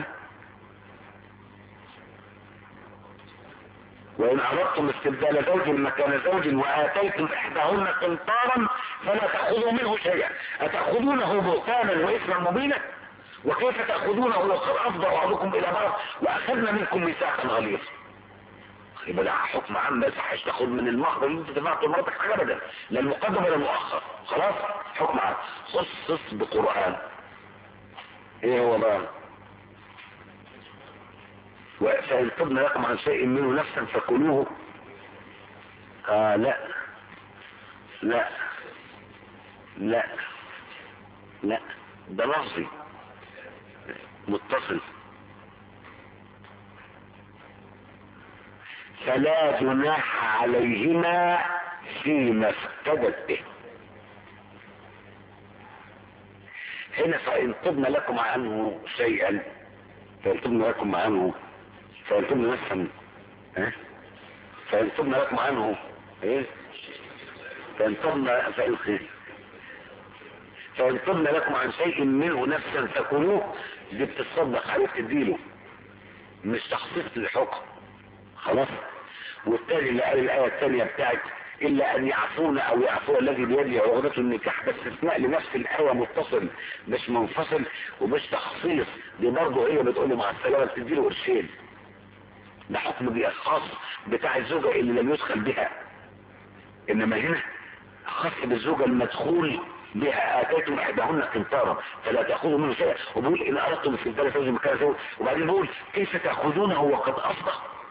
وإن أردتم استبدال زوج مكان زوج وآتيتم إحداهن قنطارا فلا تأخذوا منه شيئا أتأخذونه بهتانا وإثما مبينا وكيف تأخذونه وقد أفضى بعضكم إلى بعض وأخذنا منكم ميثاقا غليظا يبقى ده حكم عام ما يصحش تاخد من المهر اللي انت دفعته لمراتك حاجه ابدا لا المقدم ولا المؤخر خلاص حكم عام خصص بقران ايه هو بقى فإن طبنا لكم عن شيء منه نفسا فكلوه آه لا لا لا لا ده لفظي متصل فلا جناح عليهما فيما افتدت به هنا فإن طبنا لكم عنه شيئا فإن طبنا لكم عنه فإن طبنا نفسا ها فإن طبنا لكم عنه ايه فإن طبنا فإن فإن طبنا لكم عن شيء منه نفسا فكلوه دي بتتصدق عليه تديله مش تخصيص للحكم خلاص والتاني اللي قال الآية الثانية بتاعت إلا أن يعفون أو يعفو الذي بيده عقدة النكاح بس استثناء لنفس الآية متصل مش منفصل ومش تخصيص دي برضه هي بتقول له مع السلامة تديله قرشين ده حكم بيبقى خاص بتاع الزوجة اللي لم يدخل بها إنما هنا خاص بالزوجة المدخول بها آتيتم إحداهن قنطارا فلا تأخذوا منه شيئا وبيقول إن أردتم استبدال زوج مكان زوج وبعدين بيقول كيف تأخذونه وقد أفضى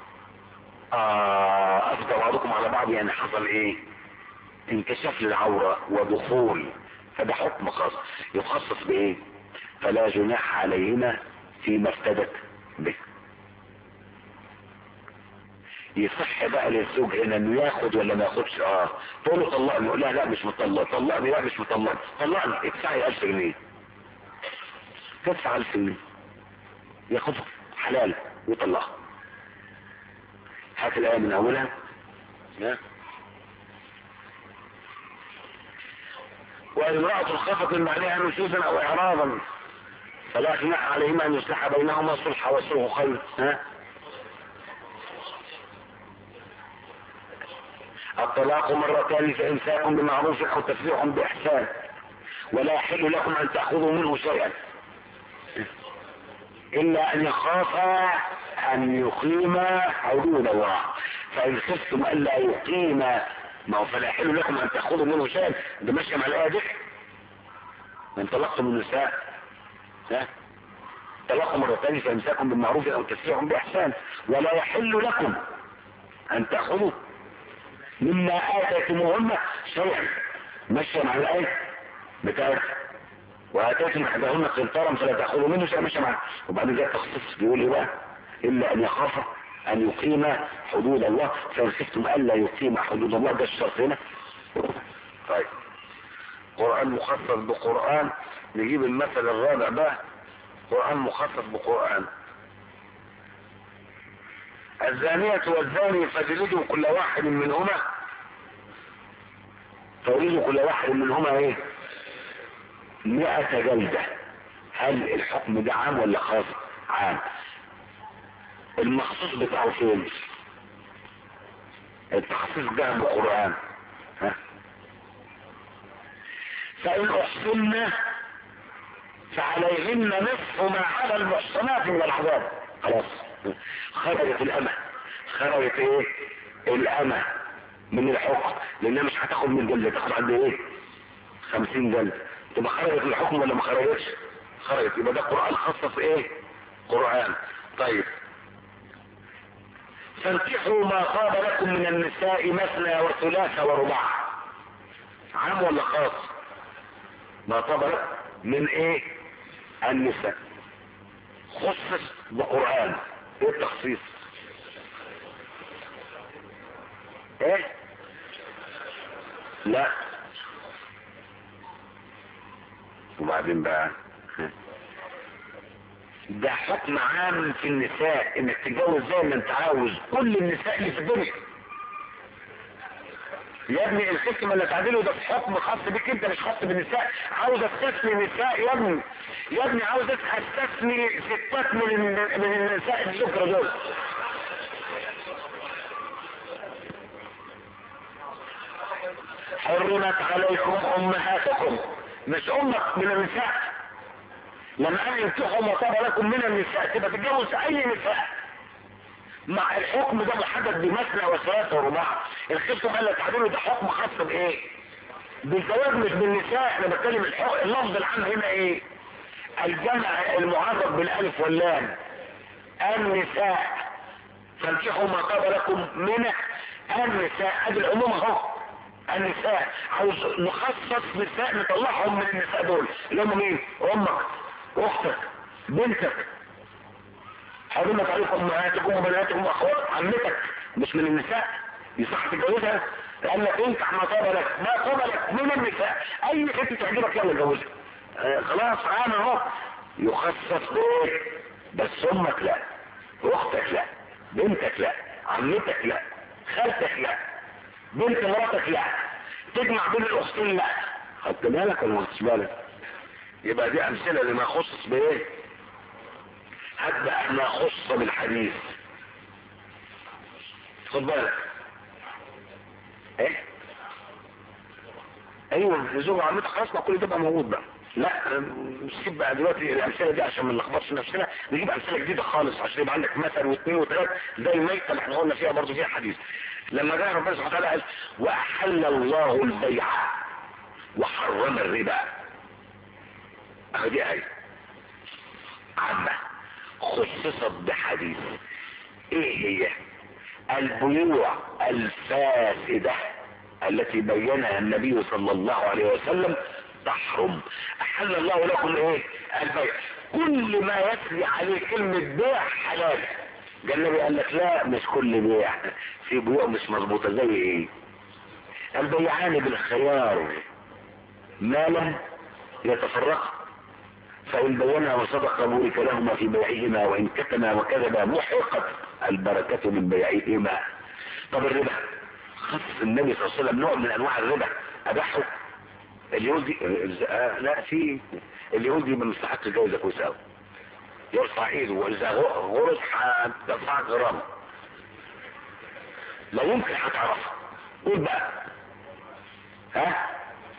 آه أفضى بعضكم على بعض يعني حصل إيه انكشاف للعورة ودخول فده حكم خاص يخصص بإيه فلا جناح عليهما فيما افتدت به يصح بقى للزوج هنا انه ياخد ولا ما ياخدش اه تقول له طلقني يقول لها لا مش مطلق طلقني لا مش مطلق طلقني ادفعي 1000 جنيه تدفع 1000 جنيه ياخدها حلال ويطلقها هات الايه من اولها ها وإن امرأة خافت من معناها نشوزا أو إعراضا فلا جناح عليهما أن يصلح بينهما صلحا والصلح خير ها الطلاق مرتان فإمساك بمعروف أو تسريح بإحسان ولا يحل لكم أن تأخذوا منه شيئا إلا أن يخافا أن يقيما حدود الله فإن خفتم ألا يقيما ما هو فلا يحل لكم أن تأخذوا منه شيئا ده ماشية مع الآية دي من طلقتم النساء ها طلاق مرتين فامساك بالمعروف او تسريح باحسان ولا يحل لكم ان تاخذوا مما اتيتموهن شيئا مشى مع الايه بتاعت واتيتم احداهن قنطارا فلا تاخذوا منه شيئا مشى معاه وبعد ذلك تخصيص بيقول ايه بقى الا ان يخاف ان يقيم حدود الله فان خفتم الا يقيم حدود الله ده الشرط هنا طيب قرآن مخصص بقرآن نجيب المثل الرابع بقى قرآن مخصص بقرآن الزانية والزاني فجلدوا كل واحد منهما فجلدوا كل واحد منهما ايه مئة جلدة هل الحكم ده عام ولا خاص عام المخصوص بتاعه فين التخصيص ده بقرآن ها فإن أحسن فعليهن نصف ما على المحصنات من العذاب خلاص خرجت الأمة خرجت ايه الأمة من الحكم لأنها مش هتاخد من جلدة تاخد قد ايه خمسين جلدة تبقى خرجت من الحكم ولا ما خرجتش خرجت يبقى ده قرآن خصص ايه قرآن طيب فانكحوا ما طاب لكم من النساء مثنى وثلاث ورباع عام ولا خاص ما طاب لكم من ايه النساء خصص بقرآن ايه التخصيص ايه لا وبعدين بقى ده حكم عام في النساء انك تتجوز زي ما انت عاوز كل النساء اللي في الدنيا يا ابني الختم اللي تعدله ده في حكم خاص بيك انت مش خاص بالنساء عاوز استثني نساء يا ابني يا ابني عاوز استثني ستات من من النساء الذكر دول حرمت عليكم امهاتكم مش امك من النساء لما ان ينكحوا ما طاب لكم من النساء تبقى تتجوز اي نساء مع الحكم ده محدد بمثنى وثلاثة ورباع الخفتم قال لك تعديله ده حكم خاص بايه بالزواج مش بالنساء انا بتكلم الحق... اللفظ العام هنا ايه الجمع المعرف بالالف واللام النساء فانكحوا ما طاب لكم من النساء ادي العموم اهو النساء عاوز نخصص نساء نطلعهم من النساء دول اللي هم مين امك اختك بنتك حرمت عليكم امهاتكم وبناتكم واخواتكم عمتك مش من النساء يصح تتجوزها قال لك انكح ما طاب لك ما طاب لك من النساء اي ست تعجبك يلا اتجوزها آه خلاص انا اهو يخصص بايه بس امك لا اختك لا بنتك لا عمتك لا خالتك لا بنت مراتك لا تجمع بين الاختين لا خدت بالك ولا ما خدتش بالك يبقى دي امثله لما خصص بايه هات بقى ما خص بالحديث خد بالك ايه ايوه زوج عمتك خلاص ما كل ده بقى موجود بقى لا نسيب بقى دلوقتي الامثله دي عشان ما نلخبطش نفسنا نجيب امثله جديده خالص عشان يبقى عندك مثل واثنين وثلاث زي الميته اللي احنا قلنا فيها برضه فيها حديث لما جاء ربنا سبحانه وتعالى قال واحل الله البيع وحرم الربا اهو دي ايه عامه خصصت بحديث ايه هي البيوع الفاسدة التي بينها النبي صلى الله عليه وسلم تحرم احل الله لكم ايه البيع كل ما يسري عليه كلمة بيع حلال قال النبي قال لك لا مش كل بيع في بيوع مش مظبوطة زي ايه البيعان بالخيار ما لم يتفرقا فإن بينا وصدق بورك لهما في بيعهما وإن كتما وكذبا محقت البركة من بيعهما طب الربا خص النبي صلى الله عليه وسلم نوع من أنواع الربا أباحه اليهودي آه لا في اليهودي من مستحق الجوزة كويس قوي يرفع ايده واذا غرس هتدفع غرامه لا يمكن هتعرفها قول بقى ها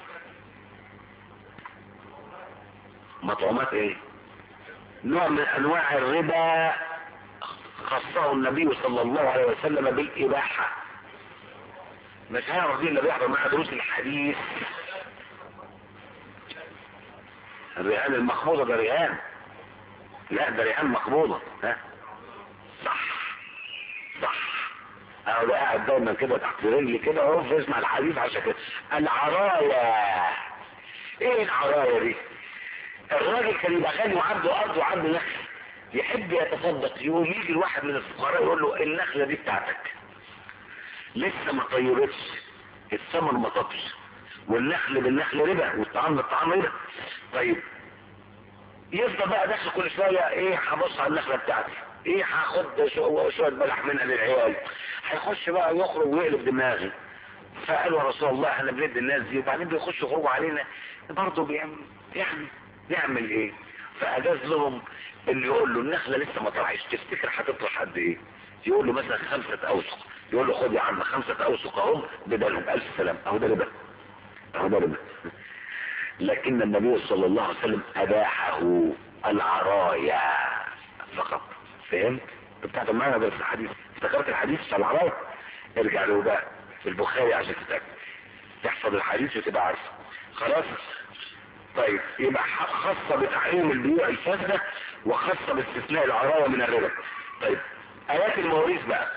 مطعومات ايه نوع من انواع الربا خصه النبي صلى الله عليه وسلم بالاباحة مش هيعرف دي اللي بيحضر مع دروس الحديث الرهان المخفوضة ده رهان لا ده ريحان مقبوضة ها صح صح اهو قاعد دايما كده تحت رجلي كده اهو بيسمع الحديث عشان كده العرايا ايه العرايا دي الراجل كان يبقى غني وعنده ارض وعنده نخل يحب يتصدق يقوم يجي الواحد من الفقراء يقول له النخله دي بتاعتك لسه ما طيبتش الثمر ما طبش والنخل بالنخل ربا والطعام بالطعام ربا طيب يفضل بقى داخل كل شويه ايه هبص على النخله بتاعتي ايه هاخد شو- شويه بلح منها للعيال هيخش بقى يخرج ويقلب دماغي فقالوا يا رسول الله احنا بندي الناس دي وبعدين بيخشوا يخرجوا علينا برضه بيعمل يعني يعمل ايه فاجاز لهم اللي يقول له النخله لسه ما طلعش تفتكر هتطرح قد ايه يقول له مثلا خمسة اوسق يقول له خد يا عم خمسة اوسق اهم بدلهم الف سلام اهو ده ربا اهو ده ربا لكن النبي صلى الله عليه وسلم اباحه العرايا فقط فهمت بتاعت معنا درس الحديث افتكرت الحديث بتاع العرايا ارجع له بقى في البخاري عشان تتاكد تحفظ الحديث وتبقى عارفه خلاص طيب يبقى ح- خاصة بتحريم البيوع الفاسدة وخاصة باستثناء العراية من الربا طيب آيات المواريث بقى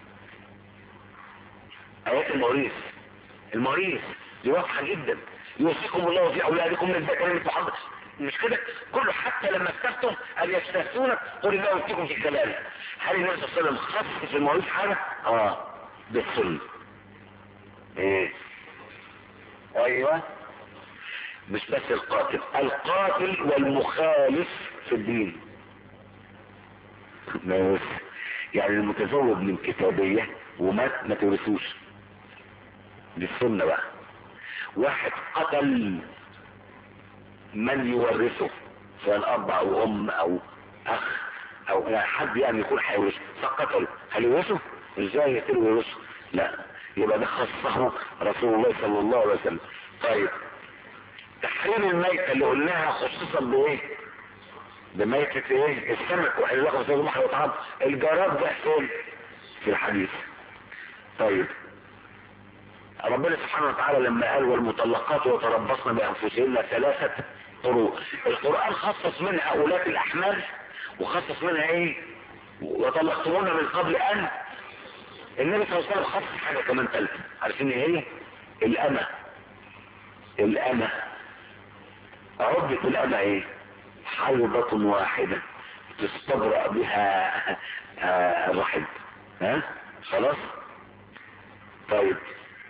آيات المواريث المواريث دي واضحة جدا يوصيكم الله في أولادكم من الذكر مثل حظ مش كده كله حتى لما استفتم أن يستفتون قل الله يفتيكم في الكلام هل النبي صلى الله عليه وسلم خص في المواريث حاجة؟ اه بالسنة ايه ايوه مش بس القاتل القاتل والمخالف في الدين ما يورث. يعني المتزوج من كتابية ومات ما تورثوش دي السنة بقى واحد قتل من يورثه سواء اب او ام او اخ او يعني حد يعني يكون هيورثه فقتله هل يورثه؟ ازاي يقتله ويورثه؟ لا يبقى ده خصه رسول الله صلى الله عليه وسلم طيب تحريم الميتة اللي قلناها خصوصا بايه بميتة ايه السمك وحل لكم سيد البحر وطعام الجراد ده فين في الحديث طيب ربنا سبحانه وتعالى لما قال والمطلقات يتربصن بانفسهن ثلاثة قروء القرآن خصص منها أولاة الأحمال وخصص منها ايه وطلقتمون من قبل أن النبي صلى الله عليه وسلم خصص حاجة كمان ثالثة عارفين ايه هي الأمة الأمة عدة الأمة ايه حيضة واحدة تستبرأ بها آه، الرحم ها خلاص طيب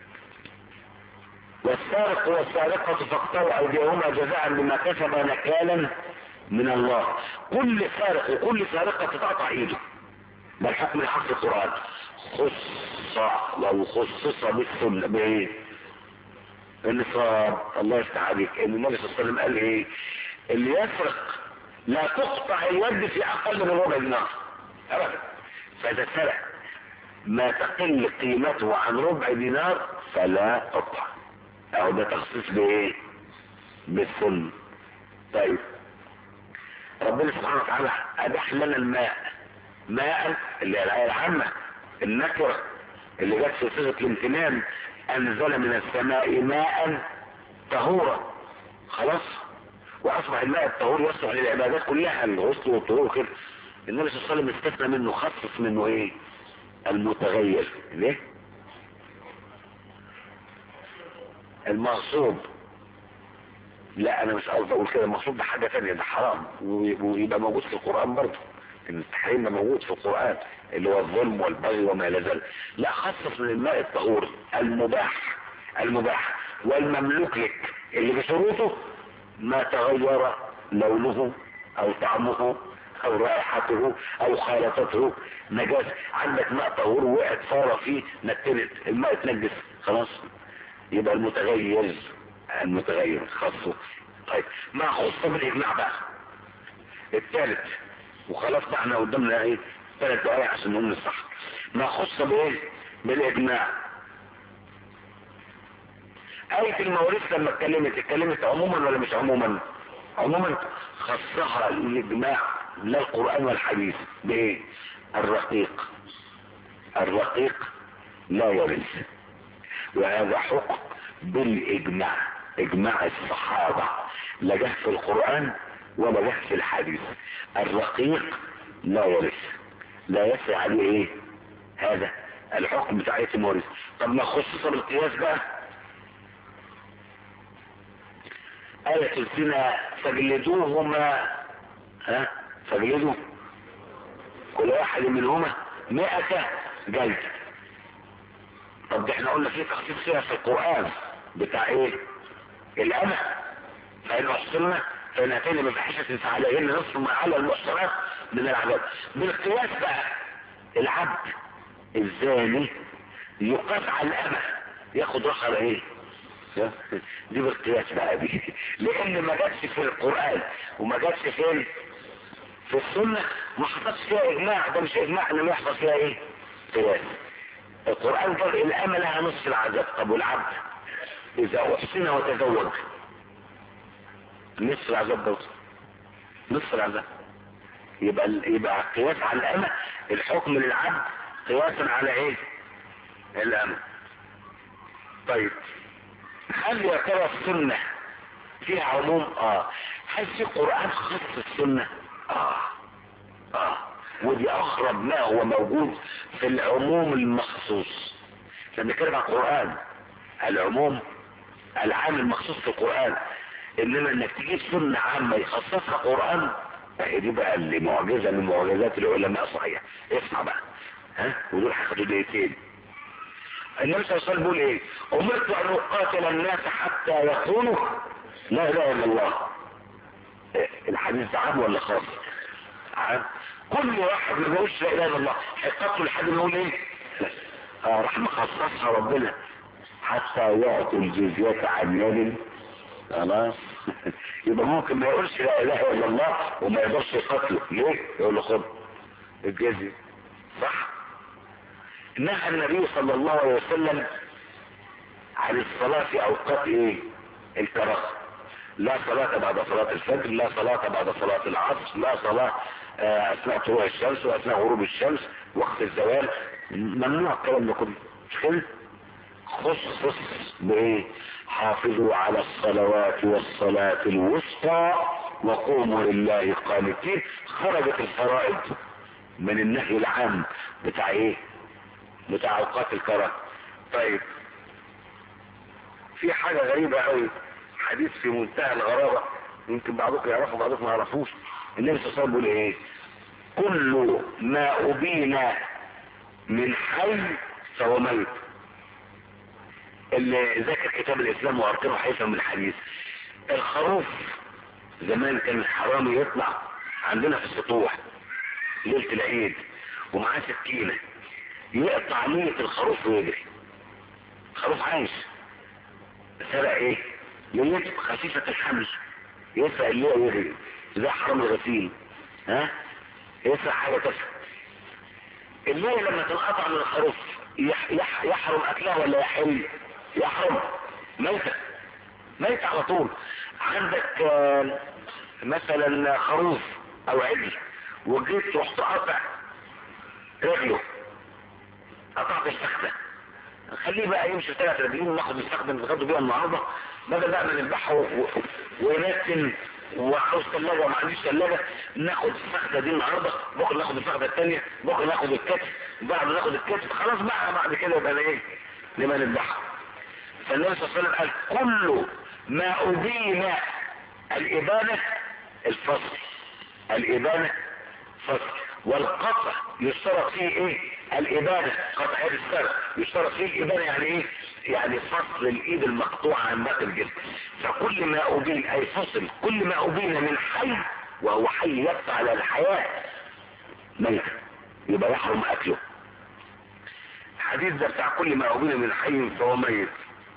والسارق والسارقة فاقطعوا أيديهما جزاء بما كسب نكالا من الله كل سارق وكل سارقة تتقطع ايده ده الحكم الحق القرآن خص لو خصص بالسنة بايه النصاب الله يفتح عليك ان النبي صلى الله عليه وسلم قال ايه اللي يسرق لا تقطع اليد في اقل من ربع دينار ابدا فاذا سرق ما تقل قيمته عن ربع دينار فلا تقطع او ده تخصيص بايه بالسن طيب ربنا سبحانه وتعالى اباح لنا الماء ماء اللي هي الآية العامة النكرة اللي جت في صيغة الامتنان انزل من السماء ماء طهورا خلاص واصبح الماء الطهور يصلح للعبادات كلها الغسل والطهور كده النبي صلى الله عليه وسلم استثنى منه خصص منه ايه المتغير ليه المغصوب لا انا مش قصدي اقول كده المغصوب ده حاجه ثانيه ده حرام ويبقى موجود في القران برضه التحريم ده موجود في القران اللي هو الظلم والبغي وما الى ذلك لا خصص من الماء الطهور المباح المباح والمملوك لك اللي بشروطه ما تغير لونه او طعمه او رائحته او خالطته نجاسة عندك ماء طهور وقعت صار فيه نتنت الماء اتنجس خلاص يبقى المتغير المتغير خاصه طيب ما خص بالاجماع بقى الثالث وخلاص بقى احنا قدامنا ايه ثلاث دقايق عشان نقول الصح ما خص بايه بالاجماع آية المواريث لما اتكلمت اتكلمت عموما ولا مش عموما عموما خصها الاجماع لا القرآن والحديث بايه الرقيق الرقيق لا يرث وهذا حكم بالاجماع اجماع الصحابة لا جه في القرآن ولا جه في الحديث الرقيق لا يرث لا يسري عليه ايه هذا الحكم بتاع يتم ورث طب ما خصص بالقياس بقى آية الزنا فاجلدوهما ها فاجلدوا كل واحد منهما مئة جلد طب ده احنا قلنا في تخصيص فيها في القرآن بتاع ايه الأمة فإن أحصلنا فإن أتينا بفحشة فعليهن نصف ما على المحصنات من العذاب بالقياس بقى العبد الزاني يقاس على الأمة ياخد رقم ايه دي بالقياس بقى دي لان ما جاتش في القرآن وما جاتش فين في السنة ما حصلش فيها اجماع ده مش اجماع انما يحصل فيها ايه قياس القرآن قال الامة لها نصف العذاب طب والعبد اذا احسن وتزوج نصف العذاب برضه نصف العذاب يبقى يبقى قياس على الامة الحكم للعبد قياسا على ايه الامة طيب هل يا ترى السنة فيها عموم اه هل في قرآن خاص السنة اه اه ودي اغرب ما هو موجود في العموم المخصوص لما نتكلم عن القرآن العموم العام المخصوص في القرآن انما انك تجيب سنة عامة يخصصها قرآن فهي دي بقى اللي معجزة من معجزات العلماء صحيح اسمع بقى ها ودول هياخدوا دقيقتين النبي صلى الله عليه وسلم بيقول ايه امرت ان اقاتل الناس حتى يقولوا لا اله الا الله إيه الحديث ده عام ولا خاص عام كل واحد ما بيقولش لا اله الا الله هيقاتلوا لحد ما يقول ايه آه راح مخصصها ربنا حتى يعطوا الجزية عن يد خلاص يبقى ممكن ما يقولش لا اله الا الله وما يقدرش يقاتله ليه يقول له خد الجزية صح نهى النبي صلى الله عليه وسلم عن الصلاة في اوقات ايه الكراهه لا صلاة بعد صلاة الفجر لا صلاة بعد صلاة العصر لا صلاة اثناء طلوع الشمس واثناء غروب الشمس وقت الزوال ممنوع الكلام ده كله مش كده خصص بايه حافظوا على الصلوات والصلاة الوسطى وقوموا لله قانتين خرجت الفرائض من النهي العام بتاع ايه بتاع اوقات الكراهه طيب في حاجة غريبة قوي حديث في منتهى الغرابة يمكن بعضكم يعرفوا بعضكم ما يعرفوش النبي صلى الله عليه وسلم بيقول ايه كل ما أبين من حي فهو ميت اللي ذاكر كتاب الإسلام وأركانه هيفهم الحديث الخروف زمان كان الحرامي يطلع عندنا في السطوح ليلة العيد ومعاه سكينة يقطع نية الخروف ويجري خروف عايش سرق ايه نيته خفيفة الحمل يسرق اللي ويجري زي حرام الغسيل ها يسرق حاجة تسرق الليلة لما تنقطع من الخروف يح يح يحرم اكلها ولا يحل يحرم ميتة ميتة على طول عندك آه مثلا خروف او عجل وجيت رحت قاطع رجله قطعت الفخده خليه بقى يمشي في ثلاث رجلين وناخد نستخدم نتغدوا بيها النهارده بدل بقى ما نذبحه ونتن وعاوز ثلاجه وما عنديش ثلاجه ناخد الفخده دي النهارده بكره ناخد الفخده الثانيه بكره ناخد الكتف بعد ناخد الكتف خلاص بقى بعد كده يبقى ايه لما نذبحها فالنبي صلى الله عليه وسلم قال كل ما أبين الإبانة الفصل الإبانة فصل والقطع يشترط فيه ايه الإبانة قطع يد السرق يشترط فيه الإبانة يعني ايه يعني فصل الإيد المقطوعة عن باقي الجسم فكل ما أبين أي فصل كل ما أبين من حي وهو حي يبقى على الحياة ميت يبقى يحرم أكله الحديث ده بتاع كل ما أبين من حي فهو ميت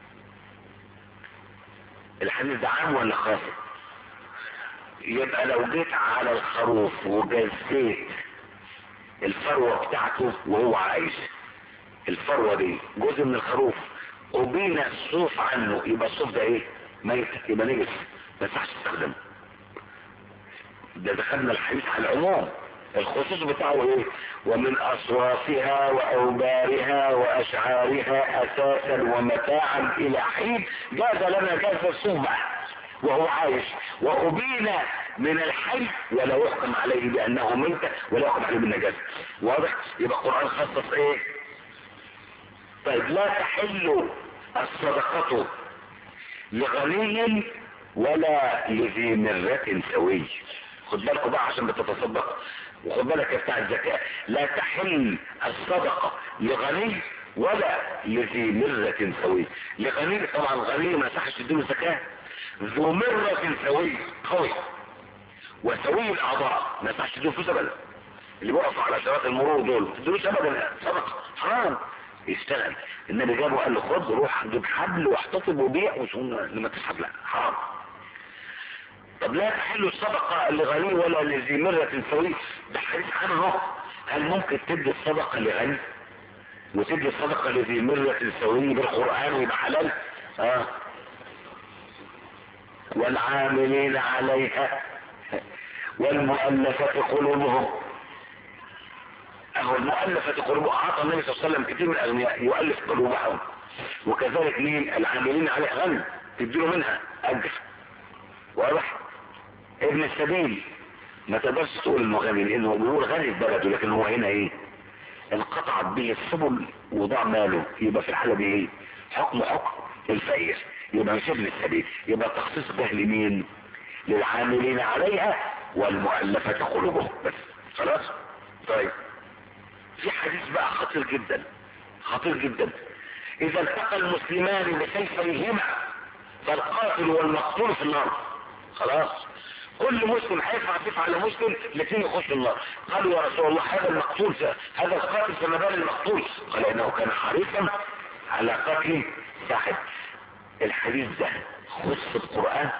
الحديث ده عام ولا خاص يبقى لو جيت على الخروف وجزيت الفروة بتاعته وهو عايش الفروة دي جزء من الخروف وبينا الصوف عنه يبقى الصوف ده ايه ميت يبقى نجس ما ينفعش تستخدمه ده دخلنا الحديث على العموم الخصوص بتاعه ايه ومن اصوافها واوبارها واشعارها اساسا ومتاعا الى حين جاز لنا جاز الصوف وهو عايش وأبين من الحي ولا يحكم عليه بانه ميت ولا يحكم عليه بالنجاسه واضح يبقى القران خصص ايه طيب لا تحل الصدقه لغني ولا لذي مرة سوي خد بالكوا بقى عشان بتتصدق وخد بالك يا بتاع الزكاة لا تحل الصدقة لغني ولا لذي مرة سوي لغني طبعا غني ما يصحش تديله زكاة ذو مرة سوي قوي وسوي الاعضاء ما يصحش تديله فلوس ابدا اللي بيقفوا على شراط المرور دول ما تديلوش ابدا صدقة حرام يشتغل النبي جابه قال له خد روح جيب حبل واحتفظ وبيع وشون لما تسحب لا حرام طب لا تحل الصدقة لغني ولا لذي مرة سوي ده حديث عنه هل ممكن تدي الصدقة لغني وتدي الصدقة لذي مرة سوي بالقرآن ويبقى حلال اه والعاملين عليها والمؤلفة قلوبهم اهو المؤلفة قلوبهم اعطى النبي صلى الله عليه وسلم كثير من الاغنياء يؤلف قلوبهم وكذلك مين العاملين عليها غني تديله منها اجر واضح ابن السبيل ما تقدرش تقول انه غني لانه بيقول غني في بلده لكن هو هنا ايه انقطعت به السبل وضاع ماله يبقى في الحاله دي ايه حكم حكم الفقير يبقى مش ابن السبيل يبقى تخصيص ده لمين للعاملين عليها والمؤلفة قلوبهم بس خلاص طيب في حديث بقى خطير جدا خطير جدا اذا التقى المسلمان بسيفيهما فالقاتل والمقتول في النار خلاص كل مسلم هيرفع سيف على مسلم الاثنين يخشوا النار قالوا يا رسول الله هذا المقتول هذا القاتل فما بال المقتول قال انه كان حريصا على قتل صاحب الحديث ده خص القرآن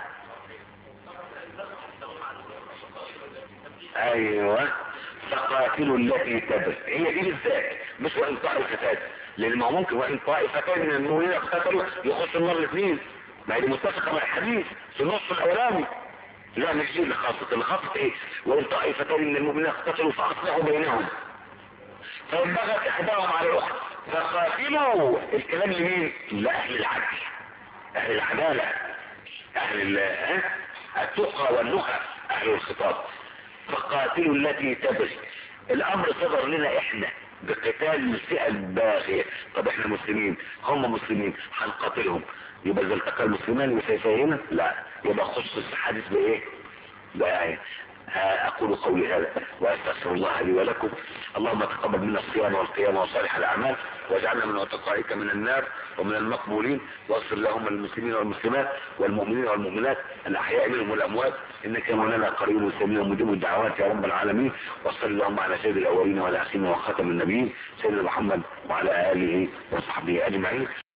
ايوه فقاتلوا التي تبغي هي دي بالذات مش وان طائفتان لان ما هو ممكن وان طائفتان من المؤمنين اقتتلوا يخشوا النار الاثنين ما هي دي متفقه مع الحديث في النص الاولاني لا مش دي اللي خاصة اللي خاصة ايه وان طائفتان من المؤمنين اقتتلوا فاصلحوا بينهم فان بغت احداهم على الاخرى فقاتلوا الكلام لمين لاهل العدل اهل العدالة اهل ال- ها؟ التقى والنهى اهل الخطاب فقاتلوا التي تبغي الامر صدر لنا احنا بقتال الفئة الباغية طب احنا مسلمين هم مسلمين هنقاتلهم يبقى اذا التقى المسلمان بسيفيهما لا يبقى خص الحديث بايه بآية ها أقول قولي هذا وأستغفر الله لي ولكم اللهم تقبل منا الصيام والقيام وصالح الأعمال واجعلنا من عتقائك من النار ومن المقبولين واغفر اللهم للمسلمين والمسلمات والمؤمنين والمؤمنات الأحياء منهم والأموات إنك مولانا قريب سميع مجيب الدعوات يا رب العالمين وصل اللهم على سيد الأولين والآخرين وخاتم النبيين سيدنا محمد وعلى آله وصحبه أجمعين